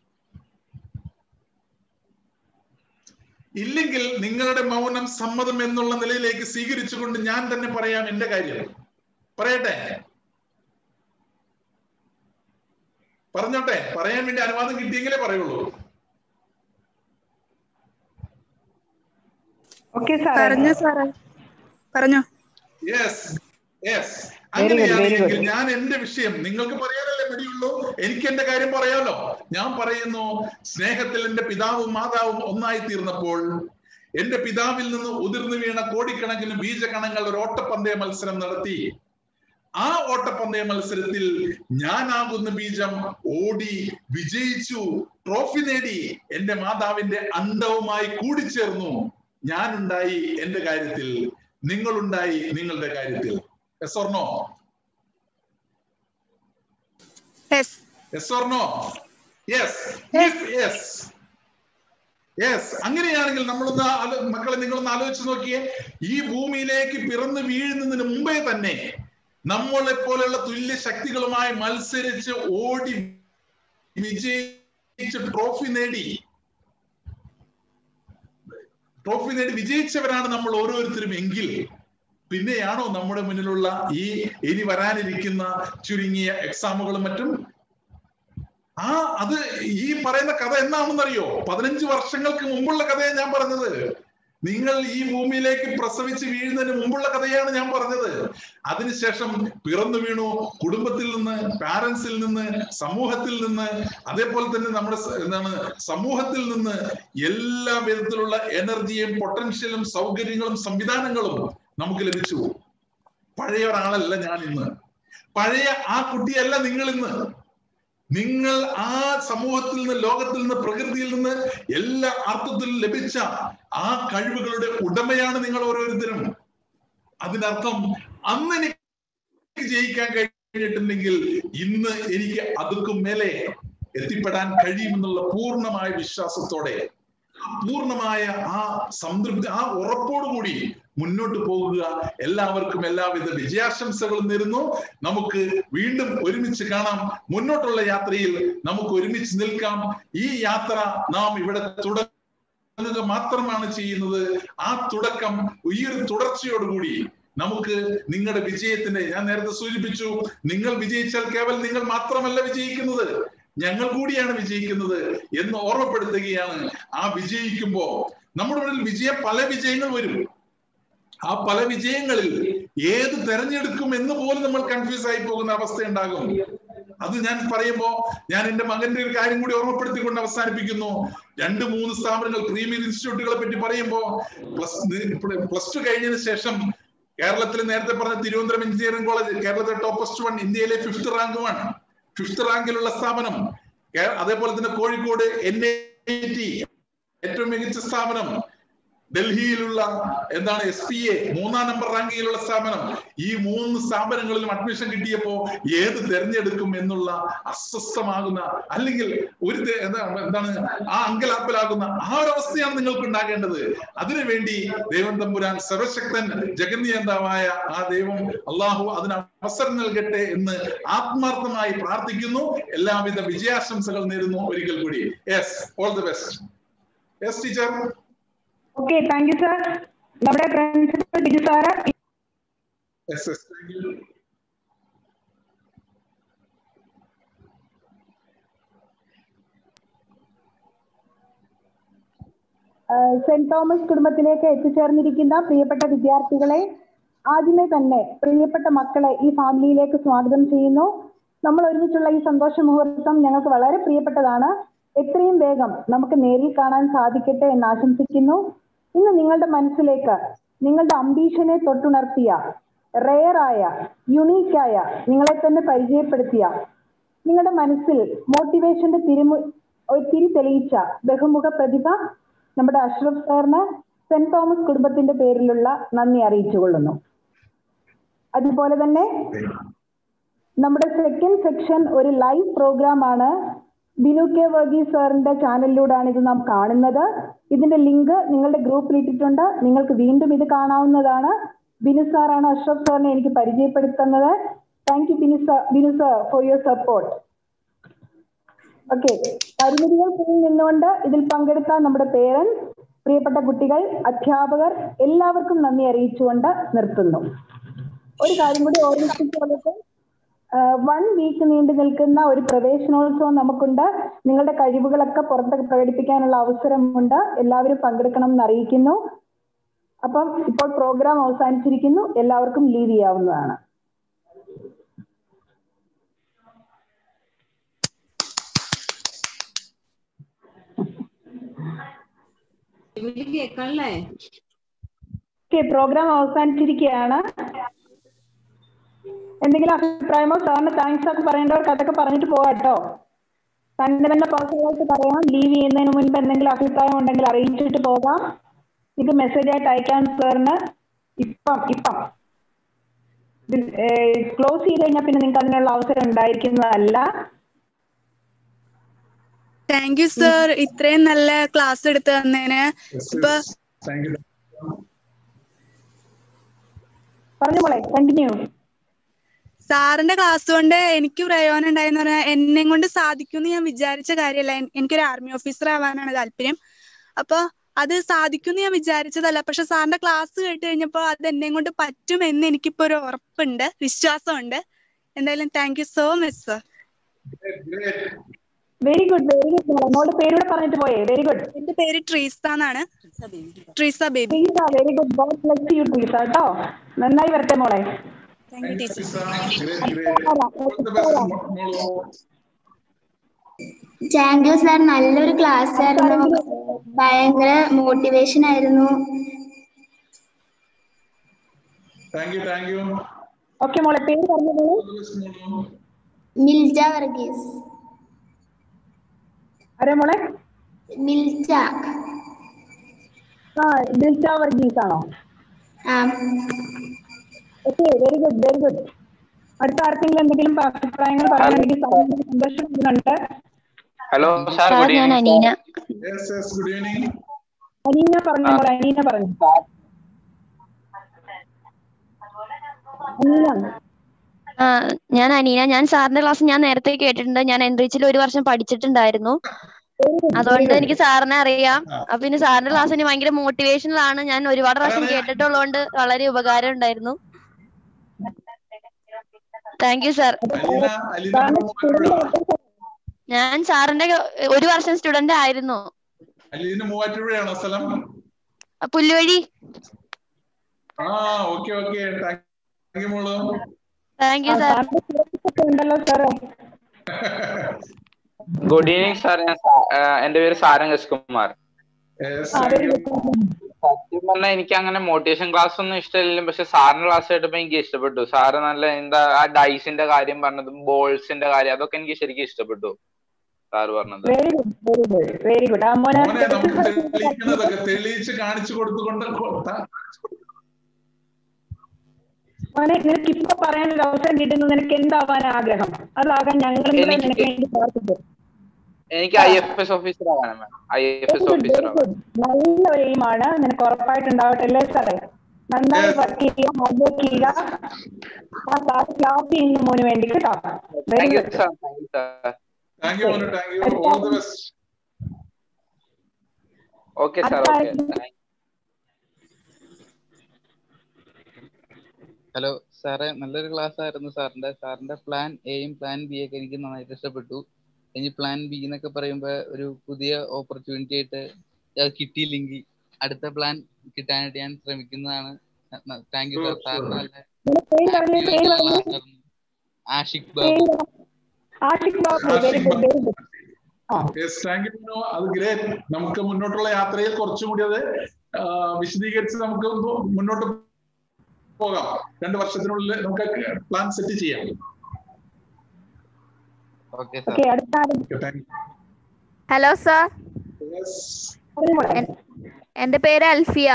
ഇല്ലെങ്കിൽ നിങ്ങളുടെ മൗനം സമ്മതം എന്നുള്ള നിലയിലേക്ക് സ്വീകരിച്ചുകൊണ്ട് ഞാൻ തന്നെ പറയാം എന്റെ കാര്യം പറയട്ടെ പറഞ്ഞോട്ടെ പറയാൻ വേണ്ടി അനുവാദം കിട്ടിയെങ്കിലേ പറയുള്ളൂ ഓക്കെ സാറേ പറഞ്ഞു സാറേ പറഞ്ഞു yes yes Very good, very അങ്ങനെയാണെങ്കിൽ good. ഞാൻ എന്റെ വിഷയം നിങ്ങൾക്ക് പറയാനല്ലേ മടിയുള്ളൂ എനിക്ക് എന്റെ കാര്യം പറയാലോ ഞാൻ പറയുന്നു സ്നേഹത്തിൽ എന്റെ പിതാവും മാതാവും ഒന്നായി തീർന്നപ്പോൾ എന്റെ പിതാവിൽ നിന്ന് ഉതിർന്നു വീണ കോടിക്കണക്കിന് ബീജകണങ്ങൾ ഒരു ഓട്ടപ്പന്തയ മത്സരം നടത്തി ആ ഓട്ടപ്പന്തയ മത്സരത്തിൽ ഞാനാകുന്ന ബീജം ഓടി വിജയിച്ചു ട്രോഫി നേടി എന്റെ മാതാവിന്റെ അണ്ടവുമായി കൂടിച്ചേർന്നു ഞാനുണ്ടായി എന്റെ കാര്യത്തിൽ നിങ്ങളുണ്ടായി നിങ്ങളുടെ കാര്യത്തിൽ yes or no yes yes or no yes yes yes അങ്ങനെയാണെങ്കിൽ നമ്മളൊന്ന് ആലോ- മക്കളെ നിങ്ങളൊന്ന് ആലോചിച്ച് നോക്കിയേ ഈ ഭൂമിയിലേക്ക് പിറന്നു വീഴുന്നതിന് മുമ്പേ തന്നെ നമ്മളെ പോലെയുള്ള തുല്യ ശക്തികളുമായി മത്സരിച്ച് ഓടി വിജയിച്ച് ട്രോഫി നേടി ട്രോഫി നേടി വിജയിച്ചവരാണ് നമ്മൾ ഓരോരുത്തരും എങ്കിൽ പിന്നെയാണോ നമ്മുടെ മുന്നിലുള്ള ഈ ഇനി വരാനിരിക്കുന്ന ചുരുങ്ങിയ എക്സാമുകളും മറ്റും ആ അത് ഈ പറയുന്ന കഥ എന്നാണെന്നറിയോ പതിനഞ്ച് വർഷങ്ങൾക്ക് മുമ്പുള്ള കഥയാണ് ഞാൻ പറഞ്ഞത് നിങ്ങൾ ഈ ഭൂമിയിലേക്ക് പ്രസവിച്ച് വീഴുന്നതിന് മുമ്പുള്ള കഥയാണ് ഞാൻ പറഞ്ഞത് അതിനുശേഷം പിറന്നു വീണു കുടുംബത്തിൽ നിന്ന് പാരന്റ്സിൽ നിന്ന് സമൂഹത്തിൽ നിന്ന് അതേപോലെ തന്നെ നമ്മുടെ സ- എന്താണ് സമൂഹത്തിൽ നിന്ന് എല്ലാ വിധത്തിലുള്ള എനർജിയും പൊട്ടൻഷ്യലും സൗകര്യങ്ങളും സംവിധാനങ്ങളും നമുക്ക് ലഭിച്ചു പഴയ ഒരാളല്ല ഞാൻ ഇന്ന് പഴയ ആ കുട്ടിയല്ല നിങ്ങൾ ഇന്ന് നിങ്ങൾ ആ സമൂഹത്തിൽ നിന്ന് ലോകത്തിൽ നിന്ന് പ്രകൃതിയിൽ നിന്ന് എല്ലാ അർത്ഥത്തിലും ലഭിച്ച ആ കഴിവുകളുടെ ഉടമയാണ് നിങ്ങൾ ഓരോരുത്തരും അതിനർത്ഥം അന്ന് എനിക്ക് ജയിക്കാൻ കഴിഞ്ഞിട്ടുണ്ടെങ്കിൽ ഇന്ന് എനിക്ക് അതുക്കും മേലെ എത്തിപ്പെടാൻ കഴിയുമെന്നുള്ള പൂർണ്ണമായ വിശ്വാസത്തോടെ പൂർണ്ണമായ ആ സംതൃപ്തി ആ ഉറപ്പോടുകൂടി മുന്നോട്ട് പോകുക എല്ലാവർക്കും എല്ലാവിധ വിജയാശംസകളും നേരുന്നു നമുക്ക് വീണ്ടും ഒരുമിച്ച് കാണാം മുന്നോട്ടുള്ള യാത്രയിൽ നമുക്ക് ഒരുമിച്ച് നിൽക്കാം ഈ യാത്ര നാം ഇവിടെ തുടങ്ങുക മാത്രമാണ് ചെയ്യുന്നത് ആ തുടക്കം ഈ ഒരു തുടർച്ചയോടുകൂടി നമുക്ക് നിങ്ങളുടെ വിജയത്തിന്റെ ഞാൻ നേരത്തെ സൂചിപ്പിച്ചു നിങ്ങൾ വിജയിച്ചാൽ കേവലം നിങ്ങൾ മാത്രമല്ല വിജയിക്കുന്നത് ഞങ്ങൾ കൂടിയാണ് വിജയിക്കുന്നത് എന്ന് ഓർമ്മപ്പെടുത്തുകയാണ് ആ വിജയിക്കുമ്പോ നമ്മുടെ മുന്നിൽ വിജയം പല വിജയങ്ങൾ വരും ആ പല വിജയങ്ങളിൽ ഏത് തെരഞ്ഞെടുക്കും എന്ന് പോലും നമ്മൾ കൺഫ്യൂസ് ആയി പോകുന്ന അവസ്ഥ ഉണ്ടാകും അത് ഞാൻ പറയുമ്പോ ഞാൻ എന്റെ മകന്റെ ഒരു കാര്യം കൂടി ഓർമ്മപ്പെടുത്തിക്കൊണ്ട് അവസാനിപ്പിക്കുന്നു രണ്ട് മൂന്ന് സ്ഥാപനങ്ങൾ പ്രീമിയർ ഇൻസ്റ്റിറ്റ്യൂട്ടുകളെ പറ്റി പറയുമ്പോ പ്ലസ് പ്ലസ് ടു കഴിഞ്ഞതിന് ശേഷം കേരളത്തിൽ നേരത്തെ പറഞ്ഞ തിരുവനന്തപുരം എഞ്ചിനീയറിംഗ് കോളേജ് കേരളത്തിലെ ടോപ്പസ്റ്റ് വൺ ഇന്ത്യയിലെ ഫിഫ്ത് റാങ്ക് വൺ ഫിഫ്ത് റാങ്കിലുള്ള സ്ഥാപനം കേ- അതേപോലെ തന്നെ കോഴിക്കോട് എൻ ഐ ടി ഏറ്റവും മികച്ച സ്ഥാപനം ഡൽഹിയിലുള്ള എന്താണ് എസ് പി എ മൂന്നാം നമ്പർ റാങ്കിങ്ങിലുള്ള സ്ഥാപനം ഈ മൂന്ന് സ്ഥാപനങ്ങളിലും അഡ്മിഷൻ കിട്ടിയപ്പോ ഏത് തെരഞ്ഞെടുക്കും എന്നുള്ള അസ്വസ്ഥമാകുന്ന അല്ലെങ്കിൽ ഒരു തെ- എന്താണ് എന്താണ് ആ അങ്കലാപ്പലാകുന്ന ആ ഒരു അവസ്ഥയാണ് നിങ്ങൾക്ക് ഉണ്ടാകേണ്ടത് അതിനുവേണ്ടി ദൈവം തമ്പുരാൻ സർവശക്തൻ ജഗന്നിയന്താവായ ആ ദൈവം അള്ളാഹു അതിന് അവസരം നൽകട്ടെ എന്ന് ആത്മാർത്ഥമായി പ്രാർത്ഥിക്കുന്നു എല്ലാവിധ വിജയാശംസകൾ നേരുന്നു ഒരിക്കൽ കൂടി yes all the best yes teacher okay thank you sir നമ്മുടെ principal Biju sir yes yes thank you Saint Thomas കുടുംബത്തിലേക്ക് എത്തിച്ചേർന്നിരിക്കുന്ന പ്രിയപ്പെട്ട വിദ്യാർത്ഥികളെ ആദ്യമേ തന്നെ പ്രിയപ്പെട്ട മക്കളെ ഈ ഫാമിലിയിലേക്ക് സ്വാഗതം ചെയ്യുന്നു നമ്മൾ ഒരുമിച്ചുള്ള ഈ സന്തോഷ മുഹൂർത്തം ഞങ്ങൾക്ക് വളരെ പ്രിയപ്പെട്ടതാണ് എത്രയും വേഗം നമുക്ക് നേരിൽ കാണാൻ സാധിക്കട്ടെ എന്ന് ആശംസിക്കുന്നു ഇന്ന് നിങ്ങളുടെ മനസ്സിലേക്ക് നിങ്ങളുടെ അംബീഷനെ തൊട്ടുണർത്തിയ റെയറായ യുണീക്കായ നിങ്ങളെ തന്നെ പരിചയപ്പെടുത്തിയ നിങ്ങളുടെ മനസ്സിൽ മോട്ടിവേഷന്റെ തിരുമു ഒരു തിരി തെളിയിച്ച ബഹുമുഖ പ്രതിഭ നമ്മുടെ അഷ്റഫ് സാറിന് സെന്റ് തോമസ് കുടുംബത്തിന്റെ പേരിലുള്ള നന്ദി അറിയിച്ചുകൊള്ളുന്നു അതുപോലെ തന്നെ നമ്മുടെ സെക്കൻഡ് സെക്ഷൻ ഒരു ലൈവ് പ്രോഗ്രാം ആണ് ബിനു കെ വർഗീസ് സാറിന്റെ ചാനലിലൂടെയാണ് ഇത് നാം കാണുന്നത് ഇതിന്റെ ലിങ്ക് നിങ്ങളുടെ ഗ്രൂപ്പിൽ ഇട്ടിട്ടുണ്ട് നിങ്ങൾക്ക് വീണ്ടും ഇത് കാണാവുന്നതാണ് ബിനു സാറാണ് അഷ്റഫ് സാറിനെ എനിക്ക് പരിചയപ്പെടുത്തുന്നത് thank you Binu sir Binu sir for your support okay പരിമിതികൾക്കുള്ളിൽ നിന്നുകൊണ്ട് ഇതിൽ പങ്കെടുത്ത നമ്മുടെ പേരൻസ് പ്രിയപ്പെട്ട കുട്ടികൾ അധ്യാപകർ എല്ലാവർക്കും നന്ദി അറിയിച്ചുകൊണ്ട് നിർത്തുന്നു ഒരു കാര്യം കൂടി ഓർമ്മിപ്പിച്ചുകൊള്ളട്ടെ വൺ വീക്ക് നീണ്ടു നിൽക്കുന്ന ഒരു പ്രവേശനോത്സവം നമുക്കുണ്ട് നിങ്ങളുടെ കഴിവുകളൊക്കെ പുറത്ത് പ്രകടിപ്പിക്കാനുള്ള അവസരമുണ്ട് എല്ലാവരും പങ്കെടുക്കണം എന്ന് അറിയിക്കുന്നു അപ്പം ഇപ്പോൾ പ്രോഗ്രാം അവസാനിച്ചിരിക്കുന്നു എല്ലാവർക്കും ലീവ് ചെയ്യാവുന്നതാണ് കേക്കണല്ലേ ഓക്കെ പ്രോഗ്രാം അവസാനിച്ചിരിക്കുകയാണ് എന്തെങ്കിലും അഭിപ്രായമോ സാറിന് താങ്ക്സ് ഒക്കെ പറയേണ്ടവർക്ക് അതൊക്കെ പറഞ്ഞിട്ട് പോവാം കേട്ടോ തന്നെ തന്നെ പേഴ്സണലായിട്ട് പറയാം ലീവ് ചെയ്യുന്നതിന് മുൻപ് എന്തെങ്കിലും അഭിപ്രായം ഉണ്ടെങ്കിൽ അറിയിച്ചിട്ട് പോകാം ഇത് മെസ്സേജ് ആയിട്ട് അയക്കാം സാറിന് ഇപ്പം ഇപ്പം ക്ലോസ് ചെയ്ത് കഴിഞ്ഞാൽ പിന്നെ നിങ്ങൾക്ക് അതിനുള്ള അവസരം ഉണ്ടായിരിക്കുന്നതല്ല താങ്ക് യു സർ ഇത്രയും നല്ല ക്ലാസ് എടുത്തു തന്നതിന് ഇപ്പൊ താങ്ക് യു പറഞ്ഞു മോളെ കണ്ടിന്യൂ സാറിന്റെ ക്ലാസ് കൊണ്ട് എനിക്ക് പ്രയോജനം ഉണ്ടായെന്ന് പറഞ്ഞാൽ എന്നെ കൊണ്ട് സാധിക്കും എന്ന് ഞാൻ വിചാരിച്ച കാര്യമല്ല എൻ- എനിക്കൊരു ആർമി ഓഫീസർ ആവാനാണ് താല്പര്യം അപ്പൊ അത് സാധിക്കും എന്ന് ഞാൻ വിചാരിച്ചതല്ല പക്ഷെ സാറിന്റെ ക്ലാസ് കേട്ട് കഴിഞ്ഞപ്പോൾ അത് എന്നെ കൊണ്ട് പറ്റും എന്ന് എനിക്കിപ്പോ ഒരു ഉറപ്പുണ്ട് വിശ്വാസമുണ്ട് എന്തായാലും thank you so much sir very good very good മോളെ മോളുടെ പേരൂടെ പറഞ്ഞിട്ട് പോയേ വെരി ഗുഡ് എന്റെ പേര് ട്രീസ എന്നാണ് Treesa Baby Treesa very good god bless you Treesa കേട്ടോ നന്നായി വരട്ടെ മോളെ thank you teacher Great, great. All the best, മോളു. താങ്ക് യു സാർ നല്ലൊരു ക്ലാസ് ആയിരുന്നു ഭയങ്കര മോട്ടിവേഷൻ ആയിരുന്നു Thank you, thank you. Okay മോളെ പേര് പറഞ്ഞോളൂ All the best, മോളു. മിൽജ വർഗീസ് ആരാ മോളെ മിൽജ ആ ദിൽഷ വർഗീസ് ആണോ ആ okay very good very good അടുത്ത ആർക്കെങ്കിലും എന്തെങ്കിലും അഭിപ്രായങ്ങൾ പറയാനുണ്ടെങ്കിൽ സാറിന് സന്തോഷം ഉണ്ട് ഹലോ സാർ സാർ ഗുഡ് ഞാൻ evening Aneena Yes, yes, good evening. Aneena പറഞ്ഞു മോളെ അനീന പറഞ്ഞു അനീന ആ ഞാൻ അനീന ഞാൻ സാറിന്റെ ക്ലാസ് ഞാൻ നേരത്തെ കേട്ടിട്ടുണ്ട് ഞാൻ എൻട്രിച്ചിൽ ഒരു വർഷം പഠിച്ചിട്ടുണ്ടായിരുന്നു അതുകൊണ്ട് എനിക്ക് സാറിനെ അറിയാം അപ്പൊ പിന്നെ സാറിന്റെ ക്ലാസ് എനിക്ക് ഭയങ്കര മോട്ടിവേഷണൽ ആണ് ഞാൻ ഒരുപാട് പ്രാവശ്യം കേട്ടിട്ടുള്ളതുകൊണ്ട് വളരെ ഉപകാരം ഉണ്ടായിരുന്നു thank you sir Aleena, Aleena Muvattupuzha. ഞാൻ സാറിന്റെ ഒരു വർഷം സ്റ്റുഡന്റ് ആയിരുന്നു അലീന മൂവാറ്റുപുഴയാണോ സ്ഥലം പുല്ലുവഴി ആ ഓക്കെ ഓക്കെ താങ്ക് യു മോളു താങ്ക് യു സാർ ഒക്കെ ഉണ്ടല്ലോ സാറേ ഗുഡ് ഈവനിങ് സാർ ഞാൻ സാ- ആ, എന്റെ പേര് സാരംഗസ് കുമാർ Yes, ആ thank വെരി you. ഗുഡ് സത്യം പറഞ്ഞാൽ എനിക്ക് അങ്ങനെ മോട്ടിവേഷൻ ക്ലാസ് ഒന്നും ഇഷ്ടമില്ല പക്ഷെ സാറിന്റെ ക്ലാസ് കേട്ടപ്പോ എനിക്ക് ഇഷ്ടപ്പെട്ടു സാറ് നല്ല എന്താ ആ ഡൈസിന്റെ കാര്യം പറഞ്ഞതും ബോൾസിന്റെ കാര്യം അതൊക്കെ എനിക്ക് ശരിക്കും ഇഷ്ടപ്പെട്ടു സാറ് പറഞ്ഞത് very good very good very good ആ മോനെ മോനെ നമുക്ക് തെളിയിക്കുന്നതൊക്കെ തെളിയിച്ച് കാണിച്ചു കൊടുത്തുകൊണ്ട് കൊ- ത- മോനെ നിനക്ക് ഇപ്പൊ പറയാൻ ഒരു അവസരം കിട്ടുന്നത് നിനക്ക് എന്താവാൻ ആഗ്രഹം അതാകാൻ ഞങ്ങളും കൂടെ എനിക്ക് നിനക്ക് വേണ്ടി പ്രാർത്ഥിക്കും എനിക്ക് ഐ എഫ് എസ് ഓഫീസർ ആവാനാണ് ഐ എഫ് എസ് ഓഫീസർ ആവാൻ നല്ല ഒരു എയിമാണ് നിനക്ക് ഉറപ്പായിട്ടുണ്ടാവട്ടെ അല്ലേ സാറേ നന്നായി Yes. വർക്ക് ചെയ്യുക ഹാർഡ് വർക്ക് ചെയ്യുക ആ ക്ലാസ് ക്ലാസ് ചെയ്യുന്ന മോന് വേണ്ടി കേട്ടോ very thank you good sir thank you sir thank you മോനെ thank you all the best okay sir okay hello സാറേ നല്ലൊരു ക്ലാസ് ആയിരുന്നു സാറിന്റെ സാറിന്റെ പ്ലാൻ എയും പ്ലാൻ ബി ഒക്കെ എനിക്ക് നന്നായിട്ട് ഇഷ്ടപ്പെട്ടു ഇനി പ്ലാൻ ബി എന്നൊക്കെ പറയുമ്പോ ഒരു പുതിയ ഓപ്പർച്യൂണിറ്റി ആയിട്ട് അത് കിട്ടിയില്ലെങ്കിൽ അടുത്ത പ്ലാൻ കിട്ടാനായിട്ട് ഞാൻ ശ്രമിക്കുന്നതാണ് താങ്ക് യു സാർ Sure, സാറിന് sure. നല്ല പേര് പറഞ്ഞേ active പേര് ആയിട്ടുള്ള പറഞ്ഞേ class ആയിരുന്നു ആഷിഖ് ബാബു പേര് Ashiq Babu very good very good ആ യെസ് താങ്ക് യു അത് ഗ്രേറ്റ് നമുക്ക് മുന്നോട്ടുള്ള യാത്രയിൽ കുറച്ചും കൂടി അത് ആ, വിശദീകരിച്ച് നമുക്ക് ഒന്ന് മുന്നോട്ട് പോകാം രണ്ട് വർഷത്തിനുള്ളിൽ നമുക്ക് പ്ലാൻ സെറ്റ് ചെയ്യാം ഓക്കെ സാർ ഓക്കെ അടുത്ത ആരും thank hello sir you yes ഒരു മോളെ എന്റെ പേര് അൽഫിയ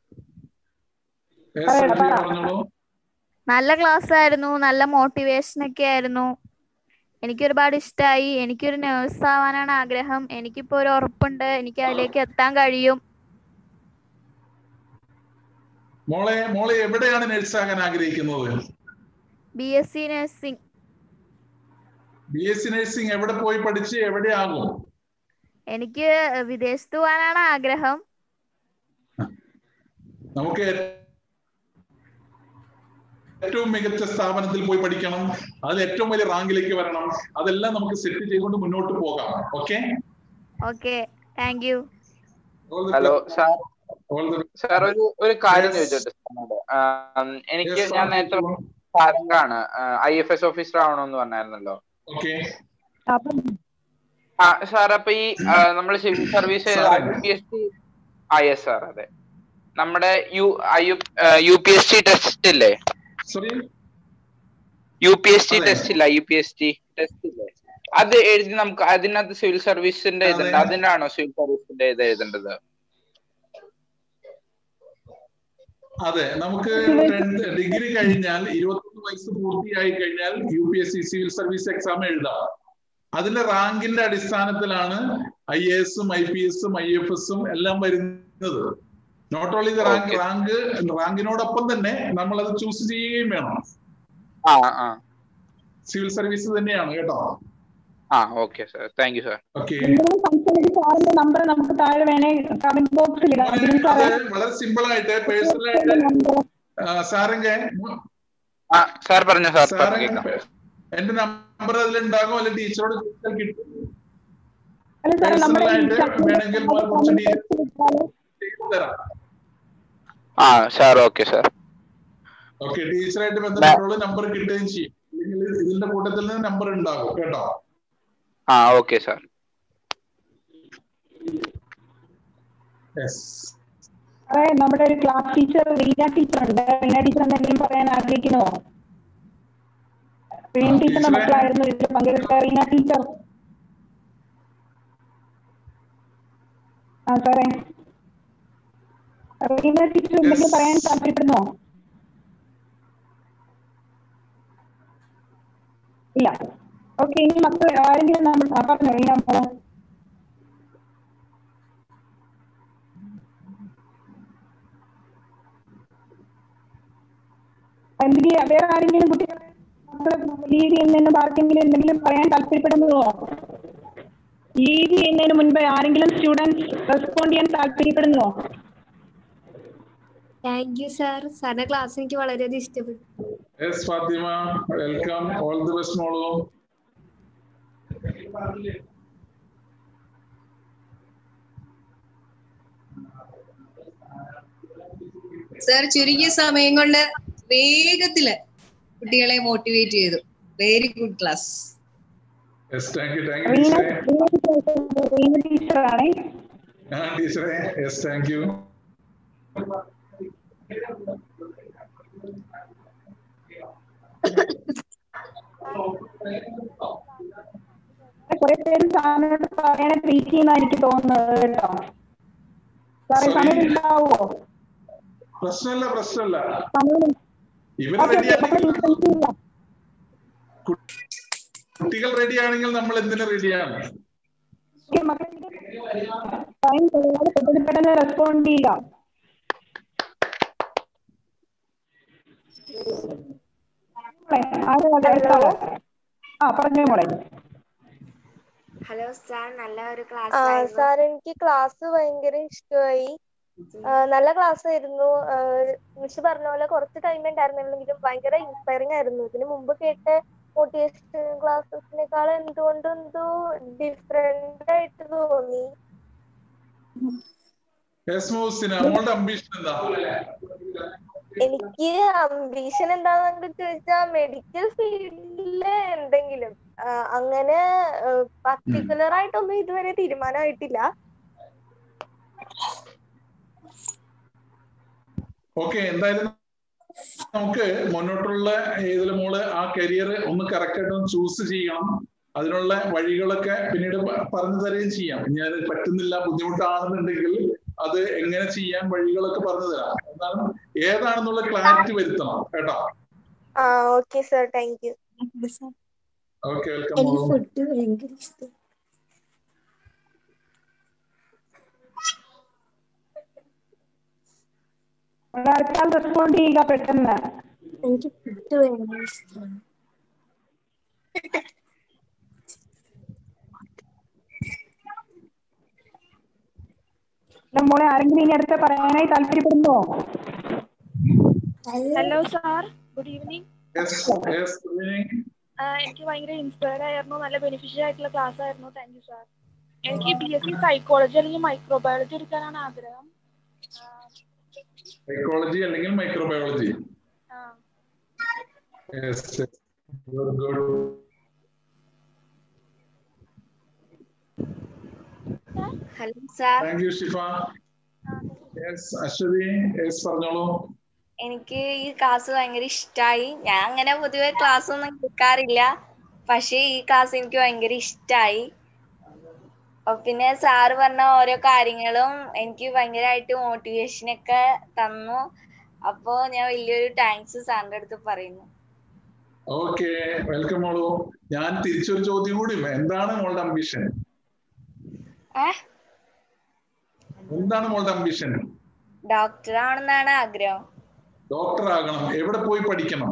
പറയടാ, പറ. പറഞ്ഞോളൂ നല്ല ക്ലാസ് ആയിരുന്നു നല്ല മോട്ടിവേഷൻ ഒക്കെ ആയിരുന്നു എനിക്ക് ഒരുപാട് ഇഷ്ടമായി എനിക്കൊരു നേഴ്സ് ആവാനാണ് ആഗ്രഹം എനിക്കിപ്പോ ഒരു ഉറപ്പുണ്ട് എനിക്ക് അതിലേക്ക് എത്താൻ കഴിയും മോളെ മോളെ എവിടെയാണ് നഴ്സാകാൻ ആഗ്രഹിക്കുന്നത് B S C nursing B S C nursing എവിടെ പോയി പഠിച്ച് എവിടെയാകും എനിക്ക് വിദേശത്ത് പോകാനാണ് ആഗ്രഹം നമുക്ക് ഏറ്റവും മികച്ച സ്ഥാപനത്തിൽ പോയി പഠിക്കണം അതിൽ ഏറ്റവും വലിയ റാങ്കിലേക്ക് വരണം അതെല്ലാം നമുക്ക് സെറ്റ് ചെയ്തുകൊണ്ട് മുന്നോട്ട് പോകാം okay okay thank you hello sir sir ഒരു ഒരു കാര്യം ചോദിച്ചോട്ടെ സാറിനോട് ആം, എനിക്ക് ഞാൻ നേരത്തെ സാരംഗാണ് ഐ എഫ് എസ് ഓഫീസർ ആവണമെന്ന് പറഞ്ഞായിരുന്നല്ലോ ഓക്കെ അപ്പം ആ സാർ അപ്പൊ ഈ നമ്മൾ സിവിൽ സർവീസ് സാറേ. യു പി എസ് ടി ആ യെസ് സാർ അതെ നമ്മുടെ U U P S T test ഇല്ലേ sorry U P S T അതെ. ടെസ്റ്റ് ഇല്ല U P S T test ഇല്ലേ അത് എഴുതി നമുക്ക് അതിനകത്ത് സിവിൽ സർവീസിന്റെ ഇതുണ്ട് അതെ. അതിനാണോ സിവിൽ സർവീസിന്റെ ഇത് എഴുതേണ്ടത് അതെ നമുക്ക് ഡിഗ്രി കഴിഞ്ഞാൽ ഇരുപത്തൊന്ന് വയസ്സ് പൂർത്തിയായി കഴിഞ്ഞാൽ U P S C civil service exam എഴുതാം അതിന്റെ റാങ്കിന്റെ അടിസ്ഥാനത്തിലാണ് ഐ എ എസും ഐ പി എസും ഐ എഫ് എസും എല്ലാം വരുന്നത് not only the rank Okay. Rank റാങ്കിനോടൊപ്പം തന്നെ നമ്മൾ അത് ചൂസ് ചെയ്യുകയും വേണം ആ ആ സിവിൽ സർവീസ് തന്നെയാണ് കേട്ടോ ആ okay sir thank you sir okay എന്തെങ്കിലും സംശയം സാറിന്റെ നമ്പർ നമുക്ക് താഴെ വേണേ കമന്റ് ബോക്സിൽ ഇടാം അതിനും സാറേ വളരെ സിമ്പിൾ ആയിട്ട് പേഴ്സണൽ ആയിട്ട് സാരംഗ ആ സാർ പറഞ്ഞു സാർ പറഞ്ഞു സാരംഗ കേൾക്കാം എന്റെ നമ്പർ അതിലുണ്ടാകും അല്ലെങ്കിൽ ടീച്ചറോട് ചോദിച്ചാൽ കിട്ടും അല്ല സാറേ നമ്മുടെ ഈ പേഴ്സണലായിട്ട് വേണമെങ്കിൽ മോൻ കുറച്ച് ഡീറ്റെയിൽ ചെയ്തു തരാം ആ സാർ ഓക്കെ സാർ ഓക്കെ ടീച്ചറായിട്ട് ബന്ധപ്പെട്ടുള്ള നമ്പർ കിട്ടുകയും ചെയ്യും അല്ലെങ്കിൽ ഇതിന്റെ കൂട്ടത്തിൽ നിന്ന് നമ്പർ ഉണ്ടാകും കേട്ടോ ആ ഓക്കെ സാർ യെസ് സാറേ നമ്മുടെ ഒരു ക്ലാസ് ടീച്ചർ റീന ടീച്ചർ ഉണ്ട് റീന ടീച്ചർ എന്തെങ്കിലും പറയാൻ ആഗ്രഹിക്കുന്നുവോ റീന ടീച്ചറിന്റെ മക്കളായിരുന്നു ഇതിൽ പങ്കെടുത്ത റീന ടീച്ചർ ആ സാറേ റീന ടീച്ചർ എന്തെങ്കിലും പറയാൻ താല്പര്യപ്പെടുന്നോ ഇല്ല ഓക്കെ ഇനി മക്കൾ ആരെങ്കിലും നമ്മൾ ആ, പറഞ്ഞോ റീന മോളോ എന്തെങ്കിലും വേറെ ആരെങ്കിലും കുട്ടികൾ മക്കളെ ലീഡ് ചെയ്യുന്നതിന് ആർക്കെങ്കിലും എന്തെങ്കിലും പറയാൻ താല്പര്യപ്പെടുന്നതോ ലീഡ് ചെയ്യുന്നതിന് മുൻപ് ആരെങ്കിലും സ്റ്റുഡൻസ് റെസ്പോണ്ട് ചെയ്യാൻ താല്പര്യപ്പെടുന്നതോ താങ്ക് യു സാർ സാറിന്റെ ക്ലാസ് എനിക്ക് വളരെയധികം ഇഷ്ടപ്പെട്ടു yes Fathima welcome all the best മോളോ സാർ ചുരുങ്ങിയ സമയം കൊണ്ട് വേഗത്തില് കുട്ടികളെ മോട്ടിവേറ്റ് ചെയ്തു very good class yes thank you thank you Reena ടീച്ചറെ റീന ടീച്ചറാണേ ആ ടീച്ചറെ യെസ് താങ്ക് യു കുറെ പേര് സാറിനോട് പറയാനെ ട്രീറ്റ് ചെയ്യുന്ന എനിക്ക് തോന്നുന്നത് കേട്ടോ സാറേ സമയം ഉണ്ടാവോ പ്രശ്നമല്ല പ്രശ്നമല്ല സമയം ഇവര് ഓക്കെ ഓക്കെ റെഡിയാണെങ്കിൽ നമ്മൾ ഡിസ്റ്റൻസ് ചെയ്യാം കുട്ടികൾ റെഡിയാണെങ്കിൽ നമ്മൾ എന്തിനു റെഡിയാണ് ഓക്കെ മക്കളെ ടൈം കഴിയാതെ പെട്ടെന്ന് പെട്ടെന്ന് റെസ്പോണ്ട് ചെയ്യുക മോളെ, ആരാ അത് അടുത്താള്? ആ പറഞ്ഞോ മോളെ ഹലോ സാർ നല്ല ഒരു ആ ക്ലാസ് സാർ എനിക്ക് ക്ലാസ് ഭയങ്കര ഇഷ്ടമായി നല്ല ക്ലാസ് ആയിരുന്നു മിസ് പറഞ്ഞ പോലെ കുറച്ച് ടൈം ഉണ്ടായിരുന്നെങ്കിലും ഭയങ്കര ഇൻസ്പയറിംഗ് ആയിരുന്നു ഇതിന് മുമ്പ് കേട്ട മോട്ടിവേഷൻ ക്ലാസ്സസിനേക്കാൾ എന്തുകൊണ്ടും എന്തോ ഡിഫറെന്റ് ആയിട്ട് തോന്നി യെസ് മോസിന നമ്മളുടെ അംബീഷൻ എന്താ എനിക്ക് അംബീഷൻ എന്താണെന്ന് ചോദിച്ചാൽ മെഡിക്കൽ ഫീൽഡില് എന്തെങ്കിലും ആ, അങ്ങനെ പർട്ടിക്കുലർ ആയിട്ടൊന്നും ഇതുവരെ തീരുമാനമായിട്ടില്ല ഓക്കെ എന്തായാലും നമുക്ക് മുന്നോട്ടുള്ള ഏതിൽ മോള് ആ കരിയർ ഒന്ന് കറക്റ്റ് ആയിട്ട് ഒന്ന് ചൂസ് ചെയ്യണം അതിനുള്ള വഴികളൊക്കെ പിന്നീട് പ- പറഞ്ഞു തരുകയും ചെയ്യാം ഇനി അത് പറ്റുന്നില്ല ബുദ്ധിമുട്ടാണെന്നുണ്ടെങ്കിൽ അത് എങ്ങനെ ചെയ്യാൻ വഴികളൊക്കെ പറഞ്ഞു തരാം എന്താണ് ഏതാണെന്നുള്ള ക്ലാരിറ്റി വരുത്തണം കേട്ടോ ആ okay sir thank you okay welcome എനിക്ക് മോളു ഫുഡ് ഭയങ്കര ഇഷ്ടം മോളെ, അടുത്താൾ റെസ്പോണ്ട് ചെയ്യുക പെട്ടെന്ന് എനിക്ക് ഫുഡ് ഭയങ്കര ഇഷ്ടമാണ് അല്ല, മോളെ ആരെങ്കിലും ഇനി അടുത്ത് പറയാനായി താല്പര്യപ്പെടുന്നോ hello sir good evening yes yes good evening എനിക്ക് ഭയങ്കര ഇൻസ്പയർ ആയിരുന്നു നല്ല ബെനിഫിഷ്യൽ ആയിട്ടുള്ള ക്ലാസ് ആയിരുന്നു താങ്ക് യു സാർ എനിക്ക് ബി എസ് സി സൈക്കോളജി അല്ലെങ്കിൽ മൈക്രോബയോളജി എടുക്കാനാണ് ആഗ്രഹം സൈക്കോളജി അല്ലെങ്കിൽ മൈക്രോബയോളജി ആ, yes good good hello sir thank you Shifa yes Aswathy yes പറഞ്ഞോളൂ എനിക്ക് ഈ ക്ലാസ് ഭയങ്കര ഇഷ്ടമായി ഞാൻ അങ്ങനെ പൊതുവെ ക്ലാസ് ഒന്നും കേൾക്കാറില്ല പക്ഷേ ഈ ക്ലാസ് എനിക്ക് ഭയങ്കര ഇഷ്ടമായി പിന്നെ സാറ് പറഞ്ഞ ഓരോ കാര്യങ്ങളും എനിക്ക് ഭയങ്കരമായിട്ട് മോട്ടിവേഷൻ ഒക്കെ തന്നു അപ്പോ ഞാൻ വലിയൊരു താങ്ക്സ് സാറിന്റെ അടുത്ത് പറയുന്നു ഓക്കെ വെൽക്കം മോളു ഞാൻ തിരിച്ചൊരു ചോദ്യം കൂടി എന്താണ് മോളുടെ അംബിഷൻ ഏ എന്താണ് മോളുടെ അംബിഷൻ ഡോക്ടർ ആവണമെന്നാണ് ആഗ്രഹം ഡോക്ടർ ആകണം എവിടെ പോയി പഠിക്കണം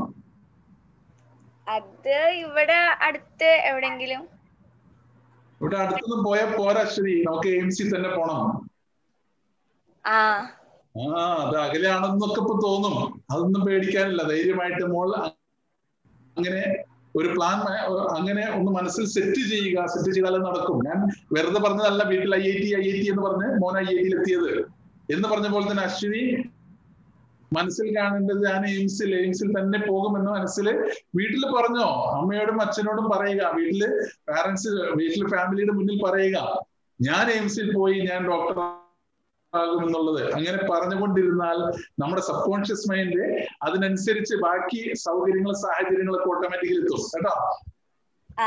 അത് ഇവിടെ അടുത്ത് എവിടെങ്കിലും ഇവിടെ അടുത്തൊന്നും പോയാൽ പോരാ അശ്വതി നമുക്ക് എയിംസിൽ തന്നെ പോണം ആ ആ അത് അകലെയാണെന്നൊക്കെ ഇപ്പൊ തോന്നും അതൊന്നും പേടിക്കാനില്ല ധൈര്യമായിട്ട് മോൾ അങ്ങനെ ഒരു പ്ലാൻ അങ്ങനെ ഒന്ന് മനസ്സിൽ സെറ്റ് ചെയ്യുക സെറ്റ് ചെയ്താലേ നടക്കും ഞാൻ വെറുതെ പറഞ്ഞതല്ല വീട്ടിൽ I I T I I T എന്ന് പറഞ്ഞ് മോൻ ഐ ഐ ടിയിൽ എത്തിയത് എന്ന് പറഞ്ഞ പോലെ തന്നെ അശ്വിനി മനസ്സിൽ കാണേണ്ടത് ഞാൻ എയിംസിൽ എയിംസിൽ തന്നെ പോകുമെന്ന് മനസ്സിൽ വീട്ടിൽ പറഞ്ഞോ അമ്മയോടും അച്ഛനോടും പറയുക വീട്ടില് പാരന്റ്സ് വീട്ടിൽ ഫാമിലിയുടെ മുന്നിൽ പറയുക ഞാൻ എയിംസിൽ പോയി ഞാൻ ഡോക്ടർ ആകുമെന്നുള്ളത് അങ്ങനെ പറഞ്ഞുകൊണ്ടിരുന്നാൽ നമ്മുടെ സബ് കോൺഷ്യസ് മൈൻഡ് അതിനനുസരിച്ച് ബാക്കി സൗകര്യങ്ങളും സാഹചര്യങ്ങളൊക്കെ ഓട്ടോമാറ്റിക്കലി എത്തും കേട്ടോ ആ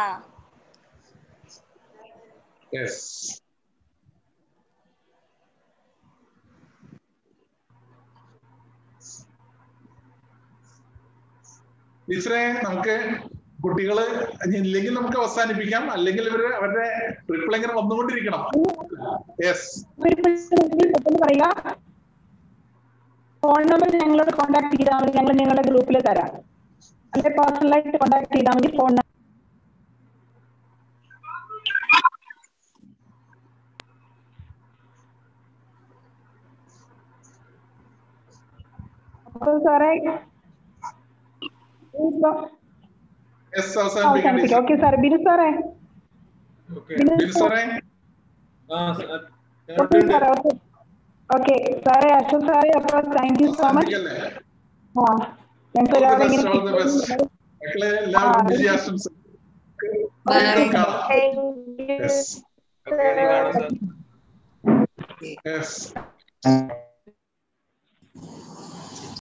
യെസ് ടീച്ചറെ നമുക്ക് കുട്ടികള് ഇല്ലെങ്കിൽ നമുക്ക് അവസാനിപ്പിക്കാം അല്ലെങ്കിൽ ഇവര് അവരുടെ റിപ്ലൈ ഇങ്ങനെ വന്നുകൊണ്ടിരിക്കണം യെസ് പെട്ടെന്ന് പറയുക ഫോൺ നമ്പർ ഞങ്ങളോട് കോൺടാക്ട് ചെയ്താൽ മതി ഞങ്ങൾ നിങ്ങളുടെ ഗ്രൂപ്പിൽ തരാം അല്ലെ പേഴ്സണലായിട്ട് കോൺടാക്ട് ചെയ്താൽ മതി ഫോൺ അപ്പോൾ സാറേ യെസ് അവസാനിപ്പിക്കാം ടീച്ചർ ഓക്കെ സാറേ ബിനു സാറേ ബിനു സാറേ ഓക്കെ സാറേ ഓക്കെ ഓക്കെ സാറേ അശോക് സാറേ അപ്പോൾ താങ്ക് യു സോ മച്ച് അവസാനിപ്പിക്കല്ലേ ആ ഞങ്ങൾക്ക് ഓൾ ഒരാളെ ദി ഇങ്ങനെ ബെസ്റ്റ് ഓൾ ദി ബെസ്റ്റ് മക്കളെ എല്ലാവർക്കും വിജയാശംസ കാണാം യെസ് യെസ്